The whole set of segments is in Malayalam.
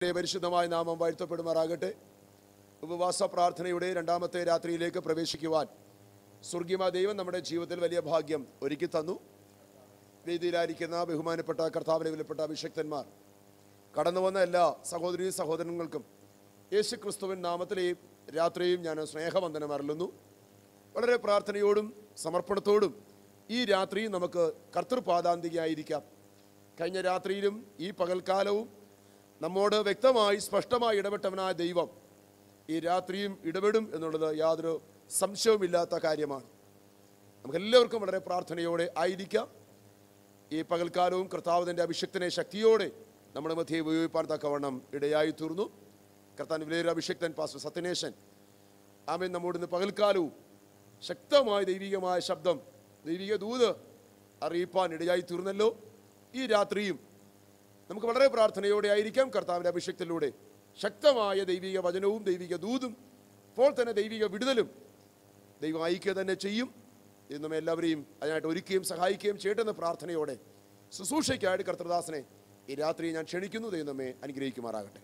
ദൈവത്തിന്റെ പരിശുദ്ധമായ നാമം വാഴ്ത്തപ്പെടുമാറാകട്ടെ ഉപവാസ പ്രാർത്ഥനയുടെ രണ്ടാമത്തെ രാത്രിയിലേക്ക് പ്രവേശിക്കുവാൻ സ്വർഗീയമായ ദൈവം നമ്മുടെ ജീവിതത്തിൽ വലിയ ഭാഗ്യം ഒരുക്കി തന്നു വേദിയിലായിരിക്കുന്ന ബഹുമാനപ്പെട്ട കർത്താവിനെ വിലപ്പെട്ട അഭിഷക്തന്മാർ കടന്നു വന്ന എല്ലാ സഹോദരി സഹോദരങ്ങൾക്കും യേശു ക്രിസ്തുവിൻ നാമത്തിലെയും രാത്രിയും ഞാൻ സ്നേഹവന്ദനം അറിയുന്നു വളരെ പ്രാർത്ഥനയോടും സമർപ്പണത്തോടും ഈ രാത്രിയും നമുക്ക് കർത്തൃപാദാന്തികയായിരിക്കാം കഴിഞ്ഞ രാത്രിയിലും ഈ പകൽക്കാലവും നമ്മോട് വ്യക്തമായി സ്പഷ്ടമായി ഇടപെട്ടവനായ ദൈവം ഈ രാത്രിയും ഇടപെടും എന്നുള്ളത് യാതൊരു സംശയവുമില്ലാത്ത കാര്യമാണ് നമുക്കെല്ലാവർക്കും വളരെ പ്രാർത്ഥനയോടെ ആയിരിക്കാം ഈ പകൽക്കാലവും കർത്താവിൻ്റെ അഭിഷക്തനെ ശക്തിയോടെ നമ്മുടെ മധ്യയെ ഉപയോഗിപ്പാൻ തക്കവണ്ണം ഇടയായി തീർന്നു കർത്താൻ വിലയൊരു അഭിഷക്തൻ പാസ്റ്റർ സത്യനേശൻ ആമേൻ നമ്മോട് ഇന്ന് പകൽക്കാലവും ശക്തമായ ദൈവികമായ ശബ്ദം ദൈവിക ദൂത് അറിയിപ്പാൻ ഇടയായി തീർന്നല്ലോ ഈ രാത്രിയും നമുക്ക് വളരെ പ്രാർത്ഥനയോടെ ആയിരിക്കാം കർത്താവിൻ്റെ അഭിഷേകത്തിലൂടെ ശക്തമായ ദൈവിക വചനവും ദൈവിക ദൂതും അപ്പോൾ തന്നെ ദൈവിക വിടുതലും ദൈവം അയക്കുക തന്നെ ചെയ്യും ഇത് നമ്മെ എല്ലാവരെയും അതിനായിട്ട് ഒരുക്കുകയും സഹായിക്കുകയും ചെയ്യട്ടെന്ന പ്രാർത്ഥനയോടെ ശുശ്രൂഷയ്ക്കായിട്ട് കർത്തൃദാസനെ ഈ രാത്രി ഞാൻ ക്ഷണിക്കുന്നു ദൈവം നമ്മെ അനുഗ്രഹിക്കുമാറാകട്ടെ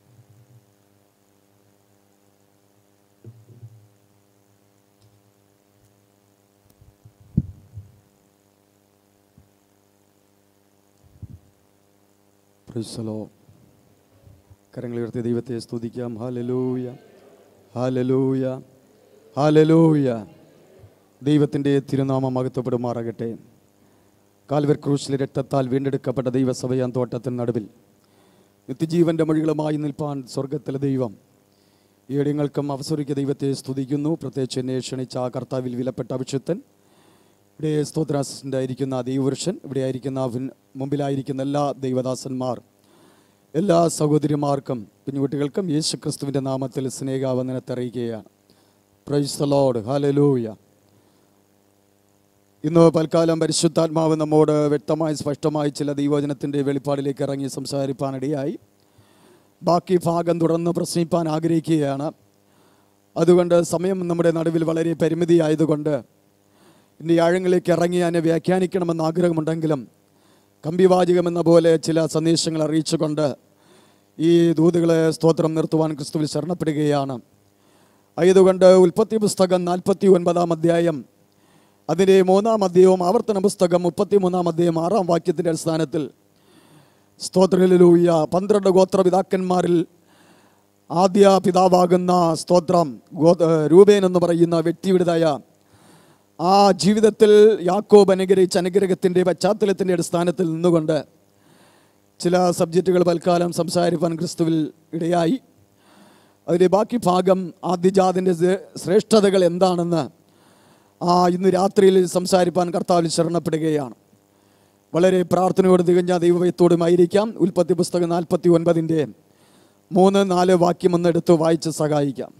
പ്രൈസലോ കരങ്ങളുയർത്തി ദൈവത്തെ സ്തുതിക്കാം ഹാലലൂയ ഹാലലൂയ ഹാലലൂയ ദൈവത്തിൻ്റെ തിരുനാമം മഹത്വപ്പെടുമാറാകട്ടെ കാൽവർ ക്രൂശിലെ രക്തത്താൽ വീണ്ടെടുക്കപ്പെട്ട ദൈവസഭയാൻ തോട്ടത്തിന് നടുവിൽ നിത്യജീവൻ്റെ മൊഴികളുമായി നിൽപ്പാൻ സ്വർഗത്തിലെ ദൈവം ഈടങ്ങൾക്കും അവസരിക്ക ദൈവത്തെ സ്തുതിക്കുന്നു പ്രത്യേകിച്ച് എന്നെ ക്ഷണിച്ച ആ കർത്താവിൽ വിലപ്പെട്ട അഭിഷുദ്ധൻ ഇവിടെ സ്തോത്രാസിൻ്റെ ആയിരിക്കുന്ന ദൈവപുരുഷൻ ഇവിടെ ആയിരിക്കുന്ന ഭിൻ- മുമ്പിലായിരിക്കുന്ന എല്ലാ ദൈവദാസന്മാർ എല്ലാ സഹോദരിമാർക്കും കുഞ്ഞുകുട്ടികൾക്കും യേശു ക്രിസ്തുവിൻ്റെ നാമത്തിൽ സ്നേഹാവന്ദനത്തെ അറിയിക്കുകയാണ് പ്രൈസ് ദ ലോർഡ് ഹാലലൂയ ഇന്ന് പൽക്കാലം പരിശുദ്ധാത്മാവ് നമ്മോട് വ്യക്തമായി സ്പഷ്ടമായി ചില ദൈവവചനത്തിൻ്റെ വെളിപ്പാടിലേക്ക് ഇറങ്ങി സംസാരിപ്പാനിടയായി ബാക്കി ഭാഗം തുടർന്ന് പ്രശ്നിപ്പാൻ ആഗ്രഹിക്കുകയാണ് അതുകൊണ്ട് സമയം നമ്മുടെ നടുവിൽ വളരെ പരിമിതി ആയതുകൊണ്ട് ഇനി ആഴങ്ങളിലേക്ക് ഇറങ്ങി അതിനെ വ്യാഖ്യാനിക്കണമെന്ന് ആഗ്രഹമുണ്ടെങ്കിലും കമ്പിവാചകം എന്ന പോലെ ചില സന്ദേശങ്ങൾ അറിയിച്ചുകൊണ്ട് ഈ ദൂതുകളെ സ്തോത്രം നിർത്തുവാൻ ക്രിസ്തുവിൽ ശരണപ്പെടുകയാണ് ആയതുകൊണ്ട് ഉൽപ്പത്തി പുസ്തകം നാൽപ്പത്തി ഒൻപതാം അധ്യായം അതിൻ്റെ മൂന്നാം അധ്യായവും ആവർത്തന പുസ്തകം മുപ്പത്തി മൂന്നാം അധ്യായം ആറാം വാക്യത്തിൻ്റെ അടിസ്ഥാനത്തിൽ സ്തോത്രങ്ങളിലൂയ പന്ത്രണ്ട് ഗോത്രപിതാക്കന്മാരിൽ ആദ്യ പിതാവാകുന്ന സ്തോത്രം ഗോ രൂപേൻ എന്ന് പറയുന്ന വ്യക്തിയുടേതായ ആ ജീവിതത്തിൽ യാക്കോബ് അനുഗ്രഹിച്ച അനുഗ്രഹത്തിൻ്റെ പശ്ചാത്തലത്തിൻ്റെ അടിസ്ഥാനത്തിൽ നിന്നുകൊണ്ട് ചില സബ്ജക്റ്റുകൾ തൽക്കാലം സംസാരിപ്പാൻ ക്രിസ്തുവിൽ ഇടയായി അതിലെ ബാക്കി ഭാഗം ആദ്യജാതിൻ്റെ ശ്രേഷ്ഠതകൾ എന്താണെന്ന് ആ ഇന്ന് രാത്രിയിൽ സംസാരിപ്പാൻ കർത്താവിൽ ശരണപ്പെടുകയാണ് വളരെ പ്രാർത്ഥനയോട് തികഞ്ഞ ദൈവവയത്തോടുമായിരിക്കാം ഉൽപ്പത്തി പുസ്തകം നാൽപ്പത്തി ഒൻപതിൻ്റെ മൂന്ന് നാല് വാക്യം ഒന്ന് എടുത്ത് വായിച്ച് സഹായിക്കാം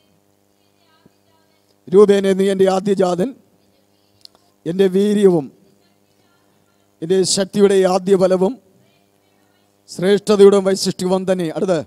രൂപേനെ നീ എൻ്റെ ആദ്യജാതൻ എൻ്റെ വീര്യവും എൻ്റെ ശക്തിയുടെ ആദ്യ ബലവും ശ്രേഷ്ഠതയുടെ വൈശിഷ്ട്യവും തന്നെ അടുത്ത്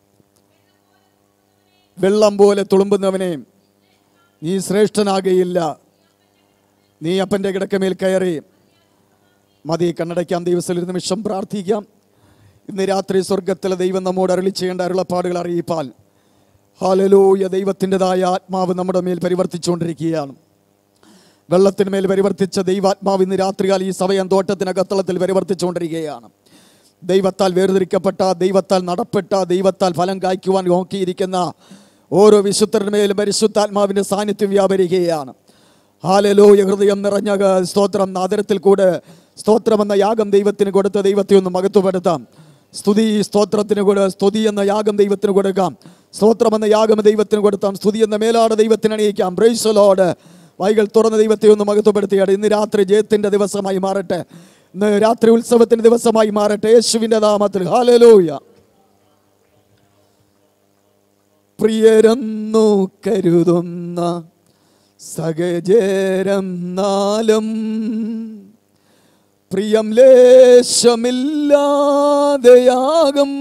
വെള്ളം പോലെ തുളുമ്പുന്നവനെ നീ ശ്രേഷ്ഠനാകയില്ല നീ അപ്പൻ്റെ കിടക്കമേൽ കയറി മതി കണ്ണടയ്ക്കാം ദൈവത്തിൽ ഒരു നിമിഷം പ്രാർത്ഥിക്കാം ഇന്ന് രാത്രി സ്വർഗത്തിലെ ദൈവം നമ്മോട് അരളി ചെയ്യേണ്ട അരുളപ്പാടുകൾ അറിയിപ്പാൽ ഹാലലൂയ ദൈവത്തിൻ്റെതായ ആത്മാവ് നമ്മുടെ മേൽ പരിവർത്തിച്ചുകൊണ്ടിരിക്കുകയാണ് വെള്ളത്തിന് മേൽ പരിവർത്തിച്ച ദൈവാത്മാവ് ഇന്ന് രാത്രികാൽ ഈ സഭയം തോട്ടത്തിനകത്തളത്തിൽ പരിവർത്തിച്ചുകൊണ്ടിരിക്കുകയാണ് ദൈവത്താൽ വേർതിരിക്കപ്പെട്ട ദൈവത്താൽ നടപ്പെട്ട ദൈവത്താൽ ഫലം കായ്ക്കുവാൻ നോക്കിയിരിക്കുന്ന ഓരോ വിശുദ്ധരുടെ മേലും പരിശുദ്ധാത്മാവിൻ്റെ സാന്നിധ്യം വ്യാപരിക്കുകയാണ് ഹാലലോയ ഹൃദയം നിറഞ്ഞ ക- സ്തോത്രം ആദരത്തിൽ കൂടെ സ്തോത്രം എന്ന യാഗം ദൈവത്തിന് കൊടുത്ത് ദൈവത്തെ ഒന്ന് മഹത്വപ്പെടുത്താം സ്തുതി സ്തോത്രത്തിന് കൂടെ സ്തുതി എന്ന യാഗം ദൈവത്തിന് കൊടുക്കാം സ്തോത്രം എന്ന യാഗം ദൈവത്തിന് കൊടുത്താം സ്തുതി എന്ന മേലാട് ദൈവത്തിന് അണിയിക്കാം ബ്രൈസലോട് വൈകൾ തുറന്ന ദൈവത്തെ ഒന്ന് മഹത്വപ്പെടുത്തിയാണ് ഇന്ന് രാത്രി ജയത്തിന്റെ ദിവസമായി മാറട്ടെ ഇന്ന് രാത്രി ഉത്സവത്തിന്റെ ദിവസമായി മാറട്ടെ യേശുവിന്റെ നാമത്തിൽ ഹാലലോയ പ്രിയരെന്നു കരുതുന്ന സഹചരം നാലും പ്രിയം ലേശമില്ലാതെയാകും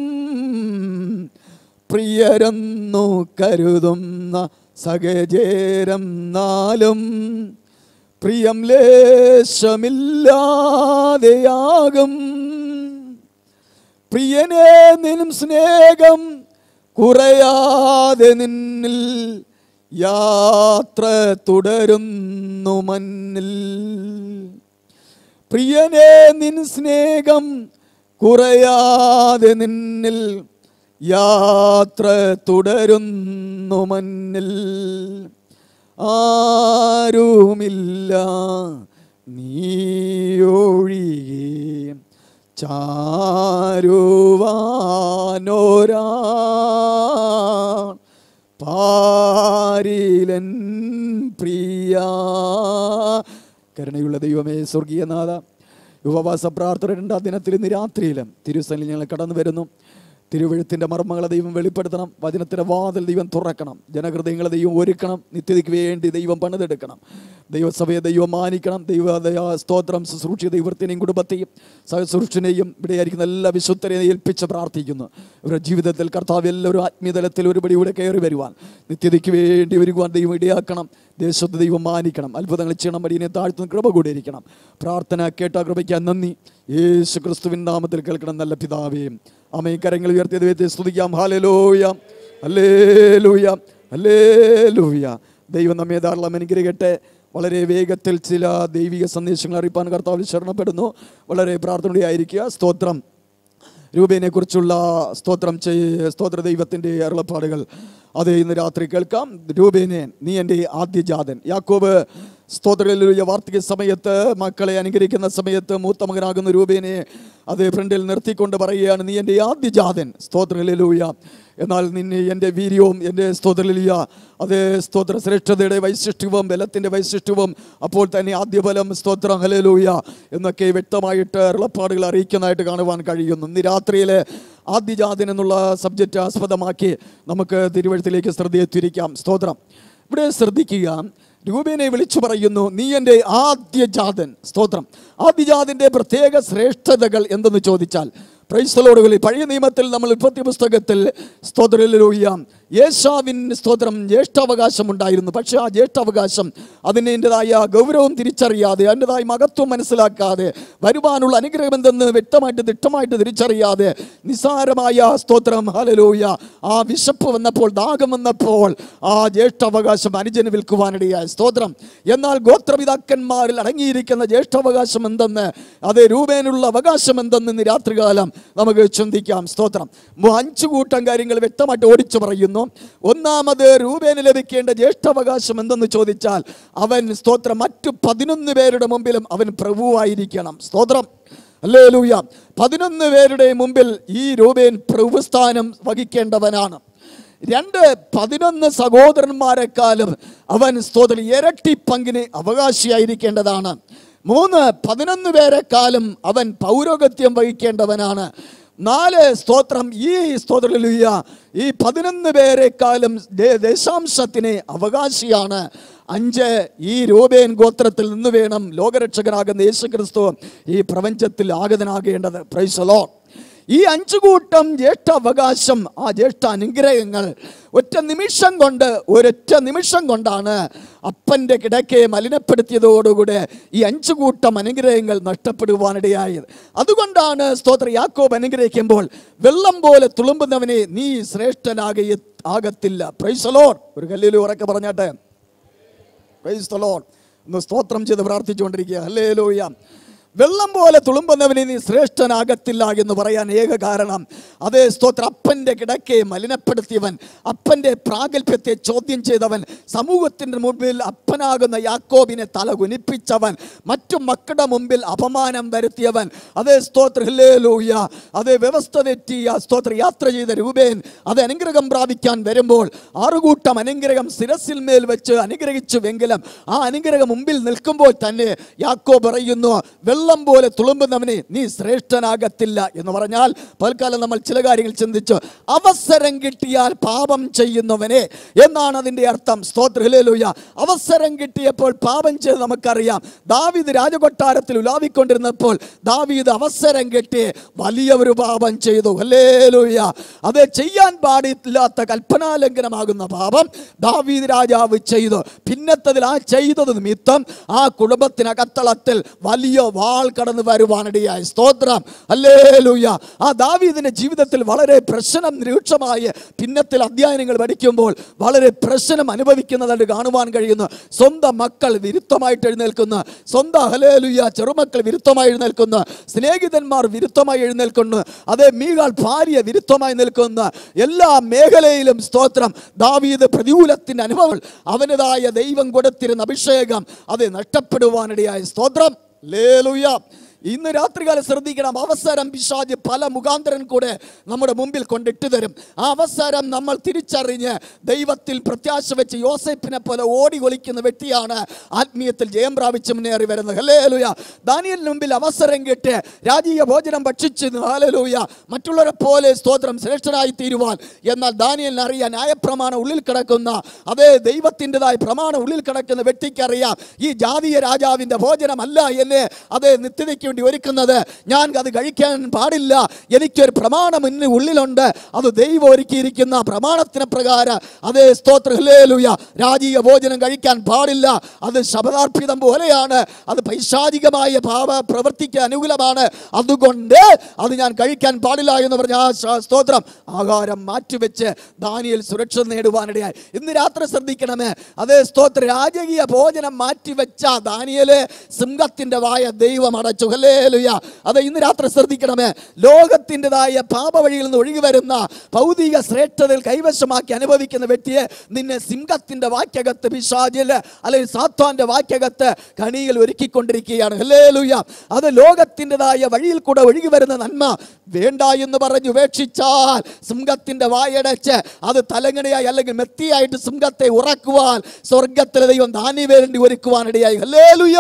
പ്രിയരെന്നു കരുതുന്ന സഹചരം നാലും പ്രിയം ലേശമില്ലാതെയാകും പ്രിയനെ നിനും സ്നേഹം കുറയാതെ നിന്നിൽ യാത്ര തുടരുന്നു മന്നിൽ പ്രിയനെ നിൻ സ്നേഹം കുറയാതെ നിന്നിൽ യാത്ര തുടരുന്നു മന്നിൽ ആരുമില്ല നീയൊഴികെ ചാരുവാനോരാ പാരിലൻ പ്രിയ കരുണയുള്ള ദൈവമേ സ്വർഗീയനാഥ ഉപവാസ പ്രാർത്ഥന രണ്ടാം ദിനത്തിൽ ഇന്ന് രാത്രിയിലും തിരുസനിൽ ഞങ്ങൾ കടന്നു വരുന്നു തിരുവഴുത്തിൻ്റെ മർമ്മങ്ങളെ ദൈവം വെളിപ്പെടുത്തണം വചനത്തിൻ്റെ വാതിൽ ദൈവം തുറക്കണം ജനഹൃദയങ്ങളെ ദൈവം ഒരുക്കണം നിത്യതയ്ക്ക് വേണ്ടി ദൈവം പണിതെടുക്കണം ദൈവസഭയെ ദൈവം മാനിക്കണം ദൈവ ദയാ സ്തോത്രം ശുശ്രൂഷ ദൈവത്തിനെയും കുടുംബത്തെയും സഹസുരക്ഷനെയും ഇവിടെയായിരിക്കുന്ന എല്ലാ വിശുദ്ധരെയും ഏൽപ്പിച്ച് പ്രാർത്ഥിക്കുന്നു ഇവരുടെ ജീവിതത്തിൽ കർത്താവ് എല്ലാവരും ആത്മീയതലത്തിൽ ഒരുപടി കൂടെ കയറി വരുവാൻ നിത്യതയ്ക്ക് വേണ്ടി വരുവാൻ ദൈവം ഇടയാക്കണം ദേശത്ത് ദൈവം മാനിക്കണം അത്ഭുതങ്ങൾ ചെയ്യണം മടിയനെ താഴ്ത്തുന്ന കൃപ കൂടി ഇരിക്കണം പ്രാർത്ഥന കേട്ട കൃപയ്ക്കാൻ നന്ദി യേശു ക്രിസ്തുവിൻ നാമത്തിൽ കേൾക്കണം നല്ല പിതാവേ അമ്മയും കരങ്ങൾ ഉയർത്തിയ ദൈവത്തെ സ്തുതിക്കാം ഹാലലോയ അല്ലേലൂയ അല്ലേലൂയ ദൈവം നമ്മെ ധാരാളം അനുഗ്രഹിക്കട്ടെ വളരെ വേഗത്തിൽ ചില ദൈവിക സന്ദേശങ്ങൾ അറിയിപ്പാൻ കർത്താവിൽ ശരണപ്പെടുന്നു വളരെ പ്രാർത്ഥനയായിരിക്കുക സ്തോത്രം രൂപേനെ കുറിച്ചുള്ള സ്തോത്രം ചെയ് സ്തോത്ര ദൈവത്തിൻ്റെ അരുളപ്പാടുകൾ അത് ഇന്ന് രാത്രി കേൾക്കാം രൂപേനെ നീ എൻ്റെ ആദ്യജാതൻ യാക്കോബ് സ്തോത്രയിലൂയ വാർത്തക സമയത്ത് മക്കളെ അനുകരിക്കുന്ന സമയത്ത് മൂത്ത മകനാകുന്ന രൂപേനെ അത് ഫ്രണ്ടിൽ നിർത്തിക്കൊണ്ട് പറയുകയാണ് നീ എൻ്റെ ആദ്യജാതൻ സ്തോത്രയിലൂയ എന്നാൽ നിന്നെ എൻ്റെ വീര്യവും എൻ്റെ സ്തോത്രലിയ അത് സ്തോത്ര ശ്രേഷ്ഠതയുടെ വൈശിഷ്ട്യവും ബലത്തിൻ്റെ വൈശിഷ്ട്യവും അപ്പോൾ തന്നെ ആദ്യബലം സ്തോത്രം ഹലലൂയ എന്നൊക്കെ വ്യക്തമായിട്ട് അരുളപ്പാടുകൾ അറിയിക്കുന്നതായിട്ട് കാണുവാൻ കഴിയുന്നു ഇന്ന് രാത്രിയിൽ ആദ്യജാതൻ എന്നുള്ള സബ്ജക്റ്റ് ആസ്പദമാക്കി നമുക്ക് തിരുവഴുത്തിലേക്ക് ശ്രദ്ധയെ തിരിക്കാം സ്തോത്രം ഇവിടെ ശ്രദ്ധിക്കുക രൂപേനെ വിളിച്ചു പറയുന്നു നീ എൻ്റെ ആദ്യജാതൻ സ്തോത്രം ആദ്യജാതിൻ്റെ പ്രത്യേക ശ്രേഷ്ഠതകൾ എന്തെന്ന് ചോദിച്ചാൽ പ്രൈസ്തലോടുകളിൽ പഴയ നിയമത്തിൽ നമ്മൾ ഉൽപ്പത്തി പുസ്തകത്തിൽ സ്തോത്രയിലൂയ്യാം യേശാവിന് സ്തോത്രം ജ്യേഷ്ഠാവകാശം ഉണ്ടായിരുന്നു പക്ഷേ ആ ജ്യേഷ്ഠാവകാശം അതിൻ്റെതായ ഗൗരവം തിരിച്ചറിയാതെ അതിൻ്റെതായ മഹത്വം മനസ്സിലാക്കാതെ വരുവാനുള്ള അനുഗ്രഹം എന്തെന്ന് വ്യക്തമായിട്ട് ദിട്ടമായിട്ട് തിരിച്ചറിയാതെ നിസാരമായ സ്തോത്രം ഹാലലൂയ ആ വിശപ്പ് വന്നപ്പോൾ ദാഹം വന്നപ്പോൾ ആ ജ്യേഷ്ഠാവകാശം അനുജന് വിൽക്കുവാനിടയായി സ്തോത്രം എന്നാൽ ഗോത്രപിതാക്കന്മാരിൽ അടങ്ങിയിരിക്കുന്ന ജ്യേഷ്ഠാവകാശം എന്തെന്ന് അത് രൂപേനുള്ള അവകാശം എന്തെന്ന് ഇന്ന് രാത്രികാലം നമുക്ക് ചിന്തിക്കാം സ്തോത്രം മു- അഞ്ചു കൂട്ടം കാര്യങ്ങൾ വ്യക്തമായിട്ട് ഓടിച്ചു പറയുന്നു ഒന്നാമത് രൂപേന് ലഭിക്കേണ്ട ജ്യേഷ്ഠാവകാശം എന്തെന്ന് ചോദിച്ചാൽ അവൻ സ്തോത്രം മറ്റു പതിനൊന്ന് പേരുടെ മുമ്പിലും അവൻ പ്രഭുവായിരിക്കണം സ്തോത്രം അല്ലേ ലൂയ പതിനൊന്ന് പേരുടെ മുമ്പിൽ ഈ രൂപേൻ പ്രഭുസ്ഥാനം വഹിക്കേണ്ടവനാണ് രണ്ട് പതിനൊന്ന് സഹോദരന്മാരെക്കാളും അവൻ സ്തോത്രം ഇരട്ടി പങ്കിന് അവകാശിയായിരിക്കേണ്ടതാണ് മൂന്ന് പതിനൊന്ന് പേരെക്കാളും അവൻ പൗരോഗത്യം വഹിക്കേണ്ടവനാണ് നാല് സ്തോത്രം ഈ സ്തോത്രലിയ ഈ പതിനൊന്ന് പേരെക്കാളും ദേ- ദേശാംശത്തിന് അവകാശിയാണ് അഞ്ച് ഈ രൂപേൻ ഗോത്രത്തിൽ നിന്ന് വേണം ലോകരക്ഷകനാകുന്ന യേശു ക്രിസ്തു ഈ പ്രപഞ്ചത്തിൽ ആഗതനാകേണ്ടത് പ്രൈസലോ ഈ അഞ്ചു കൂട്ടം ജ്യേഷ്ഠ അവകാശം ആ ജ്യേഷ്ഠ അനുഗ്രഹങ്ങൾ ഒറ്റ നിമിഷം കൊണ്ട് ഒരൊറ്റ നിമിഷം കൊണ്ടാണ് അപ്പൻ്റെ കിടക്കയെ മലിനപ്പെടുത്തിയതോടുകൂടെ ഈ അഞ്ചു കൂട്ടം അനുഗ്രഹങ്ങൾ നഷ്ടപ്പെടുവാനിടയായത് അതുകൊണ്ടാണ് സ്തോത്ര യാക്കോബ് അനുഗ്രഹിക്കുമ്പോൾ വെള്ളം പോലെ തുളുമ്പുന്നവനെ നീ ശ്രേഷ്ഠനാക ആകത്തില്ല പ്രൈസലോൺ ഒരു കല്ലിൽ ഉറക്കെ പറഞ്ഞാട്ടെ പ്രൈസ് ദ ലോർഡ് ഒന്ന് സ്തോത്രം ചെയ്ത് പ്രാർത്ഥിച്ചുകൊണ്ടിരിക്കുക അല്ലേ ലോയ്യ വെള്ളം പോലെ തുളുമ്പുന്നവനെ നീ ശ്രേഷ്ഠനാകത്തില്ല എന്ന് പറയാൻ ഏക കാരണം അതേ സ്തോത്ര അപ്പൻ്റെ കിടക്കയെ മലിനപ്പെടുത്തിയവൻ അപ്പൻ്റെ പ്രാഗൽഭ്യത്തെ ചോദ്യം ചെയ്തവൻ സമൂഹത്തിൻ്റെ മുമ്പിൽ അപ്പനാകുന്ന യാക്കോബിനെ തല കുനിപ്പിച്ചവൻ മറ്റു മക്കളുടെ മുമ്പിൽ അപമാനം വരുത്തിയവൻ അതേ സ്തോത്ര ഹല്ലേലൂയ അതേ വ്യവസ്ഥ തെറ്റിയ സ്തോത്ര യാത്ര ചെയ്ത രൂപേൻ അത് അനുഗ്രഹം പ്രാപിക്കാൻ വരുമ്പോൾ ആറുകൂട്ടം അനുഗ്രഹം ശിരസിൽ മേൽ വെച്ച് അനുഗ്രഹിച്ചുവെങ്കിലും ആ അനുഗ്രഹം മുമ്പിൽ നിൽക്കുമ്പോൾ തന്നെ യാക്കോ പറയുന്നു വെള്ളം പോലെ തുളുമ്പുന്നവനെ നീ ശ്രേഷ്ഠനാകത്തില്ല എന്ന് പറഞ്ഞാൽ പൽക്കാലം നമ്മൾ ചില കാര്യങ്ങൾ ചിന്തിച്ചു അവസരം കിട്ടിയാൽ പാപം ചെയ്യുന്നവനെ എന്നാണ് അതിൻ്റെ അർത്ഥം സ്തോത്രഹിലേലൂയ അവസരം കിട്ടിയപ്പോൾ പാപം ചെയ്ത് നമുക്കറിയാം ദാവീദ് രാജകൊട്ടാരത്തിൽ ഉലാവിക്കൊണ്ടിരുന്നപ്പോൾ ദാവീദ് അവസരം കിട്ടി വലിയ ഒരു പാപം ചെയ്തു ഹല്ലേലൂയ അത് ചെയ്യാൻ പാടില്ലാത്ത കൽപ്പനാലംഘനമാകുന്ന പാപം ദാവീദ് രാജാവ് ചെയ്തു പിന്നത്തതിൽ ആ ചെയ്തത് നിമിത്തം ആ കുടുംബത്തിനകത്തളത്തിൽ വലിയ വാ വാൾ കടന്നു വരുവാനിടയായി സ്തോത്രം അല്ലേലൂയ ആ ദാവീദിന്റെ ജീവിതത്തിൽ വളരെ പ്രശ്നം രൂക്ഷമായ പിന്നത്തിൽ അധ്യയനങ്ങൾ പഠിക്കുമ്പോൾ വളരെ പ്രശ്നം അനുഭവിക്കുന്നതായിട്ട് കാണുവാൻ കഴിയുന്നു സ്വന്തം മക്കൾ വിരുദ്ധമായിട്ട് എഴുന്നേൽക്കുന്നു സ്വന്തം ഹലേലുയ ചെറുമക്കൾ വിരുദ്ധമായി എഴുന്നേൽക്കുന്നു സ്നേഹിതന്മാർ വിരുദ്ധമായി എഴുന്നേൽക്കുന്നു അതേ മീകാൾ ഭാര്യ വിരുദ്ധമായി നിൽക്കുന്ന എല്ലാ മേഖലയിലും സ്തോത്രം ദാവീദ് പ്രതികൂലത്തിന്റെ അനുഭവങ്ങൾ അവനതായ ദൈവം കൊടുത്തിരുന്ന അഭിഷേകം അത് നഷ്ടപ്പെടുവാനിടയായ സ്തോത്രം ലേലുയ ഇന്ന് രാത്രികാലം ശ്രദ്ധിക്കണം അവസരം പിശാജ് പല മുഖാന്തരം കൂടെ നമ്മുടെ മുമ്പിൽ കൊണ്ടിട്ട് തരും ആ അവസരം നമ്മൾ തിരിച്ചറിഞ്ഞ് ദൈവത്തിൽ പ്രത്യാശ വെച്ച് യോസേപ്പിനെ പോലെ ഓടി ഒളിക്കുന്ന വ്യക്തിയാണ് ആത്മീയത്തിൽ ജയം പ്രാപിച്ച് മുന്നേറി വരുന്നത് ഹലേലുയ ദാനിയലിന് മുമ്പിൽ അവസരം കിട്ട് രാജീയ ഭോജനം ഭക്ഷിച്ച് ഹാലലൂയ മറ്റുള്ളവരെ പോലെ സ്തോത്രം ശ്രേഷ്ഠനായി തീരുവാൻ എന്നാൽ ദാനിയലിന് അറിയാൻ ന്യായപ്രമാണം ഉള്ളിൽ കിടക്കുന്ന അതേ ദൈവത്തിൻ്റെതായ പ്രമാണം ഉള്ളിൽ കിടക്കുന്ന വ്യക്തിക്കറിയാം ഈ ജാതീയ രാജാവിൻ്റെ ഭോജനമല്ല എന്നെ അതേ നിത്യതയ്ക്ക് വേണ്ടി ഒരുക്കുന്നത് ഞാൻ അത് കഴിക്കാൻ പാടില്ല എനിക്കൊരു പ്രമാണം ഇന്ന് ഉള്ളിലുണ്ട് അത് ദൈവം ഒരുക്കിയിരിക്കുന്ന പ്രമാണത്തിന് പ്രകാരം അതേ സ്തോത്ര ഹല്ലേലൂയ രാജീയ ഭോജനം കഴിക്കാൻ പാടില്ല അത് ശബദാർപ്പിതം പോലെയാണ് അത് പൈശാചികമായ ഭാവ പ്രവൃത്തിക്ക് അനുകൂലമാണ് അതുകൊണ്ട് അത് ഞാൻ കഴിക്കാൻ പാടില്ല എന്ന് പറഞ്ഞ ആ ശ- സ്തോത്രം ആഹാരം മാറ്റിവെച്ച് ദാനിയൽ സുരക്ഷ നേടുവാനിടയായി ഇന്ന് രാത്രി ശ്രദ്ധിക്കണമേ അതേ സ്തോത്ര രാജകീയ ഭോജനം മാറ്റിവെച്ച ദാനിയല് സിംഹത്തിന്റെ വായ ദൈവം അടച്ചു ഹല്ലേലൂയ അത് ഇന്ന് രാത്രി ശ്രദ്ധിക്കണമേ ലോകത്തിൻ്റെതായ പാപവഴിയിൽ നിന്ന് ഒഴുകി വരുന്ന ഭൗതിക ശ്രേഷ്ഠതയിൽ കൈവശമാക്കി അനുഭവിക്കുന്ന വ്യക്തിയെ നിന്നെ സിംഹത്തിന്റെ വാക്യകത്ത് പിശാചില് അല്ലെങ്കിൽ സാത്വാന്റെ വാക്യകത്ത് കണിയിൽ ഒരുക്കിക്കൊണ്ടിരിക്കുകയാണ് ഹല്ലേലൂയ അത് ലോകത്തിൻ്റെതായ വഴിയിൽ കൂടെ ഒഴുകി വരുന്ന നന്മ വേണ്ട എന്ന് പറഞ്ഞ് ഉപേക്ഷിച്ചാൽ സിംഹത്തിന്റെ വായടച്ച് അത് തലങ്ങണയായി അല്ലെങ്കിൽ മെത്തിയായിട്ട് സിംഹത്തെ ഉറക്കുവാൻ സ്വർഗത്തിലെ ദൈവം ദാനി വേണ്ടി ഒരുക്കുവാനിടയായി hallelujah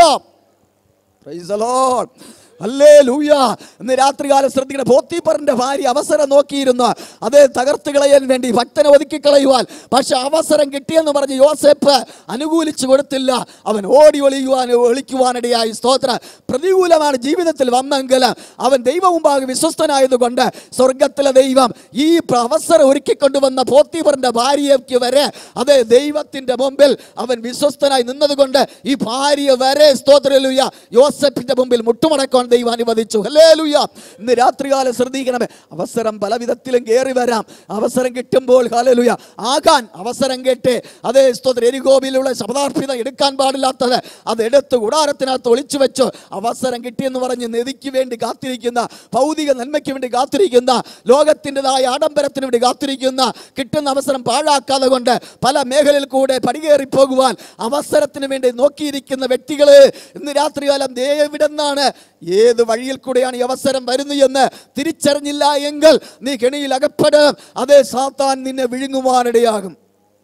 Praise the Lord. Hallelujah ഇന്ന് രാത്രികാലം ശ്രദ്ധിക്കണം പോത്തീപ്പറിന്റെ ഭാര്യ അവസരം നോക്കിയിരുന്നു അതേ തകർത്ത് കളയാൻ വേണ്ടി ഭക്തനെ ഒതുക്കി കളയുവാൻ പക്ഷെ അവസരം കിട്ടിയെന്ന് പറഞ്ഞ് യോസേപ്പ് അനുകൂലിച്ചു കൊടുത്തില്ല അവൻ ഓടി ഒളിയുവാൻ ഒളിക്കുവാനിടയായി സ്തോത്ര പ്രതികൂലമാണ് ജീവിതത്തിൽ വന്നെങ്കിൽ അവൻ ദൈവം മുമ്പാകെ വിശ്വസ്തനായതുകൊണ്ട് സ്വർഗത്തിലെ ദൈവം ഈ പ്ര- അവസരം ഒരുക്കിക്കൊണ്ടുവന്ന പോത്തീപ്പറിന്റെ ഭാര്യയ്ക്ക് വരെ അതേ ദൈവത്തിന്റെ മുമ്പിൽ അവൻ വിശ്വസ്തനായി നിന്നതുകൊണ്ട് ഈ ഭാര്യ വരെ സ്തോത്രലൂയ യോസഫിന്റെ മുമ്പിൽ മുട്ടുമടക്കാൻ ദൈവം അനുവദിച്ചു ഹല്ലേലൂയ ഇന്ന് രാത്രികാലം ശ്രദ്ധിക്കണമേ അവസരം പല വിധത്തിലും കയറി വരാം അവസരം കിട്ടുമ്പോൾ ഹല്ലേലൂയ ആകാൻ അവസരം കേട്ട് അതേ സ്തോത്ര എരികോബിലുള്ള ശബ്ദാർപ്പിതം എടുക്കാൻ പാടില്ലാത്തത് അത് എടുത്ത് കൂടാരത്തിനകത്ത് ഒളിച്ചു വെച്ചു അവസരം കിട്ടിയെന്ന് പറഞ്ഞ് നെതിക്ക് വേണ്ടി കാത്തിരിക്കുന്ന ഭൗതിക നന്മയ്ക്ക് വേണ്ടി കാത്തിരിക്കുന്ന ലോകത്തിൻ്റെതായ ആഡംബരത്തിന് വേണ്ടി കാത്തിരിക്കുന്ന കിട്ടുന്ന അവസരം പാഴാക്കാതെ കൊണ്ട് പല മേഖലയിൽ കൂടെ പടികേറി പോകുവാൻ അവസരത്തിന് വേണ്ടി നോക്കിയിരിക്കുന്ന വ്യക്തികള് ഇന്ന് രാത്രികാലം ദേവിടെന്നാണ് ഏത് വഴിയിൽ കൂടെയാണ് ഈ അവസരം വരുന്നത് എന്ന് തിരിച്ചറിഞ്ഞില്ല എങ്കിൽ നീ കെണിയിൽ അകപ്പെടും അതേ സാത്താൻ നിന്നെ വിഴുങ്ങുവാനിടയാകും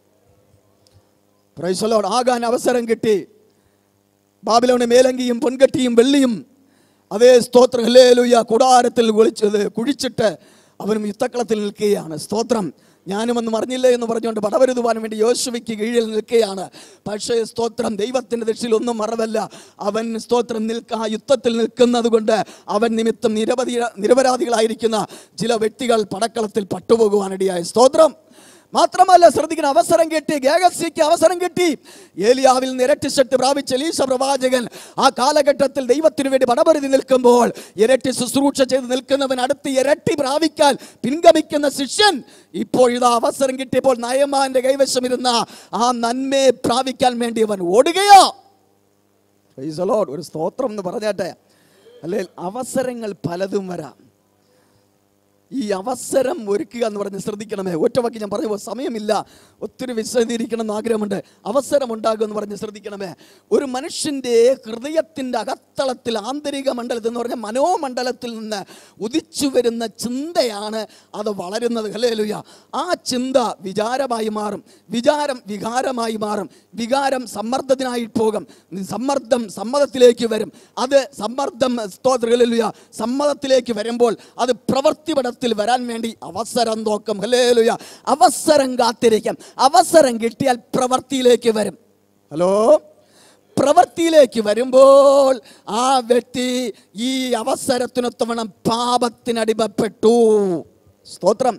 പ്രൈസലോട് ആകാൻ അവസരം കിട്ടി ബാബിലോണ് മേലങ്കിയും പൊൻകട്ടിയും വെള്ളിയും അതേ സ്തോത്രം ഹല്ലേലൂയ കൂടാരത്തിൽ ഒളിച്ചത് കുഴിച്ചിട്ട് അവനും യുദ്ധക്കളത്തിൽ നിൽക്കുകയാണ് സ്തോത്രം ഞാനുമൊന്നും അറിഞ്ഞില്ല എന്ന് പറഞ്ഞുകൊണ്ട് പടവരുതുവാൻ വേണ്ടി യോശുവയ്ക്ക് കീഴിൽ നിൽക്കുകയാണ് പക്ഷേ സ്തോത്രം ദൈവത്തിൻ്റെ ദൃഷ്ടിയിൽ ഒന്നും മറവല്ല അവൻ സ്തോത്രം നിൽക്ക ആ യുദ്ധത്തിൽ നിൽക്കുന്നത് കൊണ്ട് അവൻ നിമിത്തം നിരവധി നിരപരാധികളായിരിക്കുന്ന ചില വ്യക്തികൾ പടക്കളത്തിൽ പട്ടുപോകുവാനിടയായി സ്തോത്രം മാത്രമല്ല ശ്രദ്ധിക്കുന്ന അവസരം കിട്ടി ഗേഗസിക്ക് അവസരം കിട്ടി ഏലിയാവിൽ നിന്ന് ഇരട്ടി ശക്തി പ്രാപിച്ച ലീശ പ്രവാചകൻ ആ കാലഘട്ടത്തിൽ ദൈവത്തിനു വേണ്ടി പടപരുതി നിൽക്കുമ്പോൾ ഇരട്ടി ശുശ്രൂഷ ചെയ്ത് നിൽക്കുന്നവൻ അടുത്ത് ഇരട്ടി പ്രാപിക്കാൻ പിൻഗമിക്കുന്ന ശിഷ്യൻ ഇപ്പോൾ ഇതാ അവസരം കിട്ടിയപ്പോൾ നയമാന്റെ കൈവശം ഇരുന്ന ആ നന്മയെ പ്രാപിക്കാൻ വേണ്ടി അവൻ ഓടുകയോ Praise the Lord. ഒരു സ്തോത്രം എന്ന് പറഞ്ഞാട്ടെ അല്ലെ അവസരങ്ങൾ പലതും വരാം ഈ അവസരം ഒരുക്കുക എന്ന് പറഞ്ഞ് ശ്രദ്ധിക്കണമേ ഒറ്റവാക്കി ഞാൻ പറഞ്ഞു സമയമില്ല ഒത്തിരി വിശദീകരിക്കണം എന്ന് ആഗ്രഹമുണ്ട് അവസരം ഉണ്ടാകും എന്ന് പറഞ്ഞ് ശ്രദ്ധിക്കണമേ ഒരു മനുഷ്യൻ്റെ ഹൃദയത്തിൻ്റെ അകത്തളത്തിൽ ആന്തരിക മണ്ഡലത്തിൽ എന്ന് പറഞ്ഞാൽ മനോമണ്ഡലത്തിൽ നിന്ന് ഉദിച്ചു വരുന്ന ചിന്തയാണ് അത് വളരുന്നത് ഹല്ലേലൂയ ആ ചിന്ത വിചാരമായി മാറും വിചാരം വികാരമായി മാറും വികാരം സമ്മർദ്ദത്തിനായി പോകും സമ്മർദ്ദം സമ്മതത്തിലേക്ക് വരും അത് സമ്മർദ്ദം സ്തോത്ര ഹല്ലേലൂയ സമ്മതത്തിലേക്ക് വരുമ്പോൾ അത് പ്രവൃത്തിപടത്തിൽ വരാൻ വേണ്ടി അവസരം നോക്കും ഹല്ലേലൂയ അവസരം കാത്തിരിക്കും അവസരം കിട്ടിയാൽ പ്രവൃത്തിയിലേക്ക് വരും ഹലോ പ്രവൃത്തിയിലേക്ക് വരുമ്പോൾ ആ വ്യക്തി ഈ അവസരത്തിനൊത്തവണ്ണം പാപത്തിനടിമപ്പെട്ടു സ്തോത്രം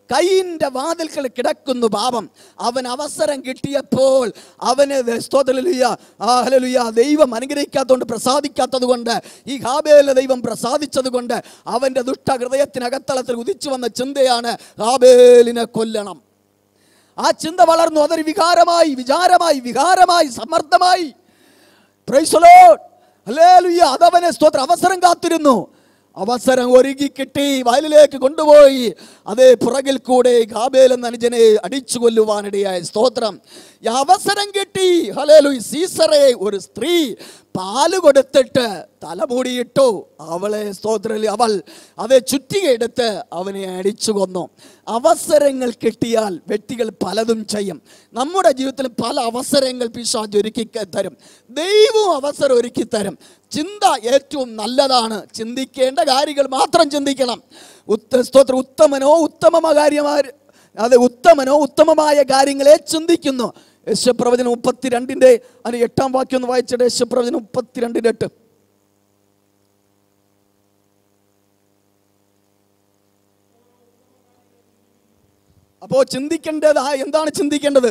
കൈയിൻ്റെ വാതിൽക്കൽ കിടക്കുന്നു പാപം അവൻ അവസരം കിട്ടിയപ്പോൾ അവന് സ്തോത്രലുയ ആ ഹലലുയ ദൈവം അനുഗ്രഹിക്കാത്തതുകൊണ്ട് പ്രസാദിക്കാത്തത് കൊണ്ട് ഈ ഹാബേലിനെ ദൈവം പ്രസാദിച്ചത് കൊണ്ട് അവൻ്റെ ദുഷ്ട ഹൃദയത്തിനകത്തളത്തിൽ ഉദിച്ചു വന്ന ചിന്തയാണ് ഹാബേലിനെ കൊല്ലണം ആ ചിന്ത വളർന്നു അതൊരു വികാരമായി വിചാരമായി വികാരമായി സമ്മർദ്ദമായി Praise the Lord. Hallelujah. അതവനെ സ്തോത്രം അവസരം കാത്തിരുന്നു അവസരം ഒരുക്കി കിട്ടി വയലിലേക്ക് കൊണ്ടുപോയി അതേ പുറകിൽ കൂടെ ഗാബേൽ എന്ന അനുജനെ അടിച്ചു കൊല്ലുവാനിടയായ സ്തോത്രം ഈ അവസരം കിട്ടി ഹലേലു സീസറെ ഒരു സ്ത്രീ പാല് കൊടുത്തിട്ട് തലമൂടിയിട്ടു അവളെ സ്തോത്രത്തിൽ അവൾ അതേ ചുറ്റികയെടുത്ത് അവനെ അടിച്ചു കൊന്നു അവസരങ്ങൾ കിട്ടിയാൽ വ്യക്തികൾ പലതും ചെയ്യും നമ്മുടെ ജീവിതത്തിൽ പല അവസരങ്ങൾ പിശാജ് ഒരുക്കി തരും ദൈവവും അവസരം ഒരുക്കി തരും ചിന്ത ഏറ്റവും നല്ലതാണ് ചിന്തിക്കേണ്ട കാര്യങ്ങൾ മാത്രം ചിന്തിക്കണം ഉത്ത സ്തോത്രം ഉത്തമനോ ഉത്തമ കാര്യമായ അത് ഉത്തമനോ ഉത്തമമായ കാര്യങ്ങളെ ചിന്തിക്കുന്നു യശപ്രവചനം മുപ്പത്തിരണ്ടിൻ്റെ അതിന് എട്ടാം വാക്യം ഒന്ന് വായിച്ചിട്ട് യശപ്രവചനം മുപ്പത്തിരണ്ടിൻ്റെ എട്ട് അപ്പോൾ ചിന്തിക്കേണ്ടതാ എന്താണ് ചിന്തിക്കേണ്ടത്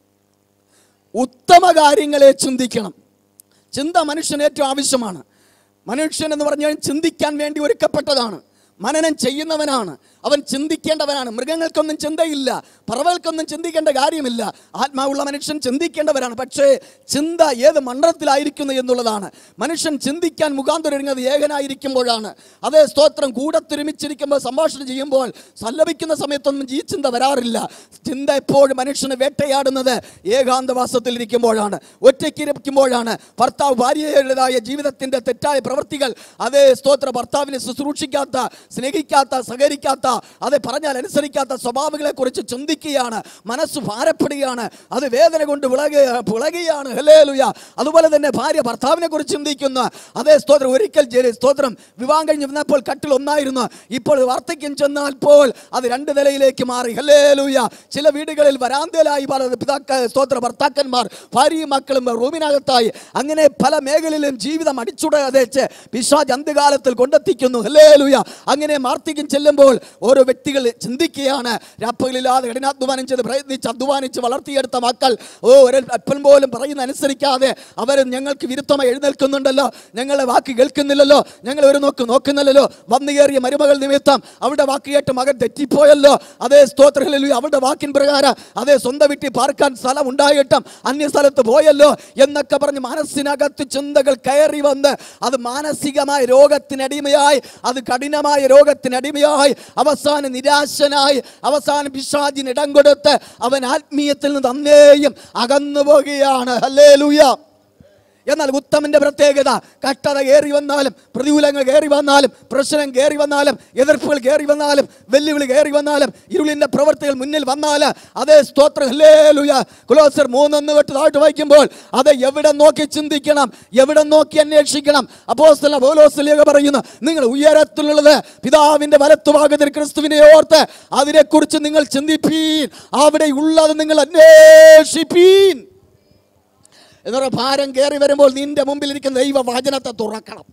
ഉത്തമ കാര്യങ്ങളെ ചിന്തിക്കണം ചിന്ത മനുഷ്യന് ഏറ്റവും ആവശ്യമാണ് മനുഷ്യൻ എന്ന് പറഞ്ഞാൽ ചിന്തിക്കാൻ വേണ്ടി ഒരുക്കപ്പെട്ടതാണ് മനനം ചെയ്യുന്നവനാണ് അവൻ ചിന്തിക്കേണ്ടവനാണ് മൃഗങ്ങൾക്കൊന്നും ചിന്തയില്ല പറവകൾക്കൊന്നും ചിന്തിക്കേണ്ട കാര്യമില്ല ആത്മാവുള്ള മനുഷ്യൻ ചിന്തിക്കേണ്ടവരാണ് പക്ഷേ ചിന്ത ഏത് മണ്ഡലത്തിലായിരിക്കുന്നു എന്നുള്ളതാണ് മനുഷ്യൻ ചിന്തിക്കാൻ മുഖാന്തരം ഒരുങ്ങുന്നത് ഏകനായിരിക്കുമ്പോഴാണ് അതേ സ്തോത്രം കൂടത്തുരുമിച്ചിരിക്കുമ്പോൾ സംഭാഷണം ചെയ്യുമ്പോൾ സല്ലപിക്കുന്ന സമയത്തൊന്നും ഈ ചിന്ത വരാറില്ല ചിന്ത എപ്പോഴും മനുഷ്യന് വേട്ടയാടുന്നത് ഏകാന്തവാസത്തിൽ ഇരിക്കുമ്പോഴാണ് ഒറ്റയ്ക്കിരിക്കുമ്പോഴാണ് ഭർത്താവ് ഭാര്യയുടേതായ ജീവിതത്തിന്റെ തെറ്റായ പ്രവൃത്തികൾ അതേ സ്തോത്ര ഭർത്താവിനെ ശുശ്രൂഷിക്കാത്ത സ്നേഹിക്കാത്ത സഹകരിക്കാത്ത അത് പറഞ്ഞാൽ അനുസരിക്കാത്ത സ്വഭാവങ്ങളെ കുറിച്ച് ചിന്തിക്കുകയാണ് മനസ്സ് ഭാരപ്പെടുകയാണ് അത് വേദന കൊണ്ട് വിളക വിളകുകയാണ് ഹലേലുയ അതുപോലെ തന്നെ ഭാര്യ ഭർത്താവിനെ കുറിച്ച് ചിന്തിക്കുന്ന അതേ സ്തോത്രം ഒരിക്കൽ ജെ- സ്തോത്രം വിവാഹം കഴിഞ്ഞ് വന്നപ്പോൾ കട്ടിൽ ഒന്നായിരുന്നു ഇപ്പോൾ വാർദ്ധക്യം ചെന്നപ്പോൾ അത് രണ്ട് നിലയിലേക്ക് മാറി ഹലേലുയ ചില വീടുകളിൽ വരാന്തയിലായി പല പിതാക്ക സ്തോത്ര ഭർത്താക്കന്മാർ ഭാര്യയും മക്കളും റൂമിനകത്തായി അങ്ങനെ പല മേഖലയിലും ജീവിതം അടിച്ചുടച്ച് പിശാജ് അന്ത്യകാലത്തിൽ കൊണ്ടെത്തിക്കുന്നു ഹലേലുയ അങ്ങനെ വാർദ്ധക്യം ചെല്ലുമ്പോൾ ഓരോ വ്യക്തികൾ ചിന്തിക്കുകയാണ് രാപ്പകലില്ലാതെ കഠിനാധ്വാനം ചെയ്ത് പ്രയത്നിച്ച് അധ്വാനിച്ച് വളർത്തിയെടുത്ത മക്കൾ ഓ ഒരു അല്പം പോലും പറയുന്ന അനുസരിക്കാതെ അവർ ഞങ്ങൾക്ക് വിരുദ്ധമായി എഴുന്നേൽക്കുന്നുണ്ടല്ലോ ഞങ്ങളെ വാക്ക് കേൾക്കുന്നില്ലല്ലോ ഞങ്ങൾ ഒരു നോക്ക് നോക്കുന്നില്ലല്ലോ വന്നു കയറിയ മരുമകൾ നിമിത്തം അവരുടെ വാക്ക് കേട്ട് മകൻ തെറ്റിപ്പോയല്ലോ അതേ സ്തോത്രങ്ങളിലും അവരുടെ വാക്കിൻ പ്രകാരം അതേ സ്വന്തം വീട്ടിൽ പാർക്കാൻ സ്ഥലം ഉണ്ടായിട്ടും അന്യ സ്ഥലത്ത് പോയല്ലോ എന്നൊക്കെ പറഞ്ഞ് മനസ്സിനകത്ത് ചിന്തകൾ കയറി വന്ന് അത് മാനസികമായ രോഗത്തിനടിമയായി അത് കഠിനമായ രോഗത്തിനടിമയായി അവസാനം നിരാശനായി അവസാനം പിശാചിന് ഇടം കൊടുത്ത് അവൻ ആത്മീയത്തിൽ നിന്ന് തന്നേയും അകന്നു പോകുകയാണ് ഹല്ലേ എന്നാൽ ഉത്തമന്റെ പ്രത്യേകത കഷ്ടത കയറി വന്നാലും പ്രതികൂലങ്ങൾ കയറി വന്നാലും പ്രശ്നം കയറി വന്നാലും എതിർപ്പുകൾ കയറി വന്നാലും വെല്ലുവിളി കയറി വന്നാലും ഇരുളിന്റെ പ്രവർത്തികൾ മുന്നിൽ വന്നാൽ അതേ സ്തോത്രം ഹല്ലേലൂയ കുലോസർ മൂന്നൊന്ന് വെട്ട് താഴ്ത്ത് വായിക്കുമ്പോൾ അത് എവിടെ നോക്കി ചിന്തിക്കണം എവിടെ നോക്കി അന്വേഷിക്കണം അപ്പോസ്തല പൗലോസ്ലിയൊക്കെ പറയുന്നു നിങ്ങൾ ഉയരത്തിലുള്ളത് പിതാവിന്റെ വലത്തുഭാഗത്തിൽ ക്രിസ്തുവിനെ ഓർത്ത് അതിനെക്കുറിച്ച് നിങ്ങൾ ചിന്തിപ്പീൻ അവിടെ ഉള്ളത് നിങ്ങൾ അന്വേഷിപ്പീൻ എന്നൊരു ഭാരം കയറി വരുമ്പോൾ നിന്റെ മുമ്പിൽ ഇരിക്കുന്ന ദൈവ വചനത്തെ തുറക്കണം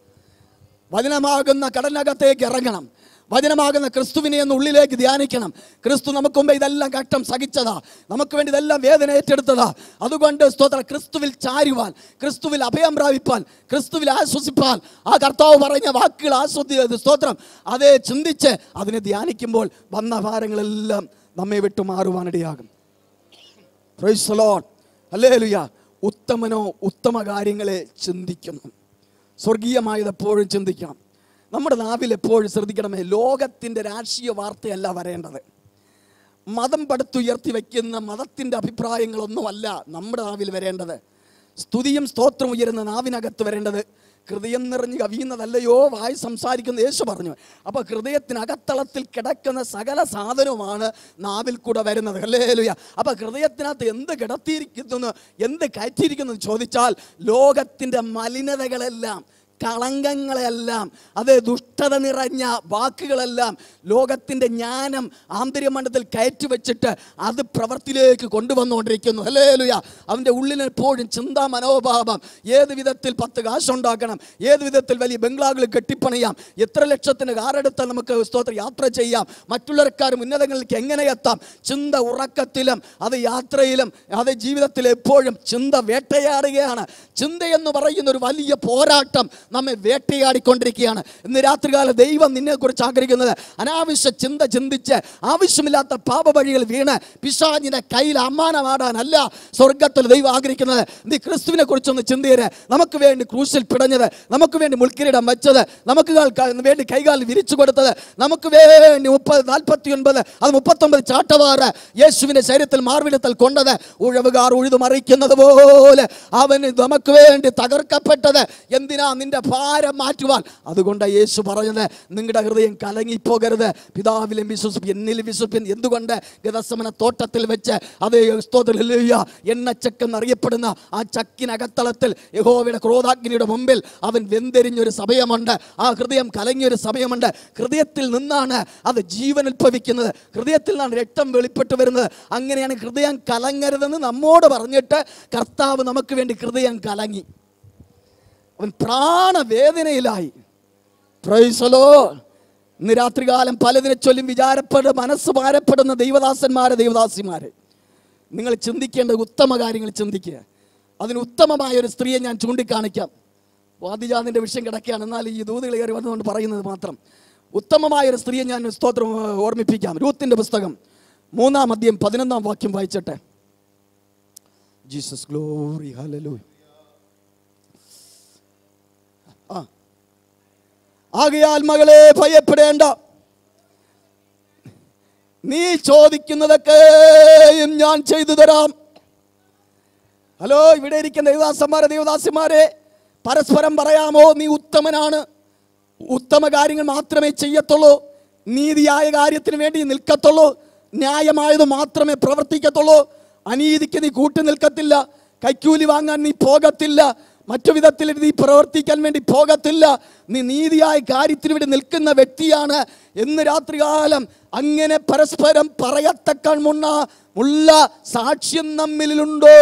വചനമാകുന്ന കടനകത്തേക്ക് ഇറങ്ങണം വചനമാകുന്ന ക്രിസ്തുവിനെ ഒന്ന് ഉള്ളിലേക്ക് ധ്യാനിക്കണം ക്രിസ്തു നമുക്ക് മുമ്പേ ഇതെല്ലാം ഘട്ടം സഹിച്ചതാ നമുക്ക് വേണ്ടി ഇതെല്ലാം വേദന ഏറ്റെടുത്തതാ അതുകൊണ്ട് സ്തോത്ര ക്രിസ്തുവിൽ ചാരുവാൻ ക്രിസ്തുവിൽ അഭയം പ്രാപിപ്പാൻ ക്രിസ്തുവിൽ ആശ്വസിപ്പാൻ ആ കർത്താവ് പറഞ്ഞ വാക്കുകൾ ആസ്വദി സ്തോത്രം അതേ ചിന്തിച്ച് അതിനെ ധ്യാനിക്കുമ്പോൾ വന്ന ഭാരങ്ങളെല്ലാം നമ്മെ വിട്ടു മാറുവാനിടയാകും Praise the Lord. ഹല്ലേലൂയ ഉത്തമനോ ഉത്തമ കാര്യങ്ങളെ ചിന്തിക്കുന്നു സ്വർഗീയമായത് എപ്പോഴും ചിന്തിക്കണം നമ്മുടെ നാവിൽ എപ്പോഴും ശ്രദ്ധിക്കണമേ ലോകത്തിൻ്റെ രാഷ്ട്രീയ വാർത്തയല്ല വരേണ്ടത് മതം പടുത്തുയർത്തി വയ്ക്കുന്ന മതത്തിൻ്റെ അഭിപ്രായങ്ങളൊന്നുമല്ല നമ്മുടെ നാവിൽ വരേണ്ടത് സ്തുതിയും സ്തോത്രം ഉയരുന്ന നാവിനകത്ത് വരേണ്ടത് ഹൃദയം നിറഞ്ഞ് കവിയുന്നതല്ലയോ വായി സംസാരിക്കുന്ന യേശു പറഞ്ഞു അപ്പോൾ ഹൃദയത്തിനകത്തളത്തിൽ കിടക്കുന്ന സകല സാധനവുമാണ് നാവിൽ കൂടെ വരുന്നത് ഹല്ലേലൂയ അപ്പോൾ ഹൃദയത്തിനകത്ത് എന്ത് കിടത്തിയിരിക്കുന്നു എന്ത് കയറ്റിയിരിക്കുന്നു എന്ന് ചോദിച്ചാൽ ലോകത്തിൻ്റെ മലിനതകളെല്ലാം കളങ്കങ്ങളെല്ലാം അത് ദുഷ്ടത നിറഞ്ഞ വാക്കുകളെല്ലാം ലോകത്തിൻ്റെ ജ്ഞാനം ആന്തരികമണ്ഡലത്തിൽ കയറ്റി വെച്ചിട്ട് അത് പ്രവൃത്തിയിലേക്ക് കൊണ്ടുവന്നുകൊണ്ടിരിക്കുന്നു അല്ലേ ലുയ അവൻ്റെ ഉള്ളിൽ എപ്പോഴും ചിന്താ മനോഭാവം ഏത് വിധത്തിൽ പത്ത് കാശുണ്ടാക്കണം ഏത് വിധത്തിൽ വലിയ ബംഗ്ലാവുകൾ കെട്ടിപ്പണിയാം എത്ര ലക്ഷത്തിന് കാറെടുത്താൽ നമുക്ക് സ്തോത്രം യാത്ര ചെയ്യാം മറ്റുള്ളവർക്കാർ ഉന്നതങ്ങളിലേക്ക് എങ്ങനെ എത്താം ചിന്ത ഉറക്കത്തിലും അത് യാത്രയിലും അത് ജീവിതത്തിൽ എപ്പോഴും ചിന്ത വേട്ടയാടുകയാണ് ചിന്ത എന്ന് പറയുന്ന ഒരു വലിയ പോരാട്ടം നമ്മെ വേട്ടയാടിക്കൊണ്ടിരിക്കുകയാണ് ഇന്ന് രാത്രികാല ദൈവം നിന്നെ കുറിച്ച് ആഗ്രഹിക്കുന്നത് അനാവശ്യ ചിന്ത ചിന്തിച്ച് ആവശ്യമില്ലാത്ത പാപവഴികൾ വീണ് പിശാചിന്റെ കയ്യിൽ അമ്മാനമാടാനല്ല സ്വർഗത്തിൽ ദൈവം ആഗ്രഹിക്കുന്നത് നീ ക്രിസ്തുവിനെ കുറിച്ചൊന്ന് ചിന്തയര് നമുക്ക് വേണ്ടി ക്രൂശിൽ പിടഞ്ഞത് നമുക്ക് വേണ്ടി മുൾക്കിരീടം വെച്ചത് നമുക്ക് കാൽ- ക- വേണ്ടി കൈകാൽ വിരിച്ചു കൊടുത്തത് നമുക്ക് വേണ്ടി മുപ്പത് നാൽപ്പത്തി ഒൻപത് അത് മുപ്പത്തൊമ്പത് ചാട്ടവാറ് യേശുവിന്റെ ശരീരത്തിൽ മാർവിടത്തിൽ കൊണ്ടത് ഉഴവുകാർ ഉഴുതു മറിക്കുന്നത് പോലെ അവന് നമുക്ക് വേണ്ടി തകർക്കപ്പെട്ടത് എന്തിനാ നിന്റെ ഭാരം മാറ്റുവാൻ അതുകൊണ്ട് യേശു പറഞ്ഞത് നിങ്ങളുടെ ഹൃദയം കലങ്ങിപ്പോകരുത് പിതാവിലും വിശ്വസിപ്പിൻ എന്നിലും വിശ്വസിപ്പിൻ എന്തുകൊണ്ട് ഗതസമന തോട്ടത്തിൽ വെച്ച് അതേ സ്തോത്രമില്ല എണ്ണച്ചക്ക് എന്നറിയപ്പെടുന്ന ആ ചക്കിനകത്തളത്തിൽ യഹോവയുടെ ക്രോധാഗ്നിയുടെ മുമ്പിൽ അവൻ വെന്തെരിഞ്ഞൊരു സമയമുണ്ട് ആ ഹൃദയം കലങ്ങിയൊരു സമയമുണ്ട് ഹൃദയത്തിൽ നിന്നാണ് അത് ജീവൻ ഉത്ഭവിക്കുന്നത് ഹൃദയത്തിൽ നിന്നാണ് രക്തം വെളിപ്പെട്ട് വരുന്നത് അങ്ങനെയാണ് ഹൃദയം കലങ്ങരുതെന്ന് നമ്മോട് പറഞ്ഞിട്ട് കർത്താവ് നമുക്ക് വേണ്ടി ഹൃദയം കലങ്ങി അവൻ പ്രാണവേദനയിലായി പ്രൈസലോ ഇന്ന് രാത്രികാലം പലതിനെ ചൊല്ലും വിചാരപ്പെട്ട് മനസ്സ് ഭാരപ്പെടുന്ന ദൈവദാസന്മാരെ ദൈവദാസിമാരെ നിങ്ങൾ ചിന്തിക്കേണ്ട ഉത്തമ കാര്യങ്ങൾ ചിന്തിക്കുക അതിന് ഉത്തമമായ ഒരു സ്ത്രീയെ ഞാൻ ചൂണ്ടിക്കാണിക്കാം വാദിജാതിൻ്റെ വിഷയം കിടക്കുകയാണ് എന്നാൽ ഈ ദൂതുകൾ കയറി വന്നുകൊണ്ട് പറയുന്നത് മാത്രം ഉത്തമമായ ഒരു സ്ത്രീയെ ഞാൻ സ്തോത്രം ഏർ, ഓർമ്മിപ്പിക്കാം രൂത്തിൻ്റെ പുസ്തകം മൂന്നാം അധ്യയം പതിനൊന്നാം വാക്യം വായിച്ചട്ടെ ജീസസ് ഗ്ലോറി ഹല്ലേലൂയ ആ ആകയാൽ മകളെ ഭയപ്പെടേണ്ട നീ ചോദിക്കുന്നതൊക്കെയും ഞാൻ ചെയ്തു തരാം ഹലോ ഇവിടെ ഇരിക്കുന്ന ദേവദാസന്മാരെ ദേവദാസിമാരെ പരസ്പരം പറയാമോ നീ ഉത്തമനാണ് ഉത്തമ കാര്യങ്ങൾ മാത്രമേ ചെയ്യത്തുള്ളൂ നീതിയായ കാര്യത്തിന് വേണ്ടി നിൽക്കത്തുള്ളൂ ന്യായമായത് മാത്രമേ പ്രവർത്തിക്കത്തുള്ളൂ അനീതിക്ക് നീ കൂട്ടു നിൽക്കത്തില്ല കൈക്കൂലി വാങ്ങാൻ നീ പോകത്തില്ല മറ്റു വിധത്തിൽ നീ പ്രവർത്തിക്കാൻ വേണ്ടി പോകത്തില്ല നീ നീതിയായ കാര്യത്തിന് വേണ്ടി നിൽക്കുന്ന വ്യക്തിയാണ് എന്ന് രാത്രികാലം അങ്ങനെ പരസ്പരം പറയത്തക്ക മുന്ന ഉള്ള സാക്ഷ്യം നമ്മിലുണ്ടോ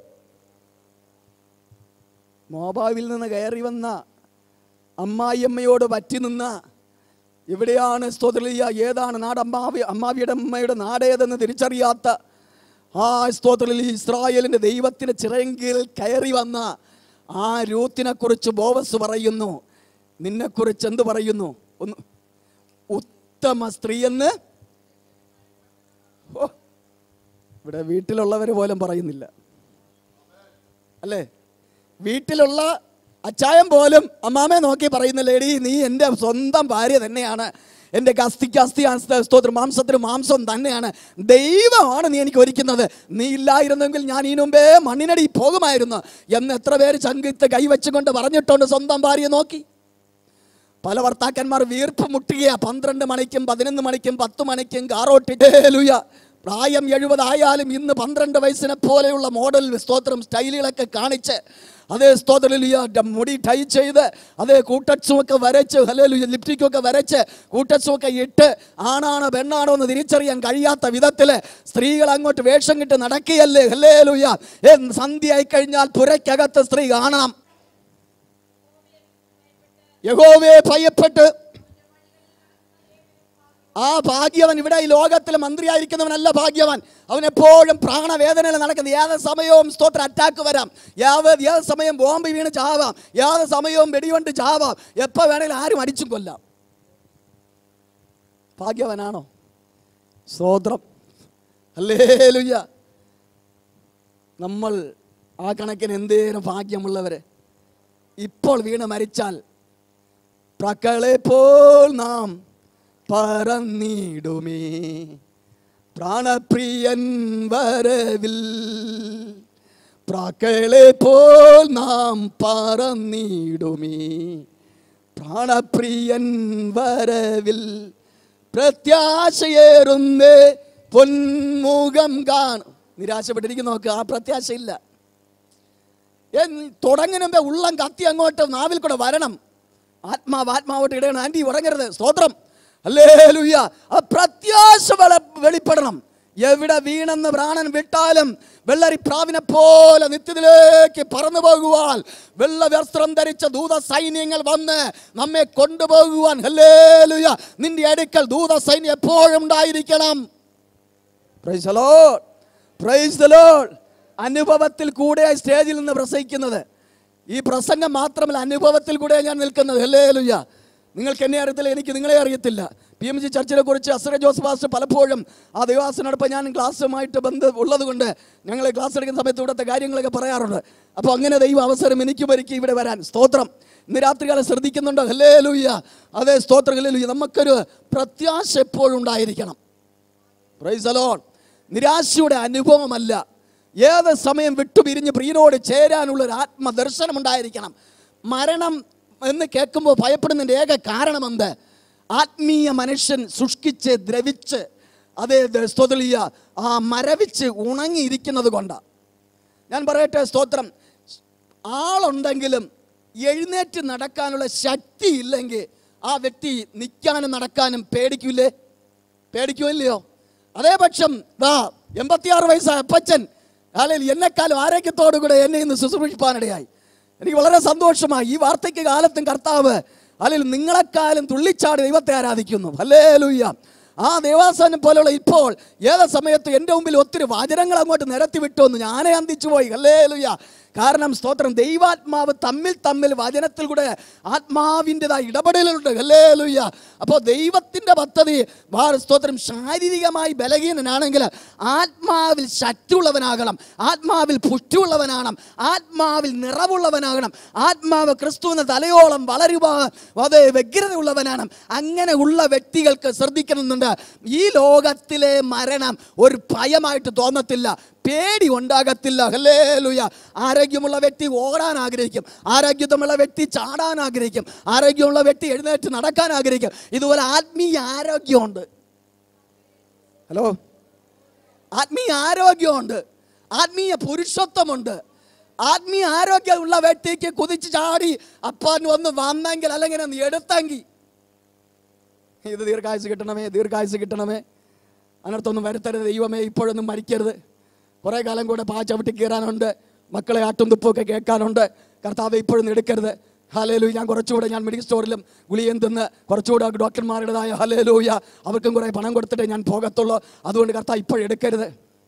മോബാവിൽ നിന്ന് കയറി വന്ന അമ്മായിയമ്മയോട് പറ്റി നിന്ന എവിടെയാണ് സ്തോത്രലിയ ഏതാണ് നാട് അമ്മാവി അമ്മാവിയുടെ അമ്മയുടെ നാടേതെന്ന് തിരിച്ചറിയാത്ത ആ സ്തോത്രലി ഇസ്രായേലിൻ്റെ ദൈവത്തിൻ്റെ ചിറയെങ്കിൽ കയറി വന്ന ആ രൂത്തിനെ കുറിച്ച് ബോവസ് പറയുന്നു നിന്നെക്കുറിച്ച് എന്ത് പറയുന്നു ഒന്ന് ഉത്തമ സ്ത്രീയെന്ന് ഓ ഇവിടെ വീട്ടിലുള്ളവർ പോലും പറയുന്നില്ല അല്ലേ വീട്ടിലുള്ള അച്ചായം പോലും അമ്മാമെ നോക്കി പറയുന്ന ലേഡി നീ എൻ്റെ സ്വന്തം ഭാര്യ തന്നെയാണ് എൻ്റെ കസ്തിക്ക് അസ്ഥി സ്തോത്രം മാംസത്തിന് മാംസം തന്നെയാണ് ദൈവമാണ് നീ എനിക്ക് ഒരുക്കുന്നത് നീ ഇല്ലായിരുന്നെങ്കിൽ ഞാൻ ഈ മുമ്പേ മണ്ണിനടി പോകുമായിരുന്നു എന്ന് എത്ര പേര് ചങ്കിത്ത് കൈവച്ചുകൊണ്ട് പറഞ്ഞിട്ടുണ്ട് സ്വന്തം ഭാര്യയെ നോക്കി പല ഭർത്താക്കന്മാർ വീർപ്പ് മുട്ടുകയാ പന്ത്രണ്ട് മണിക്കും പതിനൊന്ന് മണിക്കും പത്ത് മണിക്കും കാറോട്ടിലുയ പ്രായം എഴുപതായാലും ഇന്ന് പന്ത്രണ്ട് വയസ്സിനെ പോലെയുള്ള മോഡൽ സ്തോത്രം സ്റ്റൈലുകളൊക്കെ കാണിച്ച് അതേ സ്തോത്രലിയ മുടി ടൈ ചെയ്ത് അതേ കൂട്ടച്ചുമൊക്കെ വരച്ച് ഹലേലുയ ലിപ്റ്റിക്കൊക്കെ വരച്ച് കൂട്ടച്ചുമൊക്കെ ഇട്ട് ആണാണോ പെണ്ണാണോ എന്ന് തിരിച്ചറിയാൻ കഴിയാത്ത വിധത്തിൽ സ്ത്രീകൾ അങ്ങോട്ട് വേഷം കിട്ട് നടക്കുകയല്ലേ ഹലേലുയ സന്ധ്യയായി കഴിഞ്ഞാൽ പുരയ്ക്കകത്ത് സ്ത്രീ കാണാം യഹോവയെ ഭയപ്പെട്ട് ആ ഭാഗ്യവൻ ഇവിടെ ഈ ലോകത്തിൽ മന്ത്രിയായിരിക്കുന്നവനല്ല ഭാഗ്യവൻ അവൻ എപ്പോഴും പ്രാണവേദനയിൽ നടക്കുന്നത് ഏത് സമയവും സ്തോത്ര അറ്റാക്ക് വരാം ഏത് ഏത് സമയം ബോംബ് വീണ് ചാവാം ഏത് സമയവും വെടികൊണ്ട് ചാവാം എപ്പോൾ വേണമെങ്കിലും ആരും അടിച്ചും കൊല്ലാം ഭാഗ്യവനാണോ സ്തോത്രം അല്ലേലുയ്യ നമ്മൾ ആ കണക്കിന് എന്തേലും ഭാഗ്യമുള്ളവര് ഇപ്പോൾ വീണ് മരിച്ചാൽ പ്രക്കളെ പോൽ നാം പറന്നിടുമേ പ്രാണപ്രിയൻ വരവിൽ പ്രാക്കളെ പോൽ നാം പറന്നിടുമേ പ്രാണപ്രിയൻ വരവിൽ പ്രത്യാശയേറുന്നേ പൊന്മുഖം കാണും നിരാശപ്പെട്ടിരിക്കുന്ന നോക്ക് ആ പ്രത്യാശയില്ല തുടങ്ങിന് മുമ്പേ ഉള്ളം കത്തി അങ്ങോട്ട് നാവിൽ കൂടെ വരണം ആത്മാവ് ആത്മാവോട്ട് ഇടയണം ആൻറ്റി ഉറങ്ങരുത് സ്തോത്രം അല്ലേ ലുയ്യ ആ പ്രത്യാശ വെള- വെളിപ്പെടണം എവിടെ വീണെന്ന് പ്രാണൻ വിട്ടാലും വെള്ളരി പ്രാവിനെ പോലെ നിത്യത്തിലേക്ക് പറന്നു പോകുവാൻ വെള്ള വസ്ത്രം ധരിച്ച ദൂത സൈന്യങ്ങൾ വന്ന് നമ്മെ കൊണ്ടുപോകുവാൻ ഹല്ലേലൂയ നിന്റെ അടുക്കൽ ദൂത സൈന്യം എപ്പോഴും ഉണ്ടായിരിക്കണം praise the Lord. Praise the Lord. അനുഭവത്തിൽ കൂടെ സ്റ്റേജിൽ നിന്ന് പ്രസംഗിക്കുന്നത് ഈ പ്രസംഗം മാത്രമല്ല അനുഭവത്തിൽ കൂടെ ഞാൻ നിൽക്കുന്നത് ഹല്ലേ ലുയ്യ നിങ്ങൾക്ക് എന്നെ അറിയത്തില്ല എനിക്ക് നിങ്ങളെ അറിയത്തില്ല പി എം ജി ചർച്ചിനെ കുറിച്ച് അസറ ജോസ് പാസ്റ്റർ പലപ്പോഴും ആ ദൈവാസനോടൊപ്പം ഞാൻ ക്ലാസ്സുമായിട്ട് ബന്ധം ഉള്ളതുകൊണ്ട് ഞങ്ങൾ ക്ലാസ് എടുക്കുന്ന സമയത്ത് ഇവിടുത്തെ കാര്യങ്ങളൊക്കെ പറയാറുണ്ട് അപ്പോൾ അങ്ങനെ ദൈവം അവസരം എനിക്ക് ഒരുക്കി ഇവിടെ വരാൻ സ്തോത്രം ഇന്ന് രാത്രികാലം ശ്രദ്ധിക്കുന്നുണ്ടോ ഹല്ലേ ലുയ്യ അതെ സ്തോത്രം ഹല്ലേ ലുയ്യ നമുക്കൊരു പ്രത്യാശ എപ്പോഴും ഉണ്ടായിരിക്കണം പ്രൈസ് അലോൺ നിരാശയുടെ അനുഭവമല്ല ഏത് സമയം വിട്ടുപിരിഞ്ഞ് പ്രിയനോട് ചേരാനുള്ള ഒരു ആത്മദർശനം ഉണ്ടായിരിക്കണം മരണം എന്ന് കേൾക്കുമ്പോൾ ഭയപ്പെടുന്നതിൻ്റെ ഏക കാരണം എന്ത് ആത്മീയ മനുഷ്യൻ ശുഷ്കിച്ച് ദ്രവിച്ച് അതേ സ്തോതലിയ ആ മരവിച്ച് ഉണങ്ങിയിരിക്കുന്നത് കൊണ്ടാണ് ഞാൻ പറയട്ടെ സ്തോത്രം ആളുണ്ടെങ്കിലും എഴുന്നേറ്റ് നടക്കാനുള്ള ശക്തി ഇല്ലെങ്കിൽ ആ വ്യക്തി നിൽക്കാനും നടക്കാനും പേടിക്കില്ലേ പേടിക്കുമല്ലയോ അതേ പക്ഷം ദാ എൺപത്തിയാറ് വയസ്സായ അപ്പച്ചൻ അല്ലെങ്കിൽ എന്നെക്കാളും ആരോഗ്യത്തോടു കൂടെ എന്നെ ഇന്ന് ശുശ്രൂഷിപ്പാനിടയായി എനിക്ക് വളരെ സന്തോഷമായി ഈ വാർത്തയ്ക്ക് കാലത്തും കർത്താവ് അല്ലെങ്കിൽ നിങ്ങളെക്കാളും തുള്ളിച്ചാടി ദൈവത്തെ ആരാധിക്കുന്നു അല്ലേ ലൂയ്യ ആ ദേവാസനം പോലെയുള്ള ഇപ്പോൾ ഏത് സമയത്ത് എൻ്റെ മുമ്പിൽ ഒത്തിരി വചനങ്ങൾ അങ്ങോട്ട് നിരത്തി വിട്ടു എന്ന് ഞാനേ അന്തിച്ചു പോയി അല്ലേ ലുയ്യ കാരണം സ്തോത്രം ദൈവാത്മാവ് തമ്മിൽ തമ്മിൽ വചനത്തിൽ കൂടെ ആത്മാവിൻ്റെതായ ഇടപെടലുണ്ട് അല്ലേ ലുയ്യ അപ്പോൾ ദൈവത്തിൻ്റെ പദ്ധതി വാ സ്തോത്രം ശാരീരികമായി ബലഹീനനാണെങ്കിൽ ആത്മാവിൽ ശക്തിയുള്ളവനാകണം ആത്മാവിൽ പുഷ്ടിയുള്ളവനാകണം ആത്മാവിൽ നിറവുള്ളവനാകണം ആത്മാവ് ക്രിസ്തുവിന് തലയോളം വളരുവാൻ അത് വ്യഗ്രതയുള്ളവനാണ് അങ്ങനെ ഉള്ള വ്യക്തികൾക്ക് ശ്രദ്ധിക്കണമെന്നുണ്ട് ഈ ലോകത്തിലെ മരണം ഒരു ഭയമായിട്ട് തോന്നത്തില്ല പേടി ഉണ്ടാകത്തില്ല ഹല്ലേലൂയ ആരോഗ്യമുള്ള വ്യക്തി ഓടാൻ ആഗ്രഹിക്കും ആരോഗ്യമുള്ള വ്യക്തി ചാടാൻ ആഗ്രഹിക്കും ആരോഗ്യമുള്ള വ്യക്തി എഴുന്നേറ്റ് നടക്കാൻ ആഗ്രഹിക്കും ഇതുപോലെ ആത്മീയ ആരോഗ്യമുണ്ട് ഹലോ ആത്മീയ ആരോഗ്യമുണ്ട് ആത്മീയ പുരുഷത്വമുണ്ട് ആത്മീയ ആരോഗ്യമുള്ള വ്യക്തിക്ക് കുതിച്ച് ചാടി അപ്പാൻ വന്ന് വന്നെങ്കിൽ അല്ലെങ്കിൽ ഒന്ന് എടുത്തെങ്കിൽ ഇത് ദീർഘായുസ് കിട്ടണമേ ദീർഘായുസ് കിട്ടണമേ അതിനർത്ഥമൊന്നും വരുത്തരുത് ദൈവമേ ഇപ്പോഴൊന്നും മരിക്കരുത് കുറേ കാലം കൂടെ പാ ചവിട്ടി കയറാനുണ്ട് മക്കളെ ആട്ടും തുപ്പൊക്കെ കേൾക്കാനുണ്ട് കർത്താവ് ഇപ്പോഴൊന്നും എടുക്കരുത് ഹലേലൂയ ഞാൻ കുറച്ചുകൂടെ ഞാൻ മെഡിക്കൽ സ്റ്റോറിലും ഗുളിയും തിന്ന് കുറച്ചുകൂടെ ഡോക്ടർമാരുടേതായ ഹലേലൂയ അവർക്കും കുറേ പണം കൊടുത്തിട്ട് ഞാൻ പോകത്തുള്ളൂ അതുകൊണ്ട് കർത്താവ് ഇപ്പോഴെടുക്കരുത്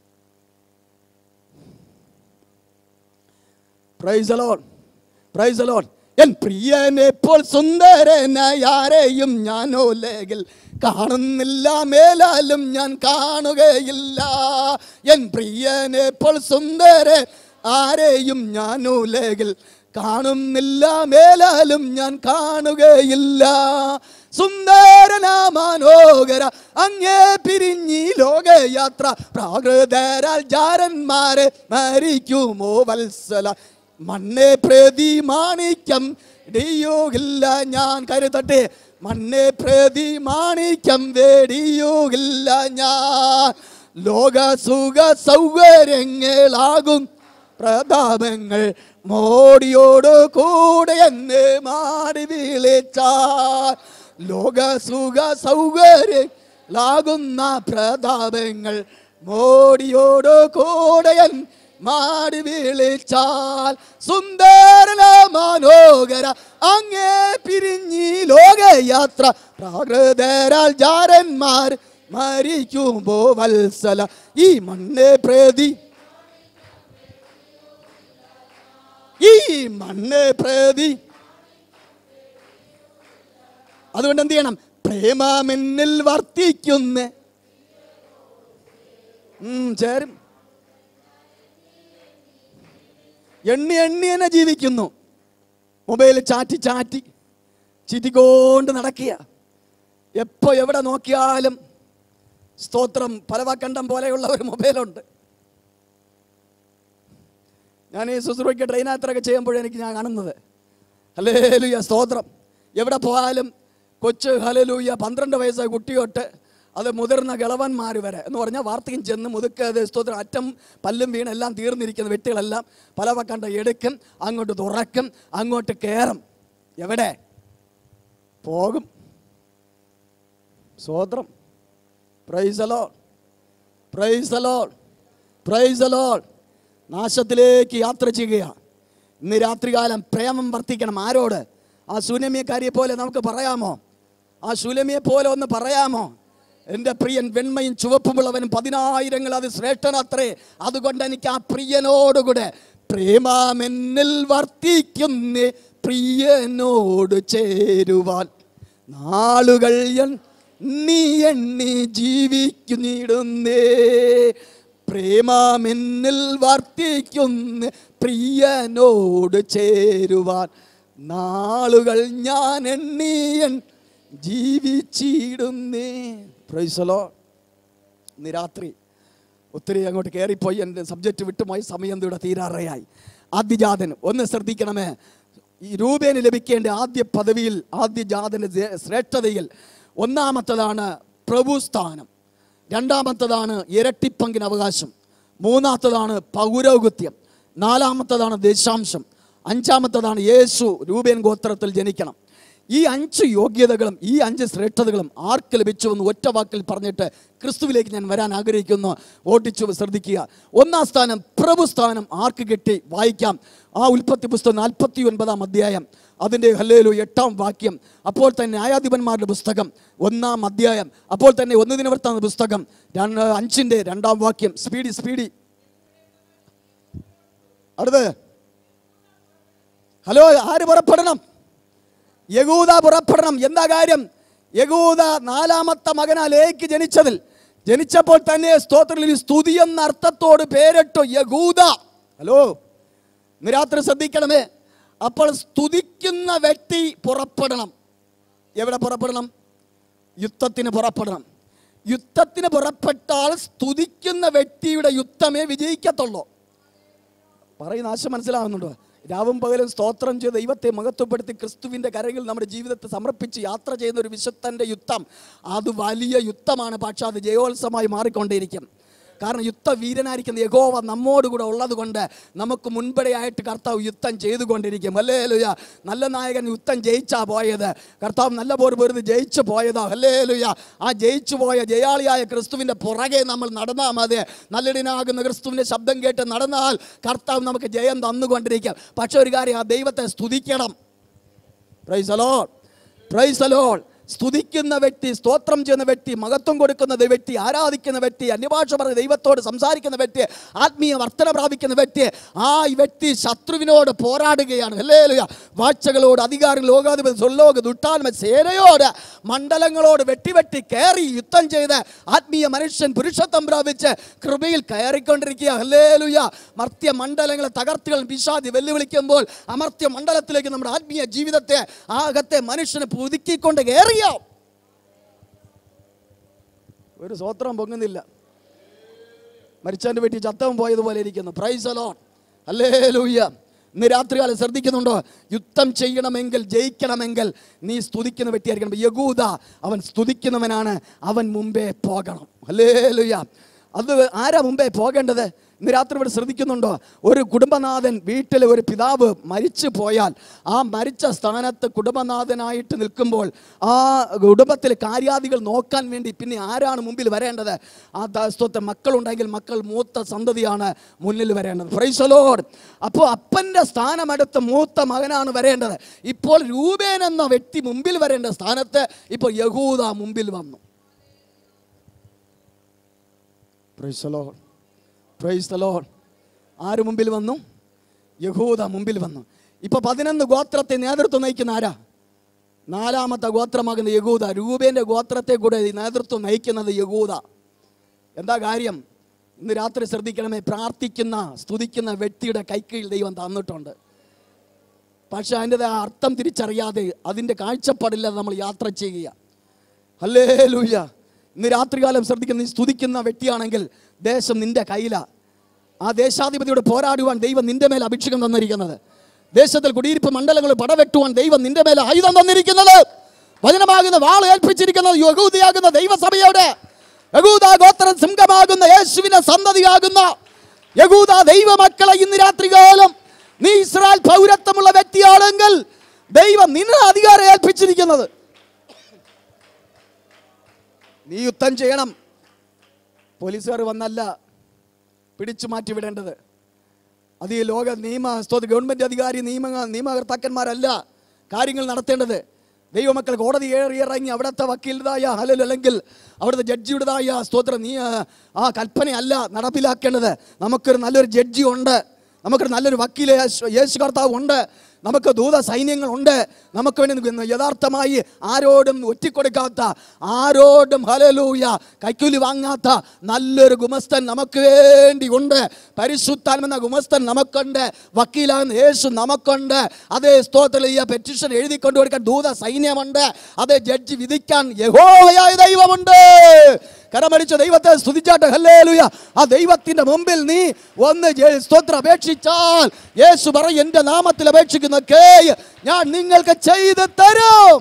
പ്രൈസ് അലോൺ പ്രൈസ് അലോൺ എൻ പ്രിയനെ ഇപ്പോൾ സുന്ദരനായ ആരെയും ഞാൻ ഓലേകിൽ കാണുന്നില്ല മേലാലും ഞാൻ കാണുകയില്ല എൻ പ്രിയനെ ഇപ്പോൾ സുന്ദര ആരെയും ഞാൻ ഓലേകിൽ കാണുന്നില്ല മേലാലും ഞാൻ കാണുകയില്ല സുന്ദരന മനോഹര അങ്ങേ പിരിഞ്ഞി ലോകയാത്ര പ്രാകൃതരാൽ ജാരന്മാരെ മരിക്കുമോ വത്സല മണ്ണെ പ്രതി മാണിക്യം ഇടിയുകില്ല ഞാൻ കരുതട്ടെ മണ്ണെ പ്രതി മാണിക്യം വേടിയുകില്ല ഞാൻ ലോക സുഖ സൗകര്യങ്ങളാകും പ്രതാപങ്ങൾ മോടിയോട് കൂടെ എന്നെ മാടി വിളിച്ചാൽ ലോക സുഖ സൗകര്യങ്ങളാകുന്ന പ്രതാപങ്ങൾ മോടിയോട് കൂടെ എൻ മാടി വിളിച്ചാൽ സുന്ദരന മനോഹര അങ്ങേ പിരിഞ്ഞി ലോകയാത്ര പ്രാകൃതരാൽ ജാരന്മാർ മരിക്കുമ്പോ വത്സല ഈ മണ്ണെ പ്രതി ഈ മണ്ണ് പ്രതി അതുകൊണ്ട് എന്ത് ചെയ്യണം പ്രേമമെന്നിൽ വർത്തിക്കുന്ന ഉം, ചേരും എണ്ണി എണ്ണി തന്നെ ജീവിക്കുന്നു മൊബൈൽ ചാറ്റി ചാറ്റി ചിറ്റിക്കൊണ്ട് നടക്കുക എപ്പോ എവിടെ നോക്കിയാലും സ്തോത്രം പലവക്കണ്ടം പോലെയുള്ള ഒരു മൊബൈലുണ്ട് ഞാൻ ഈ ശുശ്രൂഷയ്ക്ക് ട്രെയിനകത്തൊക്കെ ചെയ്യുമ്പോഴേ എനിക്ക് ഞാൻ കാണുന്നത് ഹലേലുയ സ്തോത്രം എവിടെ പോയാലും കൊച്ച് ഹലലൂയ പന്ത്രണ്ട് വയസ്സായ കുട്ടിയൊട്ട് അത് മുതിർന്ന കിളവന്മാർ വരെ എന്ന് പറഞ്ഞാൽ വാർത്തയും ചെന്ന് മുതുക്കത് സ്തോത്രം അറ്റം പല്ലും വീണ് എല്ലാം തീർന്നിരിക്കുന്ന വ്യക്തികളെല്ലാം പല വക്കണ്ട എടുക്കും അങ്ങോട്ട് തുറക്കും അങ്ങോട്ട് കയറും എവിടെ പോകും സ്വോത്രം പ്രൈസലോ പ്രൈസലോ പ്രൈസലോ നാശത്തിലേക്ക് യാത്ര ചെയ്യുകയാണ് ഇന്ന് രാത്രികാലം പ്രേമം വർദ്ധിക്കണം ആരോട് ആ ശൂന്യമിയക്കാരിയെ പോലെ നമുക്ക് പറയാമോ ആ ശൂലമിയെ പോലെ ഒന്ന് പറയാമോ എൻ്റെ പ്രിയൻ വെണ്മയും ചുവപ്പുമുള്ളവനും പതിനായിരങ്ങൾ അത് ശ്രേഷ്ഠനത്രേ അതുകൊണ്ട് എനിക്ക് ആ പ്രിയനോടുകൂടെ പ്രേമാമെന്നിൽ വർത്തിക്കുന്ന പ്രിയനോട് ചേരുവാൻ നാളുകൾ എൺ- നീ എണ്ണി ജീവിക്കുന്നിടുന്നേ പ്രേമാമെന്നിൽ വർത്തിക്കുന്ന പ്രിയനോട് ചേരുവാൻ നാളുകൾ ഞാൻ എണ്ണിയൻ ജീവിച്ചിടുന്നേ പ്രൈസലോ ഇന്ന് രാത്രി ഒത്തിരി അങ്ങോട്ട് കയറിപ്പോയി എൻ്റെ സബ്ജക്റ്റ് വിട്ടുപോയി സമയം ഇവിടെ തീരാറയായി ആദ്യജാതൻ ഒന്ന് ശ്രദ്ധിക്കണമേ ഈ രൂപേന് ലഭിക്കേണ്ട ആദ്യ പദവിയിൽ ആദ്യ ജാതന ശ്രേഷ്ഠതയിൽ ഒന്നാമത്തതാണ് പ്രഭുസ്ഥാനം രണ്ടാമത്തതാണ് ഇരട്ടിപ്പങ്കിന് അവകാശം മൂന്നാമത്തതാണ് പൗരോഗത്യം നാലാമത്തതാണ് ദശാംശം അഞ്ചാമത്തതാണ് യേശു രൂപേൻ ഗോത്രത്തിൽ ജനിക്കണം ഈ അഞ്ച് യോഗ്യതകളും ഈ അഞ്ച് ശ്രേഷ്ഠതകളും ആർക്ക് ലഭിച്ചു എന്ന് ഒറ്റ വാക്കിൽ പറഞ്ഞിട്ട് ക്രിസ്തുവിലേക്ക് ഞാൻ വരാൻ ആഗ്രഹിക്കുന്നു ഓട്ടിച്ചു ശ്രദ്ധിക്കുക ഒന്നാം സ്ഥാനം പ്രഭുസ്ഥാനം ആർക്ക് കിട്ടി വായിക്കാം ആ ഉൽപ്പത്തി പുസ്തകം നാൽപ്പത്തി ഒൻപതാം അധ്യായം അതിൻ്റെ ഹല്ലേലു എട്ടാം വാക്യം അപ്പോൾ തന്നെ ന്യായാധിപന്മാരുടെ പുസ്തകം ഒന്നാം അധ്യായം അപ്പോൾ തന്നെ ഒന്ന് ദിനവൃത്താന്ത പുസ്തകം രണ്ട് അഞ്ചിൻ്റെ രണ്ടാം വാക്യം സ്പീഡി സ്പീഡി അടുത്ത് ഹലോ ആര് പുറപ്പെടണം യഹൂദ പുറപ്പെടണം എന്താ കാര്യം യഹൂദ നാലാമത്തെ മകനാ ലേക്ക് ജനിച്ചതിൽ ജനിച്ചപ്പോൾ തന്നെ സ്തോത്രത്തിൽ സ്തുതി എന്ന അർത്ഥത്തോട് പേരിട്ടു യഹൂദ ഹലോ ഇന്ന് രാത്രി ശ്രദ്ധിക്കണമേ അപ്പോൾ സ്തുതിക്കുന്ന വ്യക്തി പുറപ്പെടണം എവിടെ പുറപ്പെടണം യുദ്ധത്തിന് പുറപ്പെടണം യുദ്ധത്തിന് പുറപ്പെട്ടാൽ സ്തുതിക്കുന്ന വ്യക്തിയുടെ യുദ്ധമേ വിജയിക്കത്തുള്ളൂ പറയുന്ന ആശയം മനസ്സിലാവുന്നുണ്ടോ രാവും പകലും സ്തോത്രം ചെയ്ത് ദൈവത്തെ മഹത്വപ്പെടുത്തി ക്രിസ്തുവിൻ്റെ കരയിൽ നമ്മുടെ ജീവിതത്തെ സമർപ്പിച്ച് യാത്ര ചെയ്യുന്ന ഒരു വിശുദ്ധൻ്റെ യുദ്ധം അത് വലിയ യുദ്ധമാണ് പക്ഷെ അത് ജയോത്സവമായി മാറിക്കൊണ്ടേയിരിക്കും കാരണം യുദ്ധവീരനായിരിക്കുന്ന യഹോവ നമ്മോട് കൂടെ ഉള്ളത് കൊണ്ട് നമുക്ക് മുൻപടെയായിട്ട് കർത്താവ് യുദ്ധം ചെയ്തുകൊണ്ടിരിക്കും അല്ലേ ലുയ നല്ല നായകൻ യുദ്ധം ജയിച്ചാ പോയത് കർത്താവ് നല്ല പോർ പൊരുത് ജയിച്ചു പോയതാ അല്ലേ ലുയ ആ ജയിച്ചു പോയ ജയാളിയായ ക്രിസ്തുവിൻ്റെ പുറകെ നമ്മൾ നടന്നാൽ മതി നല്ലടിനാകുന്ന ക്രിസ്തുവിൻ്റെ ശബ്ദം കേട്ട് നടന്നാൽ കർത്താവ് നമുക്ക് ജയം തന്നുകൊണ്ടിരിക്കും പക്ഷെ ഒരു കാര്യം ആ ദൈവത്തെ സ്തുതിക്കണം പ്രൈസ് അലോൾ പ്രൈസ് അലോൾ സ്തുതിക്കുന്ന വ്യക്തി സ്തോത്രം ചെയ്യുന്ന വ്യക്തി മഹത്വം കൊടുക്കുന്ന ദൈ- വ്യക്തി ആരാധിക്കുന്ന വ്യക്തി അന്യഭാഷ പറഞ്ഞ ദൈവത്തോട് സംസാരിക്കുന്ന വ്യക്തി ആത്മീയ വർധന പ്രാപിക്കുന്ന വ്യക്തി ആ ഈ വ്യക്തി ശത്രുവിനോട് പോരാടുകയാണ് അല്ലേ വാഴ്ചകളോട് അധികാരം ലോകാധിപതി സ്വല്ലോക ദുട്ടാത്മ സേനയോട് മണ്ഡലങ്ങളോട് വെട്ടി വെട്ടി കയറി യുദ്ധം ചെയ്ത് ആത്മീയ മനുഷ്യൻ പുരുഷത്വം പ്രാപിച്ച് കൃപയിൽ കയറിക്കൊണ്ടിരിക്കുക ഹല്ലേലൂയ മർത്യ മണ്ഡലങ്ങളെ തകർത്തുകൾ പിശാദി വെല്ലുവിളിക്കുമ്പോൾ അമർത്യ മണ്ഡലത്തിലേക്ക് നമ്മുടെ ആത്മീയ ജീവിതത്തെ ആകത്തെ മനുഷ്യനെ പുതുക്കിക്കൊണ്ട് കയറിയ ഒരു സ്വോത്രം പൊങ്ങുന്നില്ല മരിച്ചവൻ്റെ വീട്ടിൽ ചത്തവൻ പോയതുപോലെ ഇരിക്കുന്നു പ്രൈസ് അലോൺ അല്ലേ ലൂയ്യ ഇന്ന് രാത്രികാലം ശ്രദ്ധിക്കുന്നുണ്ടോ യുദ്ധം ചെയ്യണമെങ്കിൽ ജയിക്കണമെങ്കിൽ നീ സ്തുതിക്കുന്ന വ്യക്തിയായിരിക്കണം യകൂദ അവൻ സ്തുതിക്കുന്നവനാണ് അവൻ മുമ്പേ പോകണം അല്ലേ ലൂയ്യ അത് ആരാ മുമ്പേ പോകേണ്ടത് ഇന്ന് രാത്രി ഇവിടെ ശ്രദ്ധിക്കുന്നുണ്ടോ ഒരു കുടുംബനാഥൻ വീട്ടിലെ ഒരു പിതാവ് മരിച്ചു പോയാൽ ആ മരിച്ച സ്ഥാനത്ത് കുടുംബനാഥനായിട്ട് നിൽക്കുമ്പോൾ ആ കുടുംബത്തിലെ കാര്യാദികൾ നോക്കാൻ വേണ്ടി പിന്നെ ആരാണ് മുമ്പിൽ വരേണ്ടത് ആ ദാസ്തത്തെ മക്കളുണ്ടെങ്കിൽ മക്കൾ മൂത്ത സന്തതിയാണ് മുന്നിൽ വരേണ്ടത് പ്രൈസലോട് അപ്പോൾ അപ്പൻ്റെ സ്ഥാനമെടുത്ത് മൂത്ത മകനാണ് വരേണ്ടത് ഇപ്പോൾ രൂപേൻ എന്ന വ്യക്തി മുമ്പിൽ വരേണ്ട സ്ഥാനത്ത് ഇപ്പോൾ യഹൂദ മുമ്പിൽ വന്നു praise Lord praise the Lord ആര് മുമ്പിൽ വന്നു യഹൂദ മുമ്പിൽ വന്നു ഇപ്പൊ പതിനൊന്ന് ഗോത്രത്തെ നേതൃത്വം നയിക്കുന്ന ആരാ നാലാമത്തെ ഗോത്രമാകുന്ന യഹൂദ രൂപേന്റെ ഗോത്രത്തെ കൂടെ ഈ നേതൃത്വം നയിക്കുന്നത് യഹൂദ എന്താ കാര്യം ഇന്ന് രാത്രി ശ്രദ്ധിക്കണമേ പ്രാർത്ഥിക്കുന്ന സ്തുതിക്കുന്ന വ്യക്തിയുടെ കൈക്കീഴിൽ ദൈവം തന്നിട്ടുണ്ട് പക്ഷെ അതിൻ്റെ അർത്ഥം തിരിച്ചറിയാതെ അതിൻ്റെ കാഴ്ചപ്പാടില്ലാതെ നമ്മൾ യാത്ര ചെയ്യുക അല്ലേ ലൂയ ഇന്ന് രാത്രികാലം ശ്രദ്ധിക്കുന്ന നീ സ്തുതിക്കുന്ന വ്യക്തിയാണെങ്കിൽ ദേശം നിന്റെ കയ്യിലാ ആ ദേശാധിപതിയോട് പോരാടുവാൻ ദൈവം നിന്റെ മേൽ അഭിഷേകം തന്നിരിക്കുന്നത് ദേശത്തിൽ കുടിയിരിപ്പ് മണ്ഡലങ്ങൾ പടവെട്ടുവാൻ ദൈവം നിന്റെ മേൽ ആയുധം തന്നിരിക്കുന്നത് വചനമാകുന്ന വാൾ ഏൽപ്പിച്ചിരിക്കുന്നത് യഹൂദിയാകുന്ന ദൈവസഭയോട് യഹൂദ ഗോത്രം സിംഹമാകുന്ന യേശുവിനെ സന്തതിയാകുന്ന യഹൂദ ദൈവമക്കളെ ഇന്ന് രാത്രികാലം നീ ഇസ്രായേൽ പൗരത്വമുള്ള വ്യക്തിയാണെങ്കിൽ ദൈവം നിന്നെ അധികാരം ഏൽപ്പിച്ചിരിക്കുന്നത് നീ യുദ്ധം ചെയ്യണം പോലീസുകാർ വന്നല്ല പിടിച്ചു മാറ്റി വിടേണ്ടത് അത് ഈ ലോക നിയമ സ്തോത്ര ഗവൺമെന്റ് അധികാരി നിയമ നിയമകർത്താക്കന്മാരല്ല കാര്യങ്ങൾ നടത്തേണ്ടത് ദൈവമക്കൾ കോടതി ഏറി ഇറങ്ങി അവിടുത്തെ വക്കീലുടേതായ ഹലൽ അല്ലെങ്കിൽ അവിടുത്തെ ജഡ്ജിയുടേതായ സ്തോത്ര നീ ആ കൽപ്പനയല്ല നടപ്പിലാക്കേണ്ടത് നമുക്കൊരു നല്ലൊരു ജഡ്ജി ഉണ്ട് നമുക്കൊരു നല്ലൊരു വക്കീല് യേശു- യേശു കർത്താവ് ഉണ്ട് നമുക്ക് ദൂത സൈന്യങ്ങളുണ്ട് നമുക്ക് വേണ്ടി യഥാർത്ഥമായി ആരോടും ഒറ്റിക്കൊടുക്കാത്ത ആരോടും ഹലലൂയ കൈക്കൂലി വാങ്ങാത്ത നല്ലൊരു ഗുമസ്തൻ നമുക്ക് വേണ്ടി ഉണ്ട് പരിശുദ്ധാത്മെന്ന ഗുമസ്തൻ നമുക്കുണ്ട് വക്കീലാകുന്ന യേശു നമുക്കുണ്ട് അതേ സ്തോത്രത്തിൽ ഈ പെറ്റിഷൻ എഴുതി കൊണ്ടുകൊടുക്കാൻ ദൂത സൈന്യമുണ്ട് അതേ ജഡ്ജി വിധിക്കാൻ യഹോവയായ ദൈവമുണ്ട് കരമടിച്ച ദൈവത്തെ സ്തുതിച്ചാട്ട് ഹല്ലേലൂയ ആ ദൈവത്തിന്റെ മുമ്പിൽ നീ ഒന്ന് ജെ- സ്തോത്രം അപേക്ഷിച്ചാൽ യേശു പറയും എന്റെ നാമത്തിൽ അപേക്ഷിക്കുന്ന കേയ് ഞാൻ നിങ്ങൾക്ക് ചെയ്ത് തരും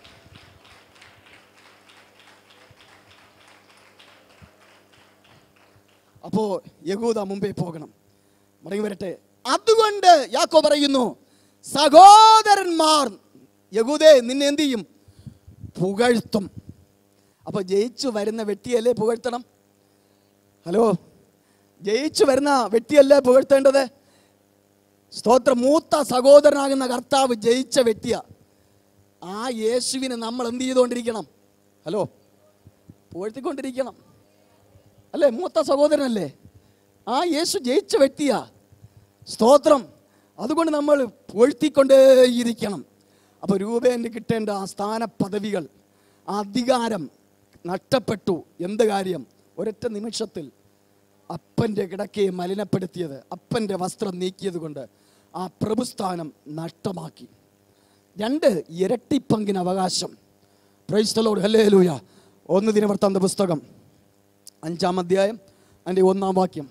അപ്പോ യഹൂദ മുമ്പേ പോകണം മടങ്ങി വരട്ടെ അതുകൊണ്ട് യാക്കോ പറയുന്നു സഹോദരന്മാർ യഹൂദേ നിന്നെ എന്ത് ചെയ്യും പുകഴ്ത്തും അപ്പൊ ജയിച്ചു വരുന്ന വ്യക്തിയല്ലേ പുകഴ്ത്തണം ഹലോ ജയിച്ചു വരുന്ന വ്യക്തിയല്ലേ പുകഴ്ത്തേണ്ടത് സ്തോത്രം മൂത്ത സഹോദരനാകുന്ന കർത്താവ് ജയിച്ച വ്യക്തിയാ ആ യേശുവിനെ നമ്മൾ എന്ത് ചെയ്തുകൊണ്ടിരിക്കണം ഹലോ പുകഴ്ത്തിക്കൊണ്ടിരിക്കണം അല്ലേ മൂത്ത സഹോദരനല്ലേ ആ യേശു ജയിച്ച വ്യക്തിയാ സ്തോത്രം അതുകൊണ്ട് നമ്മൾ പുകഴ്ത്തിക്കൊണ്ടേയിരിക്കണം അപ്പോൾ രൂപേന് കിട്ടേണ്ട ആ സ്ഥാന പദവികൾ ആ അധികാരം നഷ്ടപ്പെട്ടു എന്ത് കാര്യം ഒരൊറ്റ നിമിഷത്തിൽ അപ്പൻ്റെ കിടക്കയെ മലിനപ്പെടുത്തിയത് അപ്പൻ്റെ വസ്ത്രം നീക്കിയത് കൊണ്ട് ആ പ്രഭുസ്ഥാനം നഷ്ടമാക്കി രണ്ട് ഇരട്ടിപ്പങ്കിന് അവകാശം പ്രൈസ്തലോട് ഹല്ലേ ലൂയ ഒന്ന് ദിനവൃത്താന്ത പുസ്തകം അഞ്ചാം അധ്യായം അതിൻ്റെ ഒന്നാം വാക്യം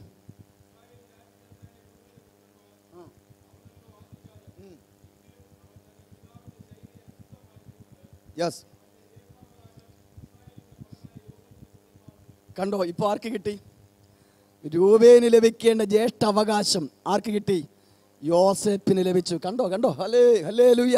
യെസ് കണ്ടോ ഇപ്പോൾ ആർക്ക് കിട്ടി രൂപേന് ലഭിക്കേണ്ട ജ്യേഷ്ഠ അവകാശം ആർക്ക് കിട്ടി യോസെപ്പിന് ലഭിച്ചു കണ്ടോ കണ്ടോ ഹലേ ഹലേ ലൂയ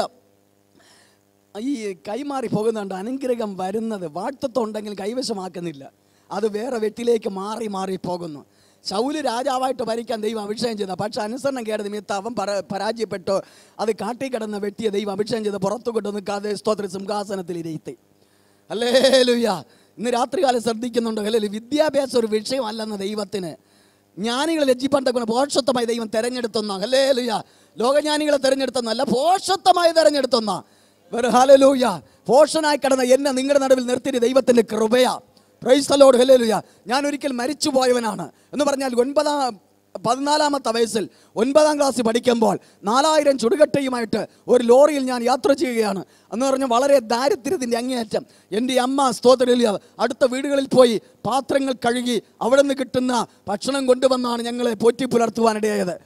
ഈ കൈമാറി പോകുന്നുണ്ട് അനുഗ്രഹം വരുന്നത് വാഴ്ത്തത്വം ഉണ്ടെങ്കിൽ കൈവശമാക്കുന്നില്ല അത് വേറെ വ്യക്തിയിലേക്ക് മാറി മാറി പോകുന്നു ശൗല് രാജാവായിട്ട് ഭരിക്കാൻ ദൈവം അഭിഷേകം ചെയ്ത പക്ഷെ അനുസരണം കേട്ട നിമിത്തം അവൻ പര പരാജയപ്പെട്ടോ അത് കാട്ടിക്കിടന്ന വ്യക്തിയെ ദൈവം അഭിഷേകം ചെയ്ത് പുറത്തു കൊണ്ടുവന്ന് കാതെ സ്തോത്ര സിംഹാസനത്തിൽ ഇരുത്തി അല്ലേ ലുയ്യ ഇന്ന് രാത്രികാലം ശ്രദ്ധിക്കുന്നുണ്ടോ അല്ലേ വിദ്യാഭ്യാസം ഒരു വിഷയമല്ലെന്ന ദൈവത്തിന് ജ്ഞാനികളെ ലജ്ജിപ്പണ്ടക്കുന്ന പോഷത്വമായി ദൈവം തെരഞ്ഞെടുത്തുന്ന അല്ലേ ലുയ്യ ലോകജ്ഞാനികളെ തെരഞ്ഞെടുത്തെന്നല്ല പോഷത്വമായി തെരഞ്ഞെടുത്തുന്ന വെറും ഹാലലൂയ പോഷനായി കിടന്ന എന്നെ നിങ്ങളുടെ നടുവിൽ നിർത്തിയ ദൈവത്തിന്റെ കൃപയാ പ്രൈസ് തലോട് ഹല്ലേലൂയ ഞാൻ ഒരിക്കൽ മരിച്ചു പോയവനാണ് എന്ന് പറഞ്ഞാൽ ഒൻപതാം പതിനാലാമത്തെ വയസ്സിൽ ഒൻപതാം ക്ലാസ്സിൽ പഠിക്കുമ്പോൾ നാലായിരം ചുടുകട്ടയുമായിട്ട് ഒരു ലോറിയിൽ ഞാൻ യാത്ര ചെയ്യുകയാണ് എന്ന് പറഞ്ഞാൽ വളരെ ദാരിദ്ര്യത്തിൻ്റെ അങ്ങേയറ്റം എൻ്റെ അമ്മ സ്തോത്രയില്ല അടുത്ത വീടുകളിൽ പോയി പാത്രങ്ങൾ കഴുകി അവിടെ നിന്ന് കിട്ടുന്ന ഭക്ഷണം കൊണ്ടുവന്നാണ് ഞങ്ങളെ പോറ്റി പുലർത്തുവാനിടയായത്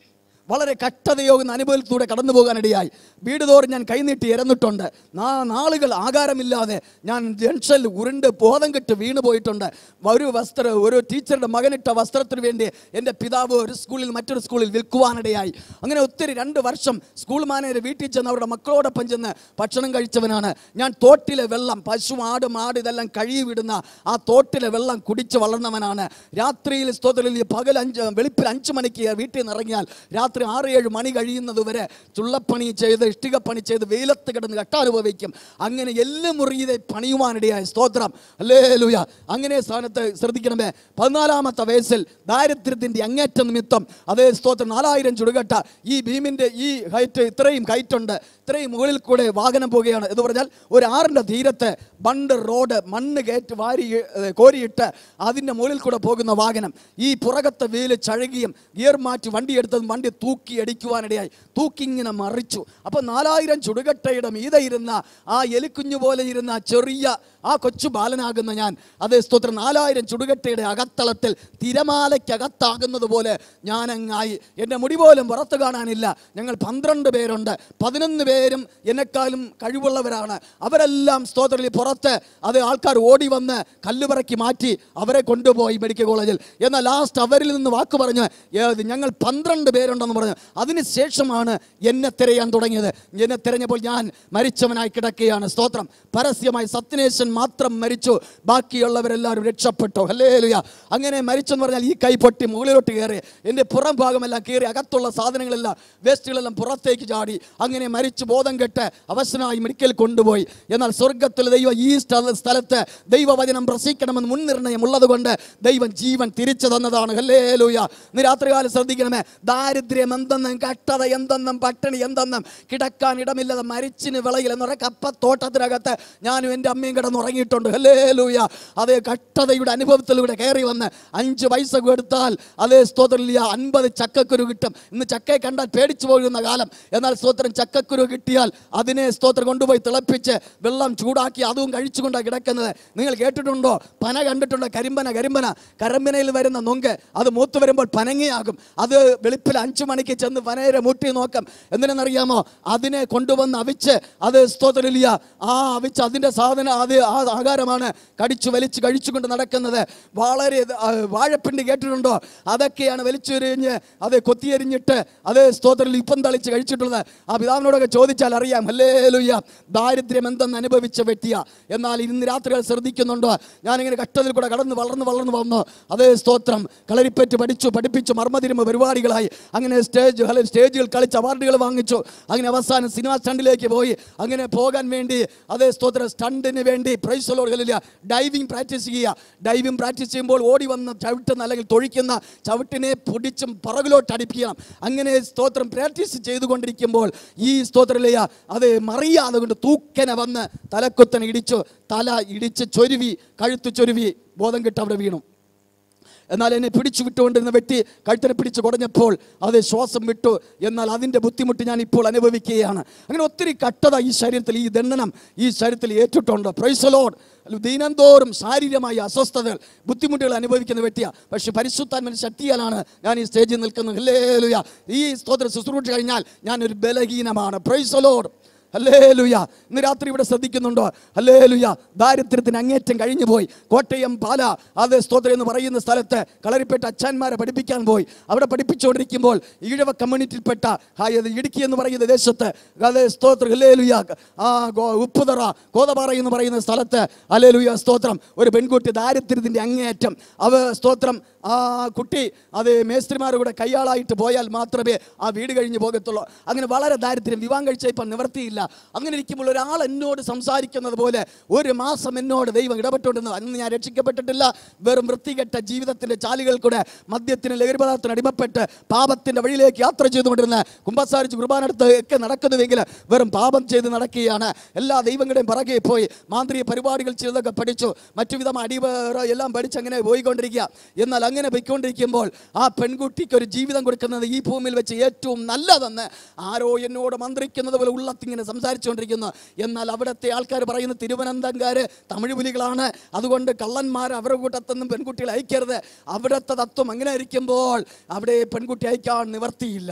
വളരെ കഷ്ടതയോഗുന്ന അനുഭവത്തിലൂടെ കടന്നു പോകാനിടയായി വീട് തോറും ഞാൻ കൈനീട്ടി ഇരന്നിട്ടുണ്ട് നാ നാളുകൾ ആകാരമില്ലാതെ ഞാൻ ജംഗ്ഷനിൽ ഉരുണ്ട് ബോധം കെട്ട് വീണ് പോയിട്ടുണ്ട് ഒരു വസ്ത്ര ഒരു ടീച്ചറുടെ മകനിട്ട വസ്ത്രത്തിന് വേണ്ടി എൻ്റെ പിതാവ് ഒരു സ്കൂളിൽ മറ്റൊരു സ്കൂളിൽ വിൽക്കുവാനിടയായി അങ്ങനെ ഒത്തിരി രണ്ട് വർഷം സ്കൂൾ മാനേജർ വീട്ടിൽ ചെന്ന് അവരുടെ മക്കളോടൊപ്പം ചെന്ന് ഭക്ഷണം കഴിച്ചവനാണ് ഞാൻ തോട്ടിലെ വെള്ളം പശു ആട് മാട് ഇതെല്ലാം കഴുകി വിടുന്ന ആ തോട്ടിലെ വെള്ളം കുടിച്ച് വളർന്നവനാണ് രാത്രിയിൽ സ്തോത്രത്തിൽ പകൽ അഞ്ച് വെളുപ്പിൽ അഞ്ച് മണിക്ക് വീട്ടിൽ നിന്ന് ഇറങ്ങിയാൽ രാത്രി ആറ് ഏഴ് മണി കഴിയുന്നത് വരെ ചുള്ളപ്പണി ചെയ്ത് ഇഷ്ടികപ്പണി ചെയ്ത് വെയിലത്ത് കിടന്ന് കട്ടാനുഭവിക്കും അങ്ങനെ എല്ലാം മുറിയതെ പണിയുവാനിടയായ സ്തോത്രം അല്ലേ ലൂയ അങ്ങനെ സ്ഥാനത്ത് ശ്രദ്ധിക്കണമേ പതിനാലാമത്തെ വയസ്സിൽ ദാരിദ്ര്യത്തിൻ്റെ അങ്ങേറ്റ നിമിത്തം അതേ സ്തോത്രം നാലായിരം ചുടുകട്ട ഈ ഭീമിൻ്റെ ഈ ഹൈറ്റ് ഇത്രയും ഹൈറ്റുണ്ട് ഇത്രയും മുകളിൽ കൂടെ വാഹനം പോവുകയാണ് എന്ന് പറഞ്ഞാൽ ഒരു ആറിൻ്റെ തീരത്ത് ബണ്ട് റോഡ് മണ്ണ് കയറ്റി വാരി ഏ, കോരിയിട്ട് അതിൻ്റെ മുകളിൽ കൂടെ പോകുന്ന വാഹനം ഈ പുറകത്തെ വെയിൽ ചഴുകിയും ഗിയർ മാറ്റി വണ്ടി എടുത്തതും വണ്ടി തൂക്കി അടിക്കുവാനിടയായി തൂക്കി ഇങ്ങനെ മറിച്ചു അപ്പോൾ നാലായിരം ചുടുകട്ടയുടെ മീതെ ഇരുന്ന ആ എലിക്കുഞ്ഞു പോലെ ഇരുന്ന ആ ചെറിയ ആ കൊച്ചു ബാലനാകുന്ന ഞാൻ അതേ സ്തോത്രം നാലായിരം ചുടുകട്ടയുടെ അകത്തളത്തിൽ തിരമാലയ്ക്കകത്താകുന്നത് പോലെ ഞാനങ്ങായി എൻ്റെ മുടി പോലും പുറത്ത് കാണാനില്ല ഞങ്ങൾ പന്ത്രണ്ട് പേരുണ്ട് പതിനൊന്ന് പേര് പേരും എന്നെക്കാളും കഴിവുള്ളവരാണ് അവരെല്ലാം സ്തോത്രത്തിൽ പുറത്ത് അത് ആൾക്കാർ ഓടി വന്ന് കല്ലുപറക്കി മാറ്റി അവരെ കൊണ്ടുപോയി മെഡിക്കൽ കോളേജിൽ എന്നാൽ ലാസ്റ്റ് അവരിൽ നിന്ന് വാക്ക് പറഞ്ഞ് ഏത് ഞങ്ങൾ പന്ത്രണ്ട് പേരുണ്ടെന്ന് പറഞ്ഞു അതിനുശേഷമാണ് എന്നെ തിരയാൻ തുടങ്ങിയത് എന്നെ തിരഞ്ഞപ്പോൾ ഞാൻ മരിച്ചവനായി കിടക്കുകയാണ് സ്തോത്രം പരസ്യമായി സത്യനേശൻ മാത്രം മരിച്ചു ബാക്കിയുള്ളവരെല്ലാവരും രക്ഷപ്പെട്ടു ഹല്ലേലൂയ അങ്ങനെ മരിച്ചെന്ന് പറഞ്ഞാൽ ഈ കൈ പൊട്ടി മുകളിലോട്ട് കയറി എൻ്റെ പുറം ഭാഗമെല്ലാം കയറി അകത്തുള്ള സാധനങ്ങളെല്ലാം വേസ്റ്റുകളെല്ലാം പുറത്തേക്ക് ചാടി അങ്ങനെ മരിച്ചു ബോധം കെട്ട് അവശനായി മെഡിക്കൽ കൊണ്ടുപോയി എന്നാൽ സ്വർഗത്തിൽ ദൈവം ഈ സ്ഥല- സ്ഥലത്ത് ദൈവവചനം പ്രസിക്കണമെന്ന് മുൻനിർണയം ഉള്ളതുകൊണ്ട് ദൈവം ജീവൻ തിരിച്ചു തന്നതാണ് ഹല്ലേലൂയ ഇന്ന് രാത്രികാലം ശ്രദ്ധിക്കണമേ ദാരിദ്ര്യം എന്തെന്നും കട്ടത എന്തെന്നും പട്ടിണി എന്തെന്നും കിടക്കാൻ ഇടമില്ലാതെ മരിച്ചിന് വിളയിൽ എന്ന് പറയുക കപ്പത്തോട്ടത്തിനകത്ത് ഞാനും എൻ്റെ അമ്മയും കിടന്നുറങ്ങിയിട്ടുണ്ട് ഹല്ലേലൂയ അതേ കട്ടതയുടെ അനുഭവത്തിലൂടെ കയറി വന്ന് അഞ്ച് പൈസ കൊടുത്താൽ അതേ സ്തോത്രമില്ല അൻപത് ചക്കക്കുരു കിട്ടും ഇന്ന് ചക്കയെ കണ്ടാൽ പേടിച്ചു പോകുന്ന കാലം എന്നാൽ സ്തോത്രം ചക്കക്കുരു കിട്ടിയാൽ അതിനെ സ്തോത്രം കൊണ്ടുപോയി തിളപ്പിച്ച് വെള്ളം ചൂടാക്കി അതും കഴിച്ചുകൊണ്ടാണ് കിടക്കുന്നത് നിങ്ങൾ കേട്ടിട്ടുണ്ടോ പന കണ്ടിട്ടുണ്ടോ കരിമ്പന കരിമ്പന കരിമ്പനയിൽ വരുന്ന നൊങ്ക് അത് മൂത്ത് വരുമ്പോൾ പനങ്ങയാകും അത് വെളുപ്പിൽ അഞ്ചു മണിക്ക് ചെന്ന് പനയെ മുട്ടി നോക്കാം എന്തിനെന്നറിയാമോ അതിനെ കൊണ്ടുവന്ന് അവിച്ച് അത് സ്തോത്രമില്ല ആ അവിച്ച് അതിൻ്റെ സാധനം അത് ആ ആഹാരമാണ് കടിച്ചു വലിച്ച് കഴിച്ചുകൊണ്ട് നടക്കുന്നത് വളരെ ഇത്, ആ, വാഴപ്പിണ്ടി കേട്ടിട്ടുണ്ടോ അതൊക്കെയാണ് വലിച്ചെറിഞ്ഞ് അത് കൊത്തിയെരിഞ്ഞിട്ട് അത് സ്തോത്രത്തിൽ ഇപ്പം തളിച്ച് കഴിച്ചിട്ടുള്ളത് ആ പിതാവിനോടൊക്കെ ചോദിച്ചാൽ അറിയാം അല്ലേ ലുയ്യ ദാരിദ്ര്യം എന്തെന്ന് അനുഭവിച്ച വ്യക്തിയാ എന്നാൽ ഇന്ന് രാത്രികൾ ശ്രദ്ധിക്കുന്നുണ്ടോ ഞാനിങ്ങനെ കഷ്ടത്തിൽ കൂടെ കടന്ന് വളർന്ന് വളർന്ന് വന്നു അതേ സ്തോത്രം കളരിപ്പറ്റ് പഠിച്ചു പഠിപ്പിച്ചു മർമ്മതിരുമ പരിപാടികളായി അങ്ങനെ സ്റ്റേജ് അല്ലെ സ്റ്റേജുകൾ കളിച്ച് അവാർഡുകൾ വാങ്ങിച്ചു അങ്ങനെ അവസാനം സിനിമാ സ്റ്റണ്ടിലേക്ക് പോയി അങ്ങനെ പോകാൻ വേണ്ടി അതേ സ്തോത്ര സ്റ്റണ്ടിന് വേണ്ടി പ്രൈസ് ലോഡുകളില്ല ഡൈവിംഗ് പ്രാക്ടീസ് ചെയ്യുക ഡൈവിംഗ് പ്രാക്ടീസ് ചെയ്യുമ്പോൾ ഓടി വന്ന് ചവിട്ടുന്ന അല്ലെങ്കിൽ തൊഴിക്കുന്ന ചവിട്ടിനെ പൊടിച്ചും പുറകിലോട്ട് അടിപ്പിക്കണം അങ്ങനെ സ്തോത്രം പ്രാക്ടീസ് ചെയ്തുകൊണ്ടിരിക്കുമ്പോൾ ഈ സ്തോത്രലിയ അത് മറിയാതെ കൊണ്ട് തൂക്കനെ വന്ന് തലക്കുത്തനെ ഇടിച്ചു തല ഇടിച്ച് ചൊരുവി കഴുത്ത് ചൊരുവി ബോധം കിട്ട് അവിടെ വീണു എന്നാൽ എന്നെ പിടിച്ചു വിട്ടുകൊണ്ടിരുന്ന വ്യക്തി കഴുത്തിനെ പിടിച്ച് കുടഞ്ഞപ്പോൾ അത് ശ്വാസം വിട്ടു എന്നാൽ അതിൻ്റെ ബുദ്ധിമുട്ട് ഞാൻ ഇപ്പോൾ അനുഭവിക്കുകയാണ് അങ്ങനെ ഒത്തിരി കട്ടത ഈ ശരീരത്തിൽ ഈ ദണ്ഡനം ഈ ശരീരത്തിൽ ഏറ്റിട്ടുണ്ട് പ്രൈസലോഡ് ദീനംതോറും ശാരീരികമായ അസ്വസ്ഥതകൾ ബുദ്ധിമുട്ടുകൾ അനുഭവിക്കുന്ന വ്യക്തിയാണ് പക്ഷെ പരിശുദ്ധാത്മൻ്റെ ശക്തിയാലാണ് ഞാൻ ഈ സ്റ്റേജിൽ നിൽക്കുന്നത് ഹല്ലേലൂയ ഈ സ്തോത്ര ശുശ്രൂഷ കഴിഞ്ഞാൽ ഞാനൊരു ബലഹീനമാണ് പ്രൈസലോഡ് ഹല്ലേലൂയ ഇന്ന് രാത്രി ഇവിടെ ശ്രദ്ധിക്കുന്നുണ്ടോ ഹല്ലേലൂയ ദാരിദ്ര്യത്തിന് അങ്ങേറ്റം കഴിഞ്ഞു പോയി കോട്ടയം പാല അത് സ്തോത്രം എന്ന് പറയുന്ന സ്ഥലത്ത് കളരിപ്പെട്ട അച്ഛന്മാരെ പഠിപ്പിക്കാൻ പോയി അവിടെ പഠിപ്പിച്ചുകൊണ്ടിരിക്കുമ്പോൾ ഈഴവ കമ്മ്യൂണിറ്റിയിൽപ്പെട്ട ആ, ഇത് ഇടുക്കി എന്ന് പറയുന്ന ദേശത്ത് അത് സ്തോത്രം ഹല്ലേലൂയ ആ ഗോ- ഉപ്പുതറ കോതപാറ എന്ന് പറയുന്ന സ്ഥലത്ത് ഹല്ലേലൂയ സ്തോത്രം ഒരു പെൺകുട്ടി ദാരിദ്ര്യത്തിൻ്റെ അങ്ങേയറ്റം അവ സ്തോത്രം ആ കുട്ടി അത് മേസ്ത്രിമാരുടെ കൂടെ കയ്യാളായിട്ട് പോയാൽ മാത്രമേ ആ വീട് കഴിഞ്ഞ് പോകത്തുള്ളൂ അങ്ങനെ വളരെ ദാരിദ്ര്യം വിവാഹം കഴിച്ച ഇപ്പം നിവർത്തിയില്ല അങ്ങനെ ഇരിക്കുമ്പോൾ ഒരാൾ എന്നോട് സംസാരിക്കുന്നത് പോലെ ഒരു മാസം എന്നോട് ദൈവം ഇടപെട്ടുകൊണ്ടിരുന്നു അന്ന് ഞാൻ രക്ഷിക്കപ്പെട്ടിട്ടില്ല വെറും വൃത്തികെട്ട ജീവിതത്തിൻ്റെ ചാലുകൾ കൂടെ മദ്യത്തിന് ലഹരി പദാർത്ഥത്തിന് അടിമപ്പെട്ട് പാപത്തിൻ്റെ വഴിയിലേക്ക് യാത്ര ചെയ്തുകൊണ്ടിരുന്ന കുമ്പസാരിച്ച് കുർബാനടുത്ത് ഒക്കെ നടക്കുന്നുവെങ്കിൽ വെറും പാപം ചെയ്ത് നടക്കുകയാണ് എല്ലാ ദൈവങ്ങളുടെയും പിറകെ പോയി മാന്ത്രിക പരിപാടികൾ ചിലതൊക്കെ പഠിച്ചു മറ്റു വിധം അടിവേറ എല്ലാം പഠിച്ച് അങ്ങനെ പോയിക്കൊണ്ടിരിക്കുക എന്നാൽ അങ്ങനെ പോയിക്കൊണ്ടിരിക്കുമ്പോൾ ആ പെൺകുട്ടിക്ക് ഒരു ജീവിതം കൊടുക്കുന്നത് ഈ ഭൂമിയിൽ വെച്ച് ഏറ്റവും നല്ലതെന്ന് ആരോ എന്നോട് മന്ത്രിക്കുന്നത് പോലെ ഉള്ളത്തിങ്ങനെ സംസാരിച്ചുകൊണ്ടിരിക്കുന്നു എന്നാൽ അവിടുത്തെ ആൾക്കാർ പറയുന്ന തിരുവനന്തപുരംകാർ തമിഴ് പുലികളാണ് അതുകൊണ്ട് കള്ളന്മാർ അവരുടെ കൂട്ടത്തൊന്നും പെൺകുട്ടികളെ അയക്കരുത് അവിടുത്തെ തത്വം അങ്ങനെ ഇരിക്കുമ്പോൾ അവിടെ പെൺകുട്ടി അയക്കാൻ നിവർത്തിയില്ല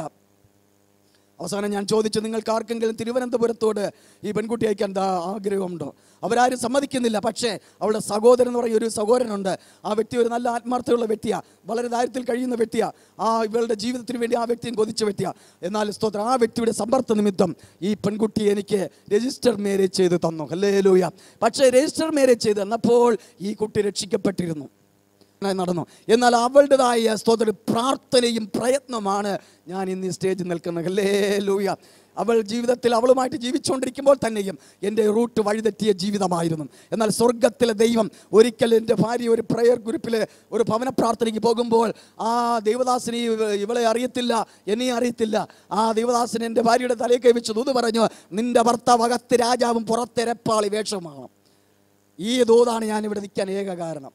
അവസാനം ഞാൻ ചോദിച്ചു നിങ്ങൾക്ക് ആർക്കെങ്കിലും തിരുവനന്തപുരത്തോട് ഈ പെൺകുട്ടി അയക്കാൻ ദാ ആഗ്രഹമുണ്ടോ അവരാരും സമ്മതിക്കുന്നില്ല പക്ഷേ അവളുടെ സഹോദരൻ എന്ന് പറയുന്ന ഒരു സഹോദരനുണ്ട് ആ വ്യക്തി ഒരു നല്ല ആത്മാർത്ഥമുള്ള വ്യക്തിയാണ് വളരെ ദാരിദ്ര്യത്തിൽ കഴിയുന്ന വ്യക്തിയാണ് ആ ഇവളുടെ ജീവിതത്തിന് വേണ്ടി ആ വ്യക്തിയും കൊതിച്ച വ്യക്തിയാണ് എന്നാൽ സ്തോത്രം ആ വ്യക്തിയുടെ സമ്പർക്ക നിമിത്തം ഈ പെൺകുട്ടി എനിക്ക് രജിസ്റ്റർ മാരേജ് ചെയ്ത് തന്നു അല്ലേ ലൂയ പക്ഷേ രജിസ്റ്റർ മാരേജ് ചെയ്ത് തന്നപ്പോൾ ഈ കുട്ടി രക്ഷിക്കപ്പെട്ടിരുന്നു നടന്നു എന്നാൽ അവളുടേതായ സ്തോത്ര പ്രാർത്ഥനയും പ്രയത്നമാണ് ഞാൻ ഇന്ന് ഈ സ്റ്റേജിൽ നിൽക്കുന്നത് അല്ലേ ലൂയ അവൾ ജീവിതത്തിൽ അവളുമായിട്ട് ജീവിച്ചുകൊണ്ടിരിക്കുമ്പോൾ തന്നെയും എൻ്റെ റൂട്ട് വഴിതെറ്റിയ ജീവിതമായിരുന്നു എന്നാൽ സ്വർഗത്തിലെ ദൈവം ഒരിക്കൽ എൻ്റെ ഭാര്യ ഒരു പ്രയർ ഗ്രൂപ്പിൽ ഒരു ഭവന പ്രാർത്ഥനയ്ക്ക് പോകുമ്പോൾ ആ ദൈവദാസിനെ ഇവ- ഇവളെ അറിയത്തില്ല എന്നെ അറിയത്തില്ല ആ ദൈവദാസൻ എൻ്റെ ഭാര്യയുടെ തലയിൽ കൈവച്ചു ദൂത് പറഞ്ഞു നിന്റെ ഭർത്താവ് അകത്ത് രാജാവും പുറത്തെ രപ്പാളി വേഷമാണ് ഈ ദൂതാണ് ഞാൻ ഇവിടെ നിൽക്കാൻ ഏക കാരണം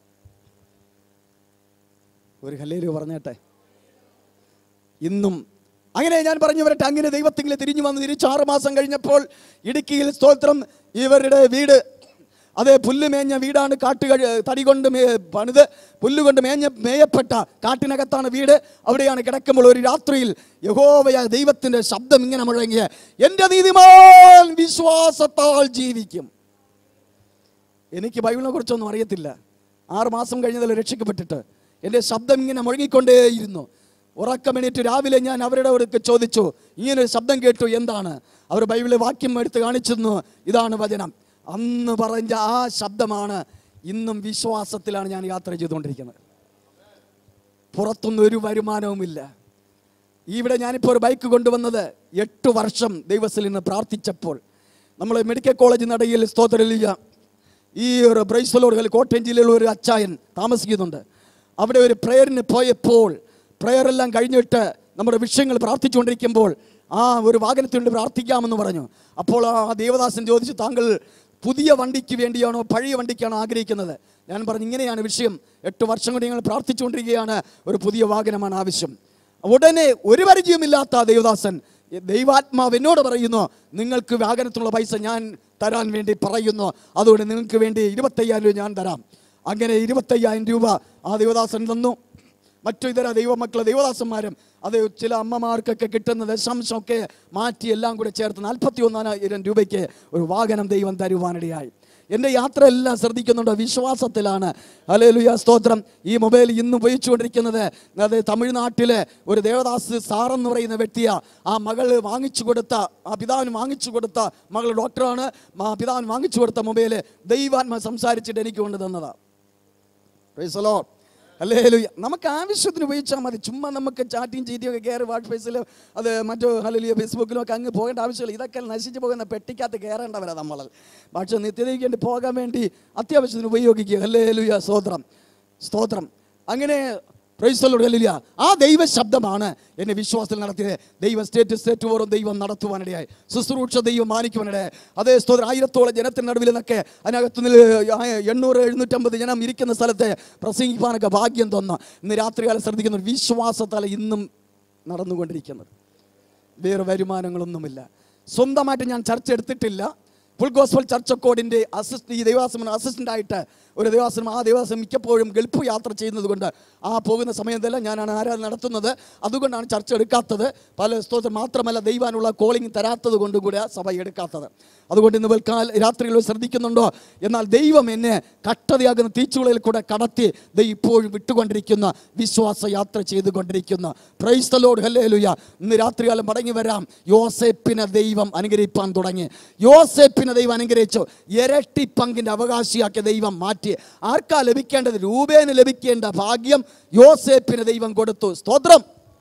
ഒരു ഹല്ലേലു പറഞ്ഞേട്ടെ ഇന്നും അങ്ങനെ ഞാൻ പറഞ്ഞു വരട്ടെ അങ്ങനെ ദൈവത്തിങ്കിലെ തിരിഞ്ഞു വന്ന് തിരിച്ച് ആറ് മാസം കഴിഞ്ഞപ്പോൾ ഇടുക്കിയിൽ സ്തോത്രം ഇവരുടെ വീട് അതേ പുല്ല് മേഞ്ഞ വീടാണ് കാട്ട് കഴി തടി കൊണ്ട് മേ പണിത് പുല്ല് കൊണ്ട് മേഞ്ഞ മേയപ്പെട്ട കാട്ടിനകത്താണ് വീട് അവിടെയാണ് കിടക്കുമ്പോൾ ഒരു രാത്രിയിൽ യഹോവയ ദൈവത്തിൻ്റെ ശബ്ദം ഇങ്ങനെ മുഴങ്ങിയ എൻ്റെ നീതിമാൻ വിശ്വാസത്താൽ ജീവിക്കും എനിക്ക് ബൈബിളിനെ കുറിച്ചൊന്നും അറിയത്തില്ല ആറ് മാസം കഴിഞ്ഞതിൽ രക്ഷിക്കപ്പെട്ടിട്ട് എൻ്റെ ശബ്ദം ഇങ്ങനെ മുഴങ്ങിക്കൊണ്ടേയിരുന്നു ഉറക്കമെണീറ്റ് രാവിലെ ഞാൻ അവരുടെ അടുത്ത് ചോദിച്ചു ഇങ്ങനെ ഒരു ശബ്ദം കേട്ടു എന്താണ് അവർ ബൈബിളിലെ വാക്യം എടുത്ത് കാണിച്ചിരുന്നു ഇതാണ് വചനം അന്ന് പറഞ്ഞ ആ ശബ്ദമാണ് ഇന്നും വിശ്വാസത്തിലാണ് ഞാൻ യാത്ര ചെയ്തുകൊണ്ടിരിക്കുന്നത് പുറത്തൊന്നും ഒരു വരുമാനവുമില്ല ഇവിടെ ഞാനിപ്പോൾ ഒരു ബൈക്ക് കൊണ്ടുവന്നത് എട്ട് വർഷം ദൈവത്തിൽ നിന്ന് പ്രാർത്ഥിച്ചപ്പോൾ നമ്മൾ മെഡിക്കൽ കോളേജ് നടയിൽ സ്തോത്രലില്ല ഈ ഒരു ബ്രൈസലോടുകൾ കോട്ടയം ജില്ലയിലുള്ള ഒരു അച്ചായൻ താമസിക്കുന്നുണ്ട് അവിടെ ഒരു പ്രേയറിന് പോയപ്പോൾ പ്രേയർ എല്ലാം കഴിഞ്ഞിട്ട് നമ്മുടെ വിഷയങ്ങൾ പ്രാർത്ഥിച്ചുകൊണ്ടിരിക്കുമ്പോൾ ആ ഒരു വാഹനത്തിന് വേണ്ടി പ്രാർത്ഥിക്കാമെന്ന് പറഞ്ഞു അപ്പോൾ ആ ദേവദാസൻ ചോദിച്ചു താങ്കൾ പുതിയ വണ്ടിക്ക് വേണ്ടിയാണോ പഴയ വണ്ടിക്കാണോ ആഗ്രഹിക്കുന്നത് ഞാൻ പറഞ്ഞു ഇങ്ങനെയാണ് വിഷയം എട്ട് വർഷം കൊണ്ട് ഞങ്ങൾ പ്രാർത്ഥിച്ചുകൊണ്ടിരിക്കുകയാണ് ഒരു പുതിയ വാഹനമാണ് ആവശ്യം ഉടനെ ഒരു പരിചയമില്ലാത്ത ആ ദേവദാസൻ ദൈവാത്മാവ് എന്നോട് പറയുന്നു നിങ്ങൾക്ക് വാഹനത്തിലുള്ള പൈസ ഞാൻ തരാൻ വേണ്ടി പറയുന്നു അതുകൊണ്ട് നിങ്ങൾക്ക് വേണ്ടി ഇരുപത്തയ്യായിരം രൂപ ഞാൻ തരാം അങ്ങനെ ഇരുപത്തയ്യായിരം രൂപ ആ ദേവദാസൻ തന്നു മറ്റു ഇതര ദൈവമക്കളെ ദൈവദാസന്മാരും അത് ചില അമ്മമാർക്കൊക്കെ കിട്ടുന്ന ദശാംശമൊക്കെ മാറ്റി എല്ലാം കൂടെ ചേർത്ത് നാൽപ്പത്തി ഒന്നായിരം രൂപയ്ക്ക് ഒരു വാഹനം ദൈവം തരുവാനിടയായി എൻ്റെ യാത്ര എല്ലാം ശ്രദ്ധിക്കുന്നുണ്ട് വിശ്വാസത്തിലാണ് അലേലുയ സ്തോത്രം ഈ മൊബൈൽ ഇന്ന് ഉപയോഗിച്ചുകൊണ്ടിരിക്കുന്നത് അത് തമിഴ്നാട്ടിലെ ഒരു ദേവദാസ് സാറെന്ന് പറയുന്ന വ്യക്തിയാ ആ മകൾ വാങ്ങിച്ചു കൊടുത്ത ആ പിതാവിന് വാങ്ങിച്ചു കൊടുത്ത മകൾ ഡോക്ടറാണ് ആ പിതാവിന് വാങ്ങിച്ചു കൊടുത്ത മൊബൈൽ ദൈവാത്മ സംസാരിച്ചിട്ട് എനിക്ക് കൊണ്ട് തന്നതാ Praise the Lord. ഹല്ലേലൂയ നമുക്ക് ആവശ്യത്തിന് ഉപയോഗിച്ചാൽ മതി ചുമ്മാ നമുക്ക് ചാറ്റിങ് ചീറ്റിയൊക്കെ കയറി വാട്ട്സ്പേസിൽ അത് മറ്റു ഹല്ലേലൂയ ഫേസ്ബുക്കിലും ഒക്കെ അങ്ങ് പോകേണ്ട ആവശ്യമില്ല ഇതൊക്കെ നശിച്ചു പോകുന്ന പെട്ടിക്കകത്ത് കയറേണ്ടവരാ നമ്മൾ പക്ഷെ നിത്യതയ്ക്ക് വേണ്ടി പോകാൻ വേണ്ടി അത്യാവശ്യത്തിന് ഉപയോഗിക്കുക ഹല്ലേലൂയ സ്തോത്രം സ്തോത്രം അങ്ങനെ പ്രൈസ്തലോട് ഹല്ലേലൂയ ആ ദൈവ ശബ്ദമാണ് എന്നെ വിശ്വാസത്തിൽ നടത്തിയത് ദൈവം സ്റ്റേറ്റ് സ്റ്റേറ്റ് ഓരോ ദൈവം നടത്തുവാനിടയായി ശുശ്രൂഷ ദൈവം മാനിക്കുവാനിടയായി അതേ സ്തോത്രം ആയിരത്തോളം ജനത്തിന് നടുവിൽ നിന്നൊക്കെ അതിനകത്ത് നിന്ന് എണ്ണൂറ് എഴുന്നൂറ്റമ്പത് ജനം ഇരിക്കുന്ന സ്ഥലത്തെ പ്രസംഗിക്കാനൊക്കെ ഭാഗ്യം തന്നു ഇന്ന് രാത്രികാലം ശ്രദ്ധിക്കുന്ന ഒരു വിശ്വാസത്താൽ ഇന്നും നടന്നുകൊണ്ടിരിക്കുന്നത് വേറെ വരുമാനങ്ങളൊന്നുമില്ല സ്വന്തമായിട്ട് ഞാൻ ചർച്ച എടുത്തിട്ടില്ല ഫുൾ ഗോസ്ബൽ ചർച്ച് കോഡിൻ്റെ അസിസ്റ്റ് ഈ ദേവാസനം അസിസ്റ്റൻ്റ് ആയിട്ട് ഒരു ദേവാസനം ആ ദേവാസനം മിക്കപ്പോഴും ഗൾഫ് യാത്ര ചെയ്യുന്നത് കൊണ്ട് ആ പോകുന്ന സമയത്തെല്ലാം ഞാനാണ് ആരാധന നടത്തുന്നത് അതുകൊണ്ടാണ് ചർച്ച എടുക്കാത്തത് പല സ്തോത്രം മാത്രമല്ല ദൈവാനുള്ള കോളിംഗ് തരാത്തത് കൊണ്ടും കൂടെ സഭ എടുക്കാത്തത് അതുകൊണ്ട് ഇന്ന് വെൽക്കാൽ രാത്രിയിൽ ശ്രദ്ധിക്കുന്നുണ്ടോ എന്നാൽ ദൈവം എന്നെ കട്ടതയാകുന്ന തീച്ചുളയിൽ കൂടെ കടത്തി ദൈ ഇപ്പോഴും വിട്ടുകൊണ്ടിരിക്കുന്ന വിശ്വാസ യാത്ര ചെയ്തുകൊണ്ടിരിക്കുന്ന പ്രൈസ്തലോട് ഹല്ലേലുയ ഇന്ന് രാത്രികാലം മടങ്ങി വരാം യോസേപ്പിനെ ദൈവം അനുഗ്രഹിപ്പാൻ തുടങ്ങി യോസേപ്പിനെ ദൈവം അനുഗ്രഹിച്ചു ഇരട്ടി പങ്കിന്റെ അവകാശിയാക്കിയ ദൈവം മാറ്റി ആർക്കാ ലഭിക്കേണ്ടത് രൂപേന് ലഭിക്കേണ്ട ഭാഗ്യം യോസേപ്പിന് ദൈവം കൊടുത്തു സ്തോത്രം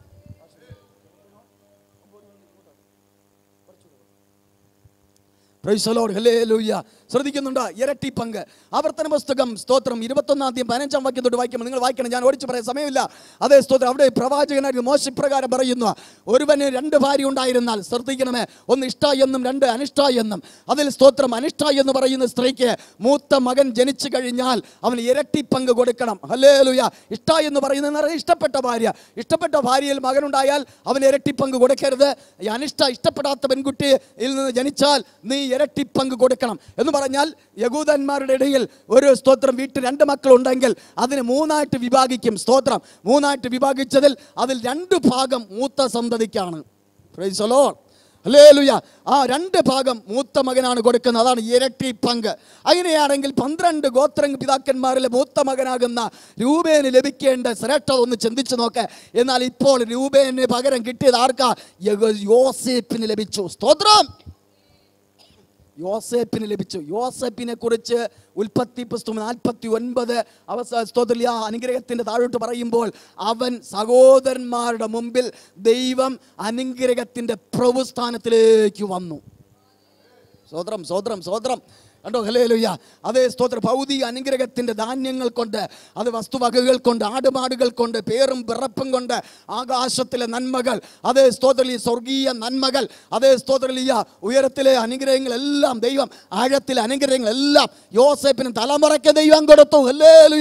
Praise the Lord. Hallelujah. ശ്രദ്ധിക്കുന്നുണ്ട് ഇരട്ടി പങ്ക് ആവർത്തന പുസ്തകം സ്തോത്രം ഇരുപത്തൊന്നാം തീയതി പതിനഞ്ചാം വാക്യം തൊട്ട് വായിക്കുമ്പോൾ നിങ്ങൾ വായിക്കണം ഞാൻ ഓടിച്ചു പറയാൻ സമയമില്ല അതേ സ്തോത്രം അവിടെ പ്രവാചകനായിട്ട് മോശപ്രകാരം പറയുന്നു ഒരുവന് രണ്ട് ഭാര്യ ഉണ്ടായിരുന്നാൽ ശ്രദ്ധിക്കണമേ ഒന്ന് ഇഷ്ട എന്നും രണ്ട് അനിഷ്ട എന്നും അതിൽ സ്തോത്രം അനിഷ്ട എന്ന് പറയുന്ന സ്ത്രീക്ക് മൂത്ത മകൻ ജനിച്ചു കഴിഞ്ഞാൽ അവന് ഇരട്ടി പങ്ക് കൊടുക്കണം ഹല്ലേലൂയ ഇഷ്ട എന്ന് പറയുന്നത് ഇഷ്ടപ്പെട്ട ഭാര്യ ഇഷ്ടപ്പെട്ട ഭാര്യയിൽ മകനുണ്ടായാൽ അവന് ഇരട്ടി പങ്ക് കൊടുക്കരുത് ഈ അനിഷ്ട ഇഷ്ടപ്പെടാത്ത പെൺകുട്ടിയിൽ നിന്ന് ജനിച്ചാൽ നീ ഇരട്ടി പങ്ക് കൊടുക്കണം എന്ന് പറഞ്ഞാൽ യകൂദന്മാരുടെ ഇടയിൽ ഒരു സ്തോത്രം വീട്ടിൽ രണ്ട് മക്കളുണ്ടെങ്കിൽ അതിന് മൂന്നായിട്ട് വിഭാഗിക്കും സ്തോത്രം മൂന്നായിട്ട് വിഭാഗിച്ചതിൽ അതിൽ രണ്ട് ഭാഗം മൂത്ത സന്തതിക്കാണ് Praise the Lord. ഹല്ലേലൂയ ആ രണ്ട് ഭാഗം മൂത്ത മകനാണ് കൊടുക്കുന്നത് അതാണ് ഇരട്ടി പങ്ക് അങ്ങനെയാണെങ്കിൽ പന്ത്രണ്ട് ഗോത്ര പിതാക്കന്മാരിലെ മൂത്ത മകനാകുന്ന രൂപേന് ലഭിക്കേണ്ട ശ്രേഷ്ഠത ഒന്ന് ചിന്തിച്ചു നോക്ക് എന്നാൽ ഇപ്പോൾ രൂപേന് പകരം കിട്ടിയത് ആർക്കാ യഹോ- യോസേപ്പിന് ലഭിച്ചു സ്തോത്രം യോസേപ്പിന് ലഭിച്ചു യോസേപ്പിനെ കുറിച്ച് ഉൽപ്പത്തി പുസ്തകം നാൽപ്പത്തി ഒൻപത് അവസ സ്തോത്രം ആ അനുഗ്രഹത്തിന്റെ താഴോട്ട് പറയുമ്പോൾ അവൻ സഹോദരന്മാരുടെ മുമ്പിൽ ദൈവം അനുഗ്രഹത്തിന്റെ പ്രഭുസ്ഥാനത്തിലേക്ക് വന്നു സ്വോത്രം സ്വോത്രം സ്വോത്രം കണ്ടോ ഹലേലുയ്യ അതേ സ്തോത്ര ഭൗതിക അനുഗ്രഹത്തിൻ്റെ ധാന്യങ്ങൾ കൊണ്ട് അത് വസ്തുവകകൾ കൊണ്ട് ആടുമാടുകൾ കൊണ്ട് പേറും പിറപ്പും കൊണ്ട് ആകാശത്തിലെ നന്മകൾ അതേ സ്തോത്രലി സ്വർഗീയ നന്മകൾ അതേ സ്തോത്രലിയ ഉയരത്തിലെ അനുഗ്രഹങ്ങളെല്ലാം ദൈവം ആഴത്തിലെ അനുഗ്രഹങ്ങളെല്ലാം യോസേപ്പിന് തലമുറയ്ക്ക് ദൈവം കൊടുത്തു ഹല്ലേലുയ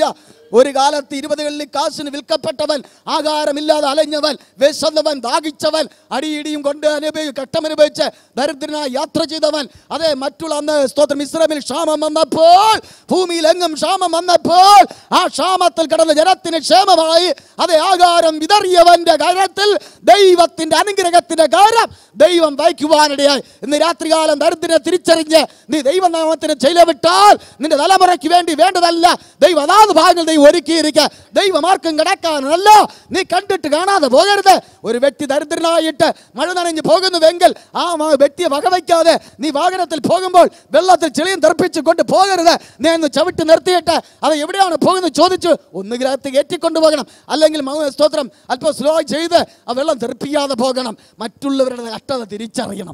ഒരു കാലത്ത് ഇരുപതുകളിൽ കാശിന് വിൽക്കപ്പെട്ടവൻ ആകാരമില്ലാതെ അലഞ്ഞവൻ വിശന്നവൻ ദാഹിച്ചവൻ അടിയിടിയും കൊണ്ട് അനുഭവി കട്ടമനുഭവിച്ച് ദരിദ്രനായി യാത്ര ചെയ്തവൻ അതെ മറ്റുള്ള അന്ന് സ്തോത്രം ഇസ്രായേലിൽ ക്ഷാമം വന്നപ്പോൾ ഭൂമിയിൽ എങ്ങും ക്ഷാമം വന്നപ്പോൾ ആ ക്ഷാമത്തിൽ കിടന്ന ജനത്തിന് ക്ഷേമമായി അതെ ആകാരം വിതറിയവന്റെ കാര്യത്തിൽ ദൈവത്തിന്റെ അനുഗ്രഹത്തിന്റെ കാര്യം ദൈവം വഹിക്കുവാനിടയായി ഇന്ന് രാത്രികാലം ദരിദ്രനെ തിരിച്ചറിഞ്ഞ് നീ ദൈവനാമത്തിന് ചെലവിട്ടാൽ നിന്റെ തലമുറയ്ക്ക് വേണ്ടി വേണ്ടതല്ല ദൈവം അതാത് ഭാഗങ്ങൾ ദൈവം ഒരുക്കിയിരിക്കുക ദൈവം ആർക്കും കിടക്കാനല്ല നീ കണ്ടിട്ട് കാണാതെ പോകരുത് ഒരു വ്യക്തി ദരിദ്രനായിട്ട് മഴ നനഞ്ഞ് പോകുന്നുവെങ്കിൽ ആ മ- വ്യക്തിയെ വകവയ്ക്കാതെ നീ വാഹനത്തിൽ പോകുമ്പോൾ വെള്ളത്തിൽ ചെളിയും തെറിപ്പിച്ച് കൊണ്ട് പോകരുത് നീ ഒന്ന് ചവിട്ടി നിർത്തിയിട്ട് അത് എവിടെയാണ് പോകുന്നത് ചോദിച്ചു ഒന്നുകിൽ അകത്ത് കയറ്റിക്കൊണ്ട് പോകണം അല്ലെങ്കിൽ മൗന സ്തോത്രം അല്പം സ്ലോ ചെയ്ത് ആ വെള്ളം തെറിപ്പിക്കാതെ പോകണം മറ്റുള്ളവരുടെ കഷ്ടത തിരിച്ചറിയണം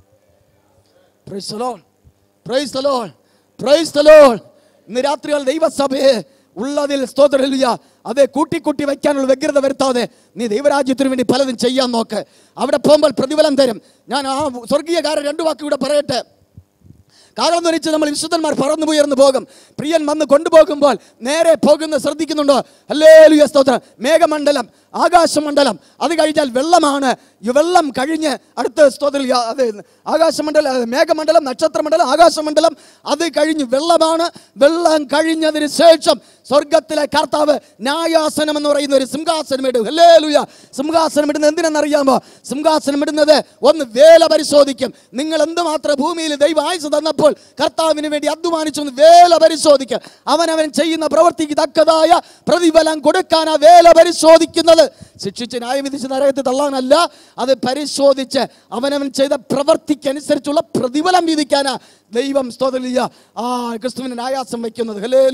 Praise the Lord. Praise the Lord. Praise the Lord. ഇന്ന് രാത്രികൾ ദൈവസഭയെ ഉള്ളതിൽ സ്തോത്രമില്ല അതെ കൂട്ടി കൂട്ടി വയ്ക്കാനുള്ള വ്യഗ്രത വരുത്താതെ നീ ദൈവരാജ്യത്തിന് വേണ്ടി പലതും ചെയ്യാൻ നോക്ക് അവിടെ പോകുമ്പോൾ പ്രതിഫലം തരും ഞാൻ ആ സ്വർഗീയകാരൻ രണ്ടു വാക്ക് ഇവിടെ പറയട്ടെ കാലം ധരിച്ച് നമ്മൾ വിശുദ്ധന്മാർ പറന്നു ഉയർന്നു പോകും പ്രിയൻ വന്ന് കൊണ്ടുപോകുമ്പോൾ നേരെ പോകുന്ന ശ്രദ്ധിക്കുന്നുണ്ടോ അല്ലേ സ്തോത്രം മേഘമണ്ഡലം ആകാശമണ്ഡലം അത് കഴിഞ്ഞാൽ വെള്ളമാണ് ഈ വെള്ളം കഴിഞ്ഞ് അടുത്ത സ്തോത്രം യാ- അത് ആകാശമണ്ഡലം അത് മേഘമണ്ഡലം നക്ഷത്രമണ്ഡലം ആകാശമണ്ഡലം അത് കഴിഞ്ഞ് വെള്ളമാണ് വെള്ളം കഴിഞ്ഞതിന് ശേഷം സ്വർഗത്തിലെ കർത്താവ് ന്യായാസനം എന്ന് പറയുന്ന ഒരു സിംഹാസനം ഇടും അല്ലേ ലുയ സിംഹാസനം ഇടുന്നത് എന്തിനെന്നറിയാമോ സിംഹാസനം ഇടുന്നത് ഒന്ന് വേല പരിശോധിക്കും നിങ്ങൾ എന്തുമാത്രം ഭൂമിയിൽ ദൈവം ആയുസ് തന്നപ്പോൾ കർത്താവിന് വേണ്ടി അധ്വാനിച്ചു എന്ന് വേല പരിശോധിക്കുക അവനവൻ ചെയ്യുന്ന പ്രവൃത്തിക്ക് തക്കതായ പ്രതിഫലം കൊടുക്കാൻ ആ വേല പരിശോധിക്കുന്നത് ശിക്ഷിച്ച് ന്യായം വിധിച്ച് നരകത്തിൽ തള്ളാനല്ല അത് പരിശോധിച്ച് അവനവൻ ചെയ്ത പ്രവൃത്തിക്കനുസരിച്ചുള്ള പ്രതിഫലം വിധിക്കാനാ ദൈവം സ്തോതലിയ ആ ക്രിസ്തുവിന് ന്യായാസം വയ്ക്കുന്നത് ഹലേ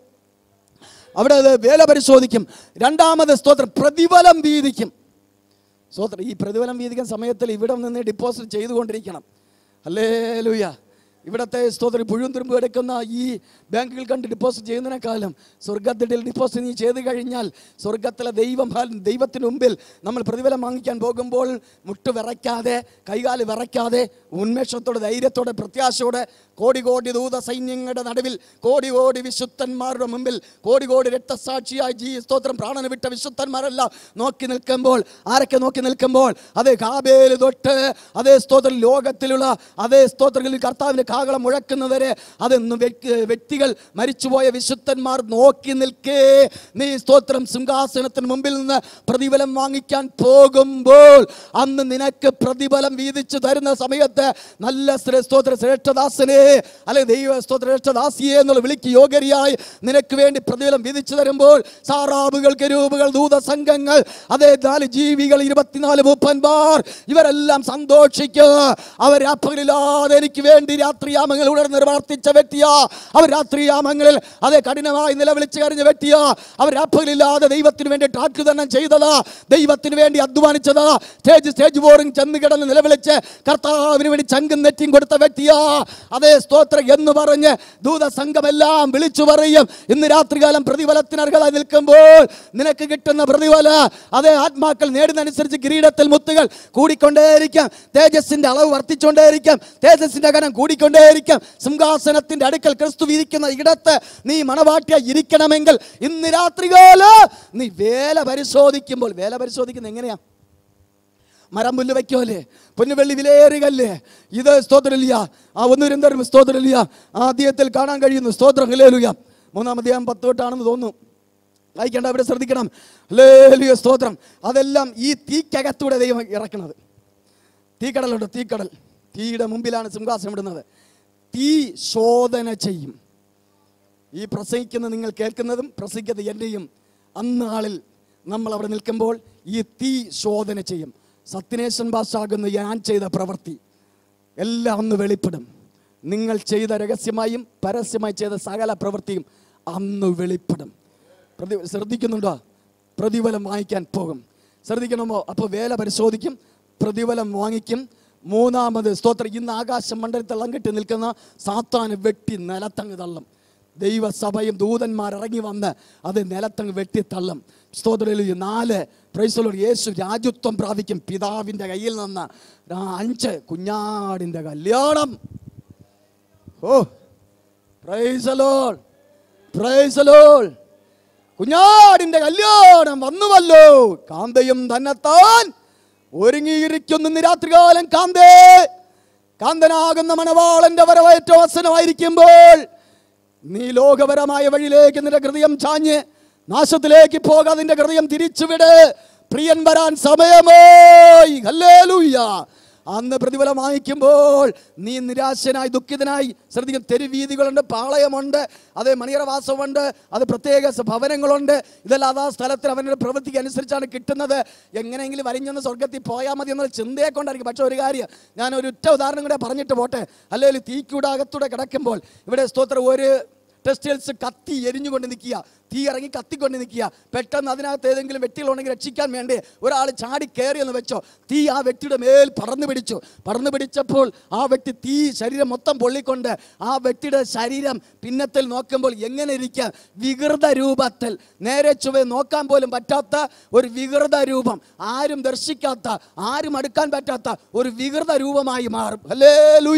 അവിടെ അത് വേല പരിശോധിക്കും രണ്ടാമത് സ്തോത്രം പ്രതിഫലം വീതിക്കും സ്തോത്രം ഈ പ്രതിഫലം വീതിക്കുന്ന സമയത്തിൽ ഇവിടെ നിന്ന് ഡിപ്പോസിറ്റ് ചെയ്തുകൊണ്ടിരിക്കണം അല്ലേ ലൂയ ഇവിടത്തെ സ്തോത്രം പുഴും തുരുമ്പ് എടുക്കുന്ന ഈ ബാങ്കുകൾ കണ്ട് ഡിപ്പോസിറ്റ് ചെയ്യുന്നതിനേക്കാളും സ്വർഗത്തിൽ ഡിപ്പോസിറ്റ് നീ ചെയ്ത് കഴിഞ്ഞാൽ സ്വർഗത്തിലെ ദൈവം ദൈവത്തിന് മുമ്പിൽ നമ്മൾ പ്രതിഫലം വാങ്ങിക്കാൻ പോകുമ്പോൾ മുട്ട് വിറയ്ക്കാതെ കൈകാല് വിറയ്ക്കാതെ ഉന്മേഷത്തോടെ ധൈര്യത്തോടെ പ്രത്യാശയോടെ കോടി കോടി ദൂത സൈന്യങ്ങളുടെ നടുവിൽ കോടി കോടി വിശുദ്ധന്മാരുടെ മുമ്പിൽ കോടി കോടി രക്തസാക്ഷിയായി ജീ സ്തോത്രം പ്രാണന വിട്ട വിശുദ്ധന്മാരെല്ലാം നോക്കി നിൽക്കുമ്പോൾ ആരൊക്കെ നോക്കി നിൽക്കുമ്പോൾ അതേ കാബേല് തൊട്ട് അതേ സ്തോത്രം ലോകത്തിലുള്ള അതേ സ്തോത്രങ്ങളിൽ കർത്താവിന് കാകളം മുഴക്കുന്നവരെ അതൊന്നും വ്യക്തി- വ്യക്തികൾ മരിച്ചുപോയ വിശുദ്ധന്മാർ നോക്കി നിൽക്കേ നീ സ്തോത്രം സിംഹാസനത്തിന് മുമ്പിൽ നിന്ന് പ്രതിഫലം വാങ്ങിക്കാൻ പോകുമ്പോൾ അന്ന് നിനക്ക് പ്രതിഫലം വീതിച്ചു തരുന്ന സമയത്ത് നല്ല ശ്രേ- സ്തോത്ര ശ്രേഷ്ഠദാസനെ അല്ലെ ദൈവ സ്തോത്ര ശ്രേഷ്ഠദാസിയെ എന്നുള്ള വിളിക്ക് യോഗ്യരിയായി നിനക്ക് വേണ്ടി പ്രതിഫലം വിധിച്ചു തരുമ്പോൾ സാറാബുകൾ കരൂപുകൾ ദൂതസംഘങ്ങൾ അതേ നാല് ജീവികൾ ഇരുപത്തിനാല് മൂപ്പന്മാർ ഇവരെല്ലാം സന്തോഷിക്കുക അവർ രാപ്പകലില്ലാതെ എനിക്ക് വേണ്ടി രാത്രിയാമങ്ങൾ ഉണർന്ന് പ്രാർത്ഥിച്ച വ്യക്തിയാ അവർ രാത്രിയാമങ്ങളിൽ അതേ കഠിനമായി നിലവിളിച്ച് കരഞ്ഞ വ്യക്തിയാ അവർ രാപ്പകലില്ലാതെ ദൈവത്തിന് വേണ്ടി ടാക്കുതരണം ചെയ്തതാ ദൈവത്തിന് വേണ്ടി അധ്വാനിച്ചതാ സ്റ്റേജ് സ്റ്റേജ് ബോറിംഗ് ചെന്ന് കിടന്ന് നിലവിളിച്ച് കർത്താവിന് വേണ്ടി ചങ്കും നെറ്റിയും കൊടുത്ത വ്യക്തിയാ അതേ സ്തോത്രം എന്ന് പറഞ്ഞ് ദൂതസംഘമെല്ലാം വിളിച്ചു പറയും ഇന്ന് രാത്രികാലം പ്രതിഫലത്തിന് അർഹത നിൽക്കുമ്പോൾ നിനക്ക് കിട്ടുന്ന പ്രതിഫല അതേ ആത്മാക്കൾ നേടുന്നതനുസരിച്ച് കിരീടത്തിൽ മുത്തുകൾ കൂടിക്കൊണ്ടേയിരിക്കാം തേജസ്സിന്റെ അളവ് വർദ്ധിച്ചുകൊണ്ടേയിരിക്കാം തേജസ്സിന്റെ കനം കൂടിക്കൊണ്ടേയിരിക്കാം സിംഹാസനത്തിന്റെ അടുക്കൽ ക്രിസ്തു വിരിക്കുന്ന ഇടത്ത് നീ മണവാട്ടിയായി ഇരിക്കണമെങ്കിൽ ഇന്ന് രാത്രികാല നീ വേല പരിശോധിക്കുമ്പോൾ വേല പരിശോധിക്കുന്നത് എങ്ങനെയാ മരം പുല്ല് വയ്ക്കുമല്ലേ പൊന്നുവെള്ളി വിലയേറുകല്ലേ ഇത് സ്തോത്രമില്ല ആ ഒന്നുരന്തരം സ്തോത്രമില്ല ആദ്യത്തിൽ കാണാൻ കഴിയുന്നു സ്തോത്രം ഹിലേലുയ മൂന്നാം അധ്യായം പത്ത് തൊട്ടാണെന്ന് തോന്നുന്നു വായിക്കേണ്ട അവിടെ ശ്രദ്ധിക്കണം ലേലുയ സ്തോത്രം അതെല്ലാം ഈ തീക്കകത്തൂടെ ദൈവം ഇറക്കണത് തീക്കടലുണ്ട് തീക്കടൽ തീയുടെ മുമ്പിലാണ് സിംഹാസനം ഇടുന്നത് തീ ശോധന ചെയ്യും ഈ പ്രസംഗിക്കുന്ന നിങ്ങൾ കേൾക്കുന്നതും പ്രസംഗിക്കുന്നത് എൻ്റെയും അന്നാളിൽ നമ്മൾ അവിടെ നിൽക്കുമ്പോൾ ഈ തീ ശോധന ചെയ്യും സത്യനേശൻ ഭാഷാകുന്ന ഞാൻ ചെയ്ത പ്രവൃത്തി എല്ലാം അന്ന് വെളിപ്പെടും നിങ്ങൾ ചെയ്ത രഹസ്യമായും പരസ്യമായി ചെയ്ത സകല പ്രവൃത്തിയും അന്ന് വെളിപ്പെടും പ്രതി ശ്രദ്ധിക്കുന്നുണ്ടോ പ്രതിഫലം വാങ്ങിക്കാൻ പോകും ശ്രദ്ധിക്കണമോ അപ്പോൾ വേല പരിശോധിക്കും പ്രതിഫലം വാങ്ങിക്കും മൂന്നാമത് സ്തോത്രം ഇന്ന് ആകാശ മണ്ഡലത്തിൽ തള്ളം കെട്ടി നിൽക്കുന്ന സാത്താന് വെട്ടി നിലത്തങ്ങ് തള്ളും ദൈവസഭയും ദൂതന്മാർ ഇറങ്ങി വന്ന് അത് നിലത്തങ്ങ് വെട്ടി തള്ളും സ്തോത്രയിൽ നാല് പ്രൈസലോട് യേശു രാജ്യത്വം പ്രാപിക്കും പിതാവിൻ്റെ കയ്യിൽ നിന്ന് ആ അഞ്ച് കുഞ്ഞാടിൻ്റെ കല്യാണം ഓ പ്രൈസലോൾ പ്രൈസലോൾ കുഞ്ഞാടിന്റെ കല്യാണം വന്നുവല്ലോ കാന്തയും തന്നെത്താൻ ഒരുങ്ങിയിരിക്കുന്നു ഇന്ന് രാത്രികാലം കാന്തേ കാന്തനാകുന്ന മണവാളന്റെ വരവേറ്റ വസനമായിരിക്കുമ്പോൾ നീ ലോകപരമായ വഴിയിലേക്ക് നിന്റെ ഹൃദയം ചാഞ്ഞ് നാശത്തിലേക്ക് പോകാതെ നിന്റെ ഹൃദയം തിരിച്ചുവിട് പ്രിയൻ വരാൻ സമയമായി ഹല്ലേലൂയ അന്ന് പ്രതിഫലം വാങ്ങിക്കുമ്പോൾ നീ നിരാശനായി ദുഃഖിതനായി ശ്രദ്ധിക്കും തെരുവീതികളുണ്ട് പാളയമുണ്ട് അത് മണിയറവാസമുണ്ട് അത് പ്രത്യേക സ- ഭവനങ്ങളുണ്ട് ഇതെല്ലാം അതാ സ്ഥലത്തിൽ അവൻ്റെ പ്രവൃത്തിക്ക് അനുസരിച്ചാണ് കിട്ടുന്നത് എങ്ങനെയെങ്കിലും വരിഞ്ഞൊന്ന് സ്വർഗത്തിൽ പോയാൽ മതി എന്നുള്ള ചിന്തയെ കൊണ്ടായിരിക്കും പക്ഷെ ഒരു കാര്യം ഞാൻ ഒരു ഒറ്റ ഉദാഹരണം കൂടെ പറഞ്ഞിട്ട് പോട്ടെ അല്ലെങ്കിൽ തീക്കൂടെ അകത്തൂടെ കിടക്കുമ്പോൾ ഇവിടെ സ്തോത്രം ഒരു ടെക്സ്റ്റൈൽസ് കത്തി എരിഞ്ഞുകൊണ്ട് നിൽക്കുക തീ ഇറങ്ങി കത്തിക്കൊണ്ട് നിൽക്കുക പെട്ടെന്ന് അതിനകത്ത് ഏതെങ്കിലും വ്യക്തികളുണ്ടെങ്കിൽ രക്ഷിക്കാൻ വേണ്ടി ഒരാൾ ചാടി കയറിയെന്ന് വെച്ചോ തീ ആ വ്യക്തിയുടെ മേൽ പടർന്നു പിടിച്ചു പടർന്നു പിടിച്ചപ്പോൾ ആ വ്യക്തി തീ ശരീരം മൊത്തം പൊള്ളിക്കൊണ്ട് ആ വ്യക്തിയുടെ ശരീരം പിന്നത്തിൽ നോക്കുമ്പോൾ എങ്ങനെ ഇരിക്കുക വികൃത രൂപത്തിൽ നേരെ ചുവ നോക്കാൻ പോലും പറ്റാത്ത ഒരു വികൃത രൂപം ആരും ദർശിക്കാത്ത ആരും അടുക്കാൻ പറ്റാത്ത ഒരു വികൃത രൂപമായി മാറും അല്ലേ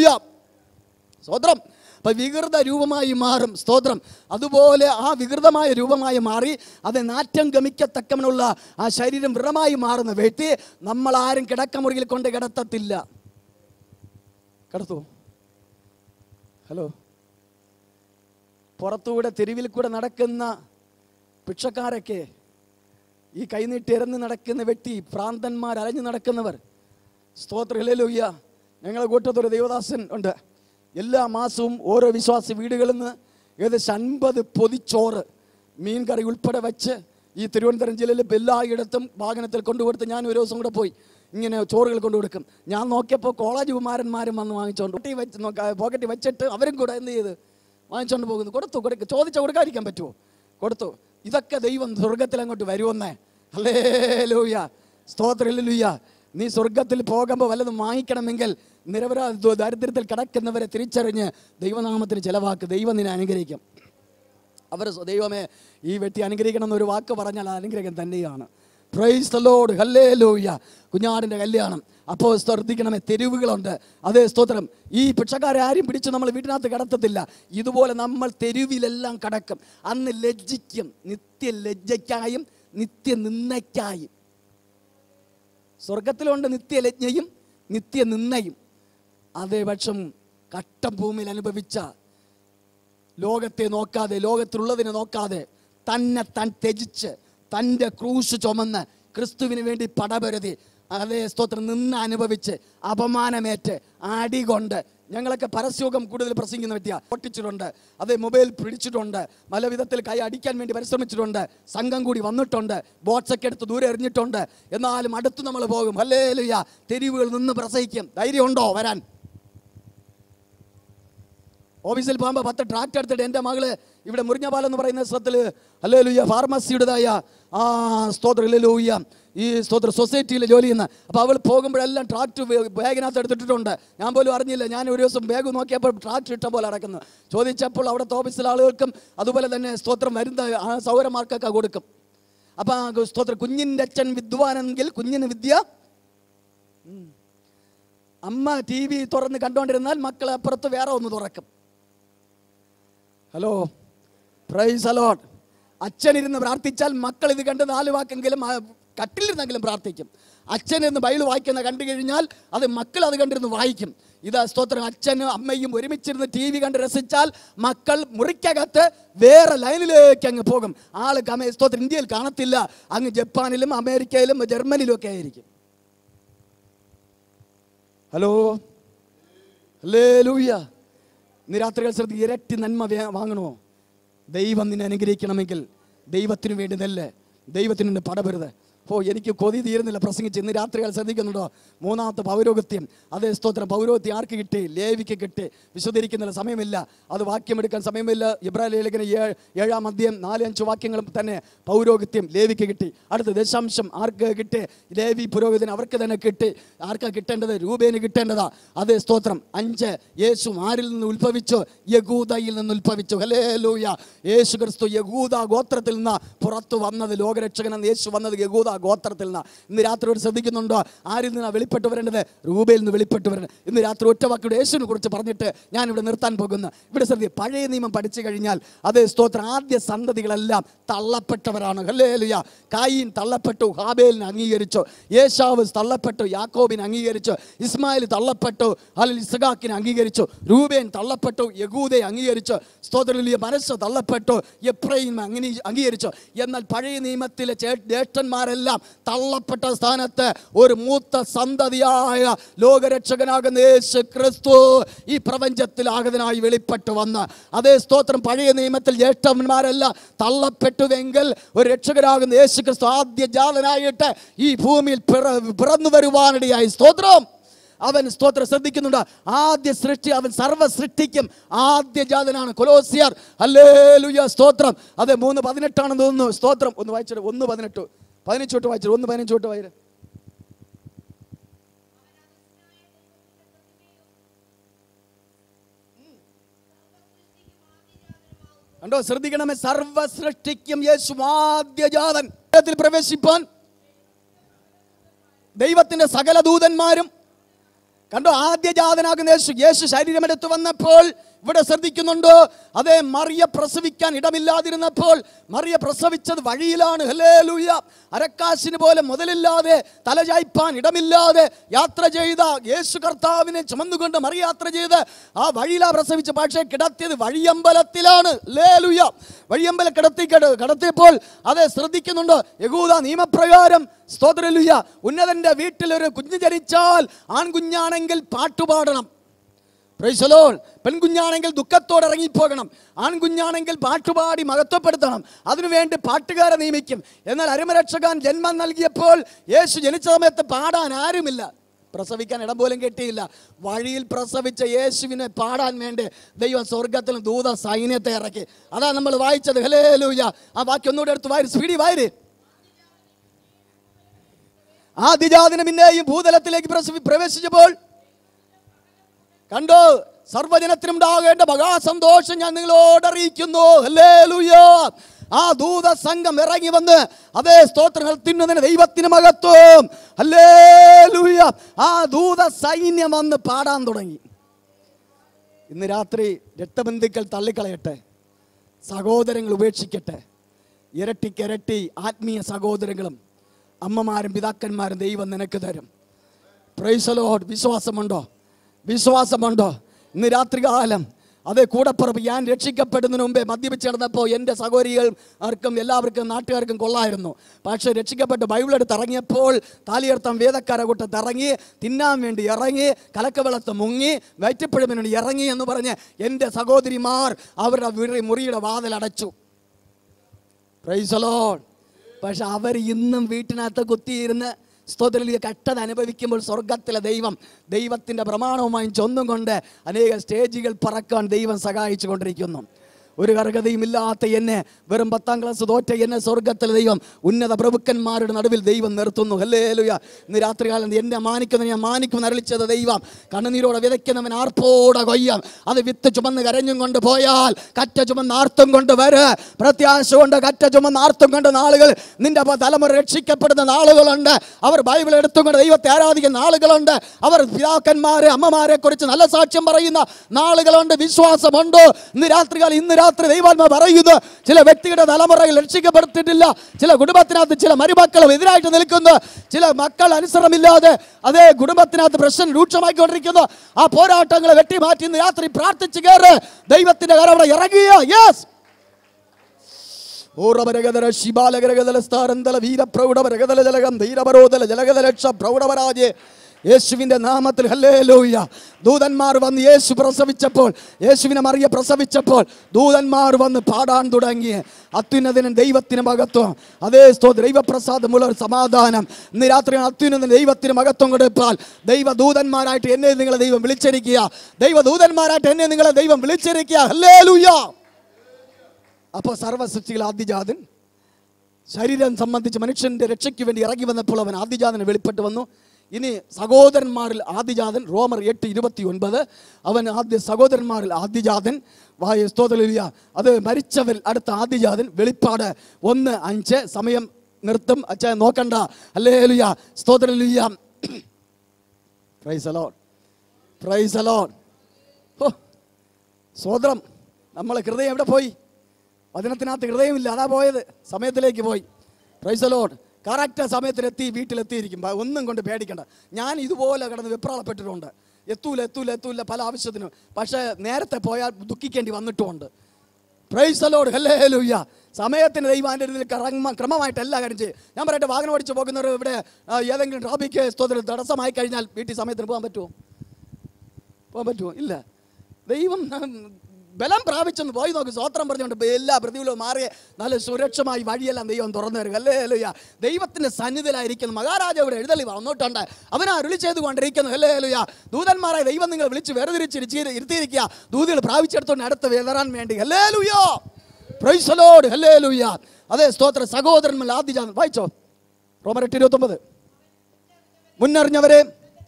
സ്തോത്രം അപ്പൊ വികൃത രൂപമായി മാറും സ്തോത്രം അതുപോലെ ആ വികൃതമായ രൂപമായി മാറി അത് നാറ്റം ഗമിക്കത്തക്കമനുള്ള ആ ശരീരം വ്രമായി മാറുന്ന വ്യക്തി നമ്മൾ ആരും കിടക്കമുറിയിൽ കൊണ്ട് കിടത്തത്തില്ല കിടത്തു ഹലോ പുറത്തുകൂടെ തെരുവിൽ കൂടെ നടക്കുന്ന ഭിക്ഷക്കാരൊക്കെ ഈ കൈനീട്ടി ഇറന്ന് നടക്കുന്ന വ്യക്തി ഭ്രാന്തന്മാർ അലഞ്ഞു നടക്കുന്നവർ സ്തോത്രയിലൂയ്യ ഞങ്ങളെ കൂട്ടത്തൊരു ദേവദാസൻ ഉണ്ട് എല്ലാ മാസവും ഓരോ വിശ്വാസി വീടുകളിൽ നിന്ന് ഏകദേശം അൻപത് പൊതിച്ചോറ് മീൻ കറി ഉൾപ്പെടെ വെച്ച് ഈ തിരുവനന്തപുരം ജില്ലയിൽ എല്ലായിടത്തും വാഹനത്തിൽ കൊണ്ടുകൊടുത്ത് ഞാൻ ഒരു ദിവസം കൂടെ പോയി ഇങ്ങനെ ചോറുകൾ കൊണ്ടു കൊടുക്കും ഞാൻ നോക്കിയപ്പോൾ കോളേജ് കുമാരന്മാരും വന്ന് വാങ്ങിച്ചോണ്ട് പോക്കറ്റിൽ വെച്ച് നോക്ക പോക്കറ്റിൽ വെച്ചിട്ട് അവരും കൂടെ എന്ത് ചെയ്ത് വാങ്ങിച്ചോണ്ട് പോകുന്നു കൊടുത്തു കൊടുക്ക ചോദിച്ച കൊടുക്കാതിരിക്കാൻ പറ്റുമോ കൊടുത്തു ഇതൊക്കെ ദൈവം സ്വർഗത്തിൽ അങ്ങോട്ട് വരുമെന്നേ അല്ലേ ലൂയ സ്തോത്രയില്ല നീ സ്വർഗത്തിൽ പോകുമ്പോൾ വല്ലതും വാങ്ങിക്കണമെങ്കിൽ നിരപരാധ ദാരിദ്ര്യത്തിൽ കിടക്കുന്നവരെ തിരിച്ചറിഞ്ഞ് ദൈവനാമത്തിന് ചിലവാക്ക് ദൈവം നിന്നെ അനുഗ്രഹിക്കും അവർ ദൈവമേ ഈ വ്യക്തി അനുഗ്രഹിക്കണം എന്നൊരു വാക്ക് പറഞ്ഞാൽ അത് അനുഗ്രഹം തന്നെയാണ് പ്രൈസ് ദ ലോർഡ് ഹല്ലേ ലൂയ കുഞ്ഞാടിൻ്റെ കല്യാണം അപ്പോൾ ശ്രദ്ധിക്കണമേ തെരുവുകളുണ്ട് അതേ സ്തോത്രം ഈ ഭിക്ഷക്കാരെ ആരും പിടിച്ച് നമ്മൾ വീട്ടിനകത്ത് കിടത്തത്തില്ല ഇതുപോലെ നമ്മൾ തെരുവിലെല്ലാം കിടക്കും അന്ന് ലജ്ജിക്കും നിത്യ ലജ്ജയ്ക്കായും നിത്യ നിന്നയ്ക്കായും സ്വർഗത്തിലുണ്ട് നിത്യലജ്ഞയും നിത്യനിന്നയും അതേ പക്ഷം കട്ടം ഭൂമിയിൽ അനുഭവിച്ച ലോകത്തെ നോക്കാതെ ലോകത്തിലുള്ളതിനെ നോക്കാതെ തന്നെ താൻ ത്യജിച്ച് തൻ്റെ ക്രൂശ് ചുമന്ന് ക്രിസ്തുവിന് വേണ്ടി പടപരുതി അതേ സ്തോത്രം നിന്ന് അനുഭവിച്ച് അപമാനമേറ്റ് അടികൊണ്ട് ഞങ്ങളൊക്കെ പരസ്യോഗം കൂടുതൽ പ്രസംഗിക്കുന്ന വ്യക്തിയാണ് പൊട്ടിച്ചിട്ടുണ്ട് അതേ മൊബൈൽ പിടിച്ചിട്ടുണ്ട് പല വിധത്തിൽ കൈ അടിക്കാൻ വേണ്ടി പരിശ്രമിച്ചിട്ടുണ്ട് സംഘം കൂടി വന്നിട്ടുണ്ട് ബോട്ട്സൊക്കെ എടുത്ത് ദൂരെ എറിഞ്ഞിട്ടുണ്ട് എന്നാലും അടുത്ത് നമ്മൾ പോകും അല്ലേ ലുയ്യ തെരുവുകൾ നിന്ന് പ്രസംഗിക്കും ധൈര്യമുണ്ടോ വരാൻ ഓഫീസിൽ പോകുമ്പോൾ പത്ത് ട്രാക്ടർ എടുത്തിട്ട് എൻ്റെ മകള് ഇവിടെ മുറിഞ്ഞപാലം എന്ന് പറയുന്ന സ്ഥലത്തിൽ അല്ലേ ലൂയ്യ ഫാർമസിയുടേതായ ആ സ്തോത്ര ലൂയ്യ ഈ സ്തോത്ര സൊസൈറ്റിയിൽ ജോലി ചെയ്യുന്ന അപ്പോൾ അവൾ പോകുമ്പോഴെല്ലാം ട്രാക്ടർ ബാഗിനകത്ത് എടുത്തിട്ടുണ്ട് ഞാൻ പോലും അറിഞ്ഞില്ല ഞാൻ ഒരു ദിവസം ബാഗ് നോക്കിയപ്പോൾ ട്രാക്ടർ ഇട്ട പോലെ അടക്കുന്നു ചോദിച്ചപ്പോൾ അവിടുത്തെ ഓഫീസിലെ ആളുകൾക്കും അതുപോലെ തന്നെ സ്തോത്രം വരുന്ന ആ സൗരമാർക്കൊക്കെ കൊടുക്കും അപ്പം ആ സ്തോത്രം കുഞ്ഞിൻ്റെ അച്ഛൻ വിദ്വാനെങ്കിൽ കുഞ്ഞിന് വിദ്യ അമ്മ ടി വി തുറന്ന് കണ്ടുകൊണ്ടിരുന്നാൽ മക്കൾ അപ്പുറത്ത് വേറെ ഒന്ന് തുറക്കും ഹലോ പ്രൈസ് അലോട്ട് അച്ഛനിരുന്ന് പ്രാർത്ഥിച്ചാൽ മക്കൾ ഇത് കണ്ട് നാല് വാക്കെങ്കിലും ആ കട്ടിലിരുന്നെങ്കിലും പ്രാർത്ഥിക്കും അച്ഛൻ എന്ന് ബൈബിൾ വായിക്കുന്ന കണ്ടു കഴിഞ്ഞാൽ അത് മക്കൾ അത് കണ്ടിരുന്ന് വായിക്കും ഇതാ സ്തോത്രം അച്ഛനും അമ്മയും ഒരുമിച്ചിരുന്ന് ടി വി കണ്ട് രസിച്ചാൽ മക്കൾ മുറിക്കകത്ത് വേറെ ലൈനിലേക്ക് അങ്ങ് പോകും ആള് കമേ സ്തോത്രം ഇന്ത്യയിൽ കാണത്തില്ല അങ്ങ് ജപ്പാനിലും അമേരിക്കയിലും ജർമ്മനിയിലും ഒക്കെ ആയിരിക്കും ഹലോ അല്ലേ ലൂയ്യ ഇന്ന് രാത്രികൾ ശ്രദ്ധ ഇരട്ടി നന്മ വേ- വാങ്ങണമോ ദൈവം നിന്നെ അനുഗ്രഹിക്കണമെങ്കിൽ ദൈവത്തിന് വേണ്ടി നെല്ല് ദൈവത്തിന് വേണ്ടി പടപരുത് ഓ എനിക്ക് കൊതി തീരുന്നില്ല പ്രസംഗിച്ച് ഇന്ന് രാത്രികൾ ശ്രദ്ധിക്കുന്നുണ്ടോ മൂന്നാമത്തെ പൗരോഗത്യം അതേ സ്തോത്രം പൗരോഗത്യം ആർക്ക് കിട്ടി ലേവിക്ക് കിട്ടി വിശദീകരിക്കുന്നില്ല സമയമില്ല അത് വാക്യമെടുക്കാൻ സമയമില്ല ഇബ്രാഹിം ലേഖന ഏഴ് ഏഴാം അധ്യയം നാല് അഞ്ച് വാക്യങ്ങളും തന്നെ പൗരോഗത്യം ലേവിക്ക് കിട്ടി അടുത്ത ദശാംശം ആർക്ക് കിട്ടി ലേവി പുരോഹിതന് അവർക്ക് തന്നെ കിട്ടി ആർക്കാ കിട്ടേണ്ടത് രൂപേന് കിട്ടേണ്ടതാ അതേ സ്തോത്രം അഞ്ച് യേശു ആരിൽ നിന്ന് ഉത്ഭവിച്ചു യഗൂദയിൽ നിന്ന് ഉത്ഭവിച്ചു ഹലേ ലൂയ യേശു ക്രിസ്തു യഗൂദ ഗോത്രത്തിൽ നിന്ന് പുറത്തു വന്നത് ലോകരക്ഷകൻ എന്ന് യേശു വന്നത് യഗൂദ ഗോത്രത്തിൽ നിന്ന് ഇന്ന് രാത്രി ഒരു ശ്രദ്ധിക്കുന്നുണ്ടോ ആരിൽ നിന്നാണ് വെളിപ്പെട്ട് വരേണ്ടത് രൂപയിൽ നിന്ന് വെളിപ്പെട്ട് വരേണ്ടത് ഇന്ന് രാത്രി ഒറ്റ വാക്കിയുടെ യേശുവിനെ കുറിച്ച് പറഞ്ഞിട്ട് ഞാൻ ഇവിടെ നിർത്താൻ പോകുന്നു ഇവിടെ ശ്രദ്ധി പഴയ നിയമം പഠിച്ചു കഴിഞ്ഞാൽ അതേ സ്തോത്രം ആദ്യ സന്തതികളെല്ലാം തള്ളപ്പെട്ടവരാണ് ഹല്ലേലൂയ കായീൻ തള്ളപ്പെട്ടു ഹാബേലിനെ അംഗീകരിച്ചു യേശാവ് തള്ളപ്പെട്ടു യാക്കോബിനെ അംഗീകരിച്ചു ഇസ്മായിൽ തള്ളപ്പെട്ടു അല്ലെങ്കിൽ ഇസഖാക്കിനെ അംഗീകരിച്ചു രൂപേൻ തള്ളപ്പെട്ടു യഹൂദയെ അംഗീകരിച്ചു സ്തോത്രലിയ മനസ്സ് തള്ളപ്പെട്ടു എപ്രയും അങ്ങനെ അംഗീകരിച്ചു എന്നാൽ പഴയ നിയമത്തിലെ ചേ- ജ്യേഷ്ഠന്മാരെല്ലാം തള്ളപ്പെട്ട സ്ഥാനത്ത് ഒരു മൂത്ത സന്തതിയായ ലോകരക്ഷകനാകുന്ന യേശു ക്രിസ്തു ഈ പ്രപഞ്ചത്തിൽ ആഗതനായി വെളിപ്പെട്ടു വന്ന് അതേ സ്തോത്രം പഴയ നിയമത്തിൽ ജ്യേഷ്ഠന്മാരെല്ലാം തള്ളപ്പെട്ടുവെങ്കിൽ ഒരു രക്ഷകനാകുന്ന യേശു ക്രിസ്തു ആദ്യ ജാതനായിട്ട് ഈ ഭൂമിയിൽ പിറ- പിറന്നു വരുവാനിടയായി സ്തോത്രം അവൻ സ്തോത്രം ശ്രദ്ധിക്കുന്നുണ്ട് ആദ്യ സൃഷ്ടി അവൻ സർവ്വ സൃഷ്ടിക്കും ആദ്യ ജാതനാണ് കൊലോസിയർ ഹല്ലേലൂയ സ്തോത്രം അതെ മൂന്ന് പതിനെട്ടാണെന്ന് തോന്നുന്നു സ്തോത്രം ഒന്ന് വായിച്ചിട്ട് ഒന്ന് പതിനെട്ട് പതിനഞ്ചോട്ട് വായിച്ചിട്ട് ഒന്ന് പതിനഞ്ചോട്ട് വായിര കണ്ടോ ശ്രദ്ധിക്കണമേ സർവ്വ സൃഷ്ടിക്കും യേശു ആദ്യജാതൻ ത്തിൽ പ്രവേശിപ്പാൻ ദൈവത്തിന്റെ സകല ദൂതന്മാരും കണ്ടോ ആദ്യജാതനാകുന്ന യേശു യേശു ശരീരമെടുത്ത് വന്നപ്പോൾ ഇവിടെ ശ്രദ്ധിക്കുന്നുണ്ടോ അതേ മറിയ പ്രസവിക്കാൻ ഇടമില്ലാതിരുന്നപ്പോൾ മറിയ പ്രസവിച്ചത് വഴിയിലാണ് ഹല്ലേലൂയ അരക്കാശിന് പോലെ മുതലില്ലാതെ തലചായ്പാൻ ഇടമില്ലാതെ യാത്ര ചെയ്ത യേശു കർത്താവിനെ ചുമന്നുകൊണ്ട് മറിയ യാത്ര ചെയ്ത് ആ വഴിയിലാ പ്രസവിച്ച പക്ഷേ കിടത്തിയത് വഴിയമ്പലത്തിലാണ് ലേലുയ വഴിയമ്പലം കിടത്തി കിട- കിടത്തിയപ്പോൾ അതെ ശ്രദ്ധിക്കുന്നുണ്ടോ യഹൂദ നിയമപ്രകാരം സ്തോത്രലുയ ഉന്നതന്റെ വീട്ടിൽ ഒരു കുഞ്ഞ് ജനിച്ചാൽ ആൺകുഞ്ഞാണെങ്കിൽ പാട്ടുപാടണം പ്രൈസലോൾ പെൺകുഞ്ഞാണെങ്കിൽ ദുഃഖത്തോടെ ഇറങ്ങിപ്പോകണം ആൺകുഞ്ഞാണെങ്കിൽ പാട്ടുപാടി മഹത്വപ്പെടുത്തണം അതിനുവേണ്ടി പാട്ടുകാരെ നിയമിക്കും എന്നാൽ അരുമരക്ഷകാൻ ജന്മം നൽകിയപ്പോൾ യേശു ജനിച്ച സമയത്ത് പാടാൻ ആരുമില്ല പ്രസവിക്കാൻ ഇടം പോലും കിട്ടിയില്ല വഴിയിൽ പ്രസവിച്ച യേശുവിനെ പാടാൻ വേണ്ടി ദൈവം സ്വർഗത്തിൽ ദൂത സൈന്യത്തെ ഇറക്കി അതാ നമ്മൾ വായിച്ചത് ഹലേ ലൂയ ആ വാക്യം ഒന്നുകൂടെ എടുത്ത് വായിര് സ്പീഡി വായിര് ആദിജാതിന് പിന്നെയും ഭൂതലത്തിലേക്ക് പ്രസവി പ്രവേശിച്ചപ്പോൾ കണ്ടോ സർവജനത്തിനുണ്ടാകേണ്ട മഹാസന്തോഷം ഞാൻ നിങ്ങളോട് അറിയിക്കുന്നു ഹല്ലേലൂയ ആ ദൂത സംഘം ഇറങ്ങി വന്ന് അതേ സ്തോത്രങ്ങൾ തിന്നുന്നതിന് ദൈവത്തിന് മഹത്വം ഹല്ലേലൂയ ആ ദൂത സൈന്യം വന്ന് പാടാൻ തുടങ്ങി ഇന്ന് രാത്രി രക്തബന്ധുക്കൾ തള്ളിക്കളയട്ടെ സഹോദരങ്ങൾ ഉപേക്ഷിക്കട്ടെ ഇരട്ടിക്കിരട്ടി ആത്മീയ സഹോദരങ്ങളും അമ്മമാരും പിതാക്കന്മാരും ദൈവം നിനക്ക് തരും പ്രൈസലോഡ് വിശ്വാസമുണ്ടോ വിശ്വാസമുണ്ടോ ഇന്ന് രാത്രികാലം അതെ കൂടപ്പുറപ്പ് ഞാൻ രക്ഷിക്കപ്പെടുന്നതിന് മുമ്പേ മദ്യപിച്ച് കിടന്നപ്പോൾ എൻ്റെ സഹോദരികൾക്കും എല്ലാവർക്കും നാട്ടുകാർക്കും കൊള്ളായിരുന്നു പക്ഷേ രക്ഷിക്കപ്പെട്ട് ബൈബിൾ എടുത്ത് ഇറങ്ങിയപ്പോൾ താലിയർത്ഥം വേദക്കാര കൂട്ടത്ത് ഇറങ്ങി തിന്നാൻ വേണ്ടി ഇറങ്ങി കലക്കവെള്ളത്ത് മുങ്ങി വയറ്റിപ്പഴമിന് വേണ്ടി ഇറങ്ങി എന്ന് പറഞ്ഞ് എൻ്റെ സഹോദരിമാർ അവരുടെ വീട് മുറിയുടെ വാതിലടച്ചു പ്രൈസലോൺ പക്ഷെ അവർ ഇന്നും വീട്ടിനകത്ത് കുത്തിയിരുന്ന് സ്തോത്രലിയ കട്ടത് അനുഭവിക്കുമ്പോൾ സ്വർഗത്തിലെ ദൈവം ദൈവത്തിൻ്റെ പ്രമാണവുമായും ചൊന്നും കൊണ്ട് അനേക സ്റ്റേജുകൾ പറക്കാൻ ദൈവം സഹായിച്ചു കൊണ്ടിരിക്കുന്നു ഒരു കർഗതയും ഇല്ലാത്ത എന്നെ വെറും പത്താം ക്ലാസ് തോറ്റ എന്നെ സ്വർഗത്തിലെ ദൈവം ഉന്നത പ്രഭുക്കന്മാരുടെ നടുവിൽ ദൈവം നിർത്തുന്നു ഹല്ലേലൂയ ഇന്ന് രാത്രികാലം എന്നെ മാനിക്കുന്ന ഞാൻ മാനിക്കുമെന്ന് അരളിച്ചത് ദൈവം കണ്ണുനീരോടെ വിതയ്ക്കുന്നവൻ ആർപ്പോടെ കൊയ്യാം അത് വിത്ത് ചുമന്ന് കരഞ്ഞും കൊണ്ട് പോയാൽ കറ്റ ചുമന്ന് ആർത്തും കൊണ്ട് വര് പ്രത്യാശ കൊണ്ട് കറ്റ ചുമന്ന് ആർത്തും കൊണ്ട് നാളുകൾ നിന്റെ പ- തലമുറ രക്ഷിക്കപ്പെടുന്ന നാളുകളുണ്ട് അവർ ബൈബിൾ എടുത്തുകൊണ്ട് ദൈവത്തെ ആരാധിക്കുന്ന ആളുകളുണ്ട് അവർ പിതാക്കന്മാരെ അമ്മമാരെ കുറിച്ച് നല്ല സാക്ഷ്യം പറയുന്ന നാളുകളുണ്ട് വിശ്വാസമുണ്ടോ ഇന്ന് രാത്രികാലം ഇന്ന് രാത്രി ദൈവാത്മ പറയുന്നു ചില വ്യക്തികളുടെ തലമുറയിൽ രക്ഷിക്കപ്പെടുത്തിയിട്ടില്ല ചില കുടുംബത്തിനകത്ത് ചില മരുമക്കളും എതിരായിട്ട് നിൽക്കുന്നു ചില മക്കൾ അനുസരണമില്ലാതെ അതേ കുടുംബത്തിനകത്ത് പ്രശ്നം രൂക്ഷമാക്കിക്കൊണ്ടിരിക്കുന്നു ആ പോരാട്ടങ്ങളെ വെട്ടിമാറ്റി ഇന്ന് രാത്രി പ്രാർത്ഥിച്ചു കയറ് ദൈവത്തിന്റെ കരം അവിടെ ഇറങ്ങിയ യെസ് ഓറവരഗതര ശിബാലകരഗതല സ്ഥാരന്തല വീരപ്രൗഢവരഗതല ജലകം ധീരപരോധല ജലഗതലക്ഷ പ്രൗഢവരാജെ യേശുവിൻ്റെ നാമത്തിൽ ഹല്ലേലൂയ ദൂതന്മാർ വന്ന് യേശു പ്രസവിച്ചപ്പോൾ യേശുവിനെ മറിയ പ്രസവിച്ചപ്പോൾ ദൂതന്മാർ വന്ന് പാടാൻ തുടങ്ങി അത്യുന്നതിനും ദൈവത്തിന് മഹത്വം അതേ സ്തോ ദൈവപ്രസാദമുള്ള ഒരു സമാധാനം ഇന്ന് രാത്രി അത്യുന്നതിന് ദൈവത്തിന് മഹത്വം കൊടുപ്പാൽ ദൈവദൂതന്മാരായിട്ട് എന്നെ നിങ്ങളെ ദൈവം വിളിച്ചിരിക്കുക ദൈവദൂതന്മാരായിട്ട് എന്നെ നിങ്ങളെ ദൈവം വിളിച്ചിരിക്കുക ഹല്ലേലൂയ അപ്പോൾ സർവസൃഷ്ടികൾ ആദ്യജാതൻ ശരീരം സംബന്ധിച്ച് മനുഷ്യന്റെ രക്ഷയ്ക്ക് വേണ്ടി ഇറങ്ങി വന്നപ്പോൾ അവൻ ആദ്യജാതന് വെളിപ്പെട്ട് വന്നു ഇനി സഹോദരന്മാരിൽ ആദ്യജാതൻ റോമർ എട്ട് ഇരുപത്തി ഒൻപത് അവൻ ആദ്യ സഹോദരന്മാരിൽ ആദ്യജാതൻ വായ സ്തോതലിയ അത് മരിച്ചവരിൽ അടുത്ത ആദ്യജാതൻ വെളിപ്പാട് ഒന്ന് അഞ്ച് സമയം നിർത്തും അച്ഛാ നോക്കണ്ട അല്ലേ ലുയ്യ സ്തോത്രം ലുയ്യ പ്രൈസ് അലോൺ പ്രൈസ് അലോൺ ഓ സ്വോത്രം നമ്മളെ ഹൃദയം എവിടെ പോയി വചനത്തിനകത്ത് ഹൃദയമില്ല അതാ പോയത് സമയത്തിലേക്ക് പോയി പ്രൈസലോട്ട് കറക്റ്റ് സമയത്തിലെത്തി വീട്ടിലെത്തിയിരിക്കും ബ- ഒന്നും കൊണ്ട് പേടിക്കണ്ട ഞാൻ ഇതുപോലെ കിടന്ന് വെപ്രാളപ്പെട്ടിട്ടുണ്ട് എത്തൂല എത്തൂല എത്തൂല പല ആവശ്യത്തിനും പക്ഷേ നേരത്തെ പോയാൽ ദുഃഖിക്കേണ്ടി വന്നിട്ടുമുണ്ട് പ്രൈസലോട് ഹല്ലേ ലൂയ്യ സമയത്തിന് ദൈവാൻ്റെ ഇതിൽ ക്രമ ക്രമമായിട്ട് എല്ലാ കാര്യം ചെയ്യും ഞാൻ പറയട്ടെ വാഹനം ഓടിച്ച് പോകുന്നവർ ഇവിടെ ആ, ഏതെങ്കിലും ട്രാഫിക് സ്തോത്രം തടസ്സമായി കഴിഞ്ഞാൽ വീട്ടിൽ സമയത്തിന് പോകാൻ പറ്റുമോ പോകാൻ പറ്റുമോ ഇല്ല ദൈവം ഉം, ബലം പ്രാപിച്ചെന്ന് പോയി നോക്ക് സ്വോത്രം പറഞ്ഞുകൊണ്ട് എല്ലാ പ്രതികൂലവും മാറിയ നല്ല സുരക്ഷമായി വഴിയെല്ലാം ദൈവം തുറന്നു തരും അല്ലേ ലുയ്യ ദൈവത്തിന്റെ സന്നിധിയിലായിരിക്കുന്നു മഹാരാജാവിടെ എഴുതലി വന്നിട്ടുണ്ട് അവനാ അരുളി ചെയ്തുകൊണ്ടിരിക്കുന്നു അല്ലേ ലുയ്യ ദൂതന്മാരെ ദൈവം നിങ്ങൾ വിളിച്ച് വേർതിരിച്ച് ഇരുത്തിയിരിക്കുക ദൂതികൾ പ്രാപിച്ചെടുത്തോണ്ട് അടുത്ത് വേദറാൻ വേണ്ടി അല്ലേ ലുയ്യോ പ്രൈസലോട് ഹല്ലേ ലുയ്യ അതെ സ്തോത്ര സഹോദരന്മാർ ആദ്യ വായിച്ചോ റോമരെട്ട് ഇരുപത്തൊമ്പത് മുന്നറിഞ്ഞവരെ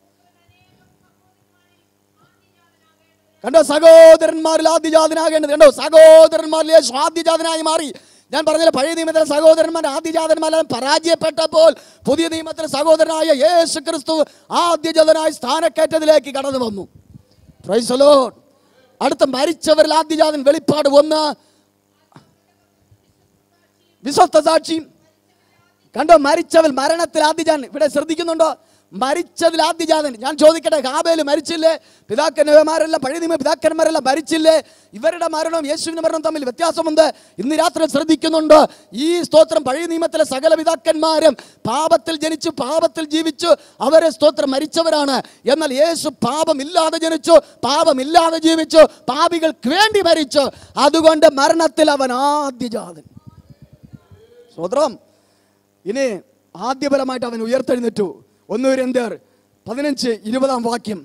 കണ്ടോ സഹോദരന്മാരിൽ ആദ്യജാതനാകേണ്ടത് കണ്ടോ സഹോദരന്മാരിൽ യേശു ആദ്യജാതനായി മാറി ഞാൻ പറഞ്ഞില്ല പഴയ നിയമത്തിലെ സഹോദരന്മാർ ആദ്യജാതന്മാരെല്ലാം പരാജയപ്പെട്ടപ്പോൾ പുതിയ നിയമത്തിലെ സഹോദരനായ യേശു ക്രിസ്തു ആദ്യജാതനായി സ്ഥാനക്കയറ്റത്തിലേക്ക് കടന്നു വന്നു Praise the Lord. അടുത്ത മരിച്ചവരിൽ ആദ്യജാതൻ വെളിപ്പാട് ഒന്ന് വിശ്വസ്ത സാക്ഷി കണ്ടോ മരിച്ചവൻ മരണത്തിൽ ആദ്യജാൻ ഇവിടെ ശ്രദ്ധിക്കുന്നുണ്ടോ മരിച്ചതിൽ ആദ്യജാതൻ ഞാൻ ചോദിക്കട്ടെ ഹാബേല് മരിച്ചില്ലേ പിതാക്കന്മാരെല്ലാം പഴയ നിയമ പിതാക്കന്മാരെല്ലാം മരിച്ചില്ലേ ഇവരുടെ മരണവും യേശുവിന്റെ മരണവും തമ്മിൽ വ്യത്യാസമുണ്ട് ഇന്ന് രാത്രി ശ്രദ്ധിക്കുന്നുണ്ട് ഈ സ്തോത്രം പഴയ നിയമത്തിലെ സകല പിതാക്കന്മാരും പാപത്തിൽ ജനിച്ചു പാപത്തിൽ ജീവിച്ചു അവരെ സ്തോത്രം മരിച്ചവരാണ് എന്നാൽ യേശു പാപമില്ലാതെ ജനിച്ചു പാപമില്ലാതെ ജീവിച്ചു പാപികൾക്ക് വേണ്ടി മരിച്ചു അതുകൊണ്ട് മരണത്തിൽ അവൻ ആദ്യജാതൻ സ്തോത്രം ഇനി ആദ്യഫലമായിട്ട് അവൻ ഉയർത്തെഴുന്നേറ്റു ഒന്നുവരെന്തേർ പതിനഞ്ച് ഇരുപതാം വാക്യം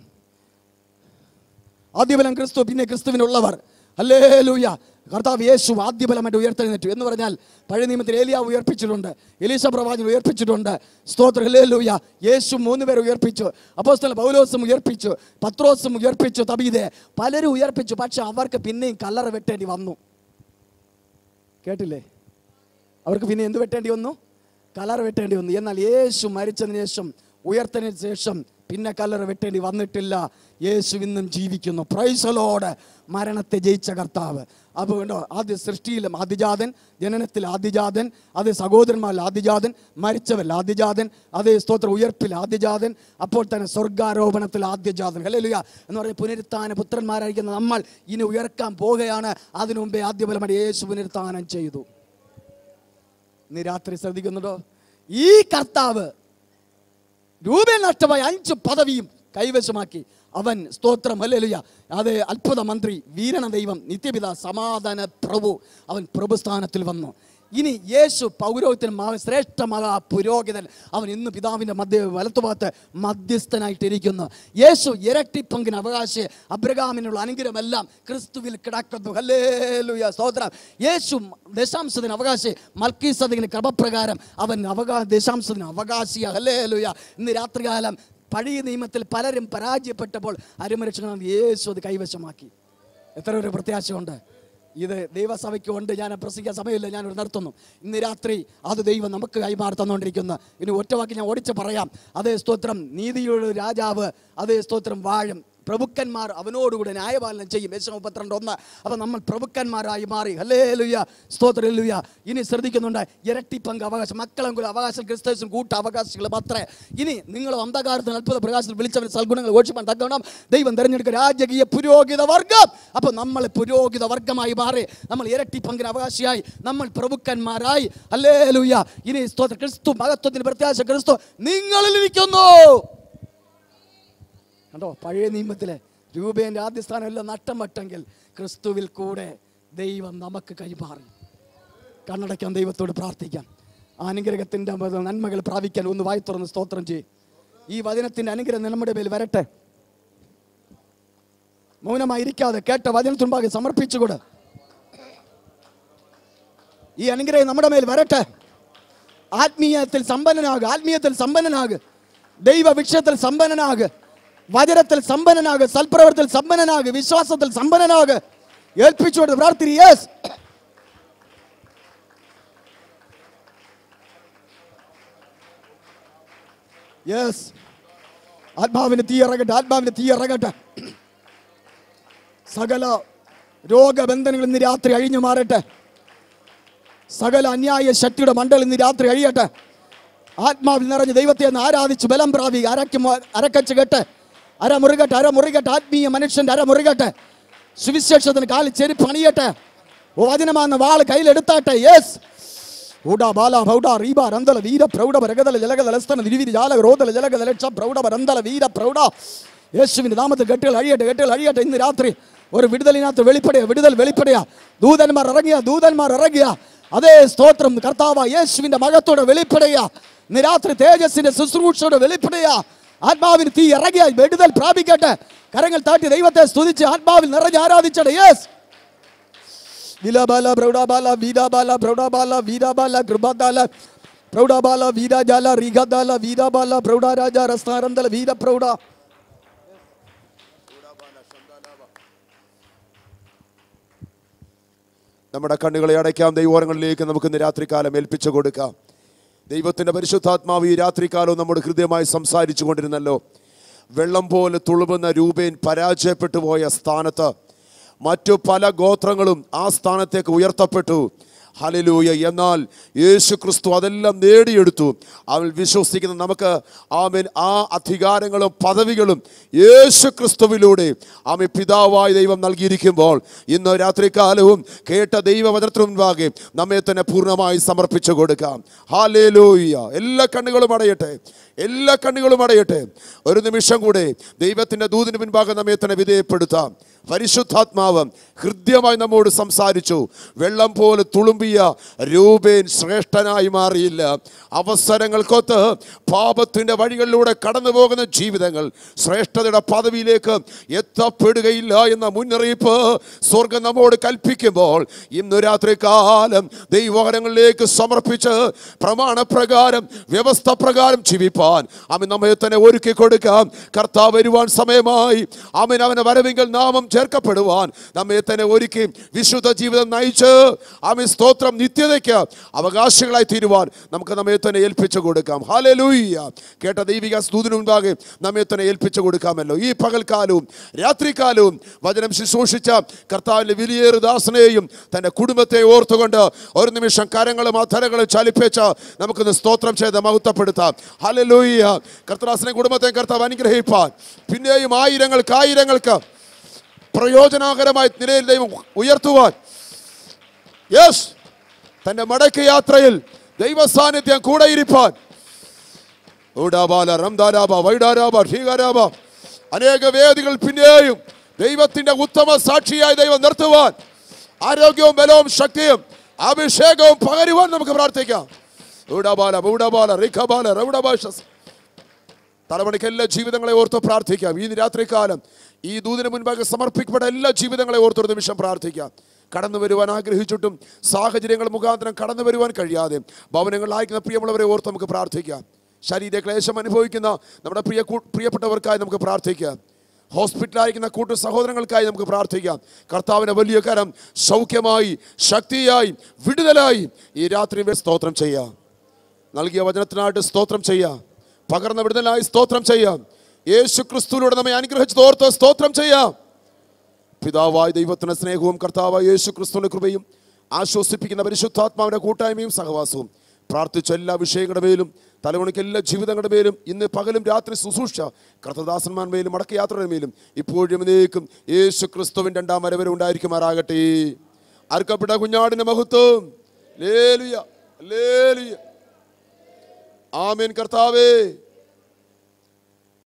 ആദ്യഫലം ക്രിസ്തു പിന്നെ ക്രിസ്തുവിനുള്ളവർ അല്ലേ ലൂയ കർത്താവ് യേശു ആദ്യഫലമായിട്ട് ഉയർത്തെഴുന്നേറ്റു എന്ന് പറഞ്ഞാൽ പഴയ നിയമത്തിൽ ഏലിയ ഉയർപ്പിച്ചിട്ടുണ്ട് എലീശ പ്രവാചകൻ ഉയർപ്പിച്ചിട്ടുണ്ട് സ്തോത്ര ഹല്ലേ ലൂയ യേശു മൂന്ന് പേരെ ഉയർപ്പിച്ചു അപ്പോസ്തല പൗലോസും ഉയർപ്പിച്ചു പത്രോസും ഉയർപ്പിച്ചു തബീതെ പലരും ഉയർപ്പിച്ചു പക്ഷെ അവർക്ക് പിന്നെയും കല്ലറ വെട്ടേണ്ടി വന്നു കേട്ടില്ലേ അവർക്ക് പിന്നെ എന്ത് വെട്ടേണ്ടി വന്നു കലർ വെട്ടേണ്ടി വന്നു എന്നാൽ യേശു മരിച്ചതിന് ശേഷം ഉയർത്തതിന് ശേഷം പിന്നെ കല്ലറ വെട്ടേണ്ടി വന്നിട്ടില്ല യേശു ഇന്നും ജീവിക്കുന്നു പ്രൈസലോട് മരണത്തെ ജയിച്ച കർത്താവ് അപ്പോൾ കണ്ടോ ആദ്യ സൃഷ്ടിയിലും ആദിജാതൻ ജനനത്തിൽ ആദിജാതൻ അത് സഹോദരന്മാരിൽ ആദിജാതൻ മരിച്ചവരിൽ ആദിജാതൻ അതേ സ്തോത്ര ഉയർപ്പിൽ ആദിജാതൻ അപ്പോൾ തന്നെ സ്വർഗാരോപണത്തിൽ ആദ്യജാതൻ അല്ലേ എന്ന് പറയുന്ന പുനരുത്ഥാന പുത്രന്മാരായിരിക്കുന്ന നമ്മൾ ഇനി ഉയർക്കാൻ പോകുകയാണ് അതിനു മുമ്പേ ആദ്യഫലമായിട്ട് യേശു പുനരുത്ഥാനം ചെയ്തു ഇന്ന് രാത്രി ശ്രദ്ധിക്കുന്നുണ്ടോ ഈ കർത്താവ് രൂപേ നഷ്ടമായ അഞ്ച് പദവിയും കൈവശമാക്കി അവൻ സ്തോത്രം അല്ലേലുയ അത് അത്ഭുത മന്ത്രി വീരണ ദൈവം നിത്യപിത സമാധാന പ്രഭു അവൻ പ്രഭുസ്ഥാനത്തിൽ വന്നു ഇനി യേശു പൗരോഹിത്യൻ മഹാ ശ്രേഷ്ഠ മഹാ പുരോഹിതൻ അവൻ ഇന്ന് പിതാവിൻ്റെ മധ്യ വലത്തുഭാഗത്ത് മധ്യസ്ഥനായിട്ടിരിക്കുന്നു യേശു ഇരട്ടി പങ്കിന് അവകാശി അബ്രഹാമിനുള്ള അനുഗ്രഹമെല്ലാം ക്രിസ്തുവിൽ കിടക്കുന്നു ഹല്ലേലൂയ സ്തോത്രം യേശു ദശാംശത്തിന് അവകാശി മൽക്കീസതിന് ക്രമപ്രകാരം അവൻ അവകാ ദശാംശത്തിന് അവകാശിയ ഹല്ലേലൂയ ഇന്ന് രാത്രികാലം പഴയ നിയമത്തിൽ പലരും പരാജയപ്പെട്ടപ്പോൾ അരുമരക്ഷണം യേശു അത് കൈവശമാക്കി എത്ര ഒരു പ്രത്യാശയുണ്ട് ഇത് ദൈവസഭയ്ക്ക് ഉണ്ട് ഞാൻ പ്രസംഗിക്കാൻ സമയമില്ല ഞാനൊരു നിർത്തുന്നു ഇന്ന് രാത്രി അത് ദൈവം നമുക്ക് കൈമാറി തന്നുകൊണ്ടിരിക്കുന്ന ഇനി ഒറ്റ വാക്ക് ഞാൻ ഓടിച്ച് പറയാം അതേ സ്തോത്രം നീതിയുടെ രാജാവ് അതേ സ്തോത്രം വാഴും പ്രഭുക്കന്മാർ അവനോടുകൂടെ ന്യായപാലനം ചെയ്യും യേശു മുപ്പത്തിരണ്ട് ഒന്ന് അപ്പം നമ്മൾ പ്രഭുക്കന്മാരായി മാറി ഹല്ലേ ലുയ്യ സ്തോത്ര ലുയ്യ ഇനി ശ്രദ്ധിക്കുന്നുണ്ട് ഇരട്ടി പങ്ക് അവകാശം മക്കളെങ്കിലും അവകാശം ക്രിസ്തേഴ്സും കൂട്ട അവകാശികൾ മാത്രമേ ഇനി നിങ്ങൾ അന്ധകാരത്തിന് അത്ഭുത പ്രകാശത്തിൽ വിളിച്ചവർ സൽഗുണങ്ങൾ ഓഷിപ്പാൻ തക്കണം ദൈവം തിരഞ്ഞെടുക്കുക രാജകീയ പുരോഹിത വർഗം അപ്പോൾ നമ്മൾ പുരോഹിത വർഗമായി മാറി നമ്മൾ ഇരട്ടി പങ്കിന് അവകാശിയായി നമ്മൾ പ്രഭുക്കന്മാരായി അല്ലേ ലുയ്യ ഇനി സ്തോത്ര ക്രിസ്തു മഹത്വത്തിന് പ്രത്യാശ ക്രിസ്തു നിങ്ങളിൽ ഇരിക്കുന്നു കണ്ടോ പഴയ നിയമത്തിലെ രൂപേൻ്റെ ആദ്യ സ്ഥാനമെല്ലാം നട്ടം വട്ടെങ്കിൽ ക്രിസ്തുവിൽ കൂടെ ദൈവം നമുക്ക് കൈമാറി കണ്ണടയ്ക്കാൻ ദൈവത്തോട് പ്രാർത്ഥിക്കാം ആ അനുഗ്രഹത്തിൻ്റെ നന്മകൾ പ്രാപിക്കാൻ ഒന്ന് വായി തുറന്ന് സ്തോത്രം ചെയ്യും ഈ വചനത്തിൻ്റെ അനുഗ്രഹം നമ്മുടെ മേൽ വരട്ടെ മൗനമായിരിക്കാതെ കേട്ട വചനത്തുമ്പാകെ സമർപ്പിച്ചുകൂടെ ഈ അനുഗ്രഹം നമ്മുടെ മേൽ വരട്ടെ ആത്മീയത്തിൽ സമ്പന്നനാകുക ആത്മീയത്തിൽ സമ്പന്നനാകുക ദൈവ വിഷയത്തിൽ സമ്പന്നനാകുക വചനത്തിൽ സമ്പന്നനാകുക സൽപ്രവർത്തത്തിൽ സമ്പന്നനാകുക വിശ്വാസത്തിൽ സമ്പന്നനാകുക ഏൽപ്പിച്ചുകൊണ്ട് പ്രാർത്ഥി യെസ് യെസ് ആത്മാവിന് തീ ഇറങ്ങട്ടെ ആത്മാവിന് തീ ഇറങ്ങട്ടെ സകല രോഗബന്ധനങ്ങൾ ഇന്ന് രാത്രി അഴിഞ്ഞു മാറട്ടെ സകല അന്യായ ശക്തിയുടെ മണ്ടൽ ഇന്ന് രാത്രി അഴിയട്ടെ ആത്മാവിൽ നിറഞ്ഞ് ദൈവത്തെ ഒന്ന് ആരാധിച്ച് ബലം പ്രാപി അരയ്ക്ക് അരക്കച്ച് കെട്ട് അര മുറുകട്ടെ അര മുറുകട്ടെ ആത്മീയ മനുഷ്യന്റെ അര മുറുകട്ടെ സുവിശേഷത്തിന് കാലിൽ ചെരുപ്പ് അണിയട്ടെ ഓ വചനമാകുന്ന വാള് കയ്യിലെടുത്താട്ടെ യെസ് ഊടാ ബാല ഭൗഡ റീബ രന്തല വീര പ്രൗഢ രഗതല ജലഗത ലസ്തന നിരിവിരി ജാല രോദല ജലഗത ലക്ഷ പ്രൗഢ രന്തല വീര പ്രൗഢ യേശുവിന്റെ നാമത്തിൽ കെട്ടുകൾ അഴിയട്ടെ കെട്ടുകൾ അഴിയട്ടെ ഇന്ന് രാത്രി ഒരു വിടുതലിനകത്ത് വെളിപ്പെടുക വിടുതൽ വെളിപ്പെടുക ദൂതന്മാർ ഇറങ്ങിയ ദൂതന്മാർ ഇറങ്ങിയ അതേ സ്തോത്രം കർത്താവ് യേശുവിന്റെ മകത്തോടെ വെളിപ്പെടുക ഇന്ന് രാത്രി തേജസ്സിന്റെ ശുശ്രൂഷയോടെ വെളിപ്പെടുക ആത്മാവിന് തീ ഇറങ്ങിയ വിടുതൽ പ്രാപിക്കട്ടെ കരങ്ങൾ താട്ടി ദൈവത്തെ സ്തുതിച്ച് ആത്മാവിൽ നിറഞ്ഞ് ആരാധിച്ചട്ടെ യേസ് വിലബാല പ്രൗഢബാല വീരബാല പ്രൗഢബാല വീരബാല കൃപദാല പ്രൗഢബാല വീരജാല റിഗദാല വീരബാല പ്രൗഢരാജ രസ്താരന്തല വീരപ്രൗഢ നമ്മുടെ കണ്ണുകളെ അടയ്ക്കാം ദൈവോരങ്ങളിലേക്ക് നമുക്ക് ഇന്ന് രാത്രികാലം ഏൽപ്പിച്ചു കൊടുക്കാം ദൈവത്തിന്റെ പരിശുദ്ധാത്മാവ് ഈ രാത്രികാലവും നമ്മുടെ ഹൃദയമായി സംസാരിച്ചു കൊണ്ടിരുന്നല്ലോ വെള്ളം പോലെ തുളുമ്പുന്ന രൂപേൻ പരാജയപ്പെട്ടു പോയ സ്ഥാനത്ത് മറ്റു പല ഗോത്രങ്ങളും ആ സ്ഥാനത്തേക്ക് ഉയർത്തപ്പെട്ടു ഹലലൂയ എന്നാൽ യേശു ക്രിസ്തു അതെല്ലാം നേടിയെടുത്തു അവൻ വിശ്വസിക്കുന്ന നമുക്ക് ആമൻ ആ അധികാരങ്ങളും പദവികളും യേശു ക്രിസ്തുവിലൂടെ ആമൻ പിതാവായ ദൈവം നൽകിയിരിക്കുമ്പോൾ ഇന്ന് രാത്രികാലവും കേട്ട ദൈവവചനത്തിനു മുൻപാകെ നമ്മെ തന്നെ പൂർണ്ണമായി സമർപ്പിച്ചു കൊടുക്കാം ഹാലേലൂയ എല്ലാ കണ്ണുകളും അടയട്ടെ എല്ലാ കണ്ണുകളും അടയട്ടെ ഒരു നിമിഷം കൂടെ ദൈവത്തിന്റെ ദൂതിന് മുൻപാകെ നമ്മെ തന്നെ വിധേയപ്പെടുത്താം പരിശുദ്ധാത്മാവ് ഹൃദ്യമായി നമ്മോട് സംസാരിച്ചു വെള്ളം പോലെ തുളുമ്പിയ രൂപേൻ ശ്രേഷ്ഠനായി മാറിയില്ല അവസരങ്ങൾക്കൊത്ത് പാപത്തിന്റെ വഴികളിലൂടെ കടന്നു പോകുന്ന ജീവിതങ്ങൾ ശ്രേഷ്ഠതയുടെ പദവിയിലേക്ക് എത്തപ്പെടുകയില്ല എന്ന മുന്നറിയിപ്പ് സ്വർഗം നമ്മോട് കൽപ്പിക്കുമ്പോൾ ഇന്ന് രാത്രി കാലം ദൈവകരങ്ങളിലേക്ക് സമർപ്പിച്ച് പ്രമാണപ്രകാരം വ്യവസ്ഥ പ്രകാരം ജീവിപ്പാൻ അവൻ നമ്മെ തന്നെ ഒരുക്കി കൊടുക്കാം കർത്താവ് വരുവാൻ സമയമായി അവൻ അവനെ വരവെങ്കിൽ നാമം ചേർക്കപ്പെടുവാൻ നമ്മെ തന്നെ ഒരുക്കി വിശുദ്ധ ജീവിതം നയിച്ച് അവൻ സ്തോത്രം നിത്യതയ്ക്ക് അവകാശികളായി തീരുവാൻ നമുക്ക് നമ്മെ തന്നെ ഏൽപ്പിച്ചു കൊടുക്കാം ഹാലലൂയ്യ കേട്ട ദൈവിക സ്തുതിനു മുൻപാകെ നമ്മെ തന്നെ ഏൽപ്പിച്ചു കൊടുക്കാമല്ലോ ഈ പകൽക്കാലവും രാത്രികാലവും വചനം ശുശ്രൂഷിച്ച കർത്താവിന്റെ വിലിയേറ് ദാസനെയും തന്റെ കുടുംബത്തെ ഓർത്തുകൊണ്ട് ഒരു നിമിഷം കരങ്ങളും അധരങ്ങളും ചലിപ്പിച്ച് നമുക്കിന്ന് സ്തോത്രം ചെയ്ത് മഹത്വപ്പെടുത്താം ഹലലൂയ്യ കർത്തദാസനെ കുടുംബത്തെ കർത്താവ് അനുഗ്രഹിപ്പാൻ പിന്നെയും ആയിരങ്ങൾക്ക് ആയിരങ്ങൾക്ക് പ്രയോജനകരമായ നിലയിൽ ദൈവം ഉയർത്തുവാൻ യെസ് തന്റെ മടക്ക് യാത്രയിൽ ദൈവ സാന്നിധ്യം കൂടെ ഇരിപ്പാൻ ഊടാബാല റംദാരാബ വൈഡാരാബ ഷീഗരാബ അനേക വേദികൾ പിന്നെയും ദൈവത്തിന്റെ ഉത്തമ സാക്ഷിയായി ദൈവം നിർത്തുവാൻ ആരോഗ്യവും ബലവും ശക്തിയും അഭിഷേകവും പകരുവാൻ നമുക്ക് പ്രാർത്ഥിക്കാം ഊടാബാല ഊടാബാല റിഖബാല റൗഡബാഷസ് തലമുറയ്ക്ക് എല്ലാ ജീവിതങ്ങളെ ഓർത്ത് പ്രാർത്ഥിക്കാം ഈ രാത്രികാലം ഈ ദൂതിന് മുൻപാകെ സമർപ്പിക്കപ്പെട്ട എല്ലാ ജീവിതങ്ങളെ ഓർത്തൊരു നിമിഷം പ്രാർത്ഥിക്കാം കടന്നു വരുവാൻ ആഗ്രഹിച്ചിട്ടും സാഹചര്യങ്ങൾ മുഖാന്തരം കടന്നു വരുവാൻ കഴിയാതെ ഭവനങ്ങളിലായിരിക്കുന്ന പ്രിയമുള്ളവരെ ഓർത്ത് നമുക്ക് പ്രാർത്ഥിക്കാം ശരീര ക്ലേശം അനുഭവിക്കുന്ന നമ്മുടെ പ്രിയ കൂ- പ്രിയപ്പെട്ടവർക്കായി നമുക്ക് പ്രാർത്ഥിക്കാം ഹോസ്പിറ്റലായിരിക്കുന്ന കൂട്ടു സഹോദരങ്ങൾക്കായി നമുക്ക് പ്രാർത്ഥിക്കാം കർത്താവിന്റെ വലിയ കരം സൗഖ്യമായി ശക്തിയായി വിടുതലായി ഈ രാത്രി സ്തോത്രം ചെയ്യാം നൽകിയ വചനത്തിനായിട്ട് സ്തോത്രം ചെയ്യാം പകർന്ന വിടുതലായി സ്തോത്രം ചെയ്യാം യേശു ക്രിസ്തുവിലൂടെ നമ്മെ അനുഗ്രഹിച്ച് ഓർത്ത് സ്തോത്രം ചെയ്യാം പിതാവായ ദൈവത്തിന്റെ സ്നേഹവും കർത്താവായ യേശു ക്രിസ്തുവിന്റെ കൃപയും ആശ്വസിപ്പിക്കുന്ന പരിശുദ്ധാത്മാവിന്റെ കൂട്ടായ്മയും സഹവാസവും പ്രാർത്ഥിച്ച എല്ലാ വിഷയങ്ങളുടെ മേലും തലമുണയ്ക്ക് എല്ലാ ജീവിതങ്ങളുടെ മേലും ഇന്ന് പകലും രാത്രി ശുശ്രൂഷ കർത്തദാസന്മാർ മേലും മടക്കയാത്രയുടെ മേലും ഇപ്പോഴും എന്നേക്കും യേശു ക്രിസ്തുവിൻ രണ്ടാം വരവരെ ഉണ്ടായിരിക്കുമാറാകട്ടെ അർക്കപ്പെട്ട കുഞ്ഞാടിന്റെ മഹത്വം ലേലുയ ലേലുയ ആമേൻ കർത്താവേ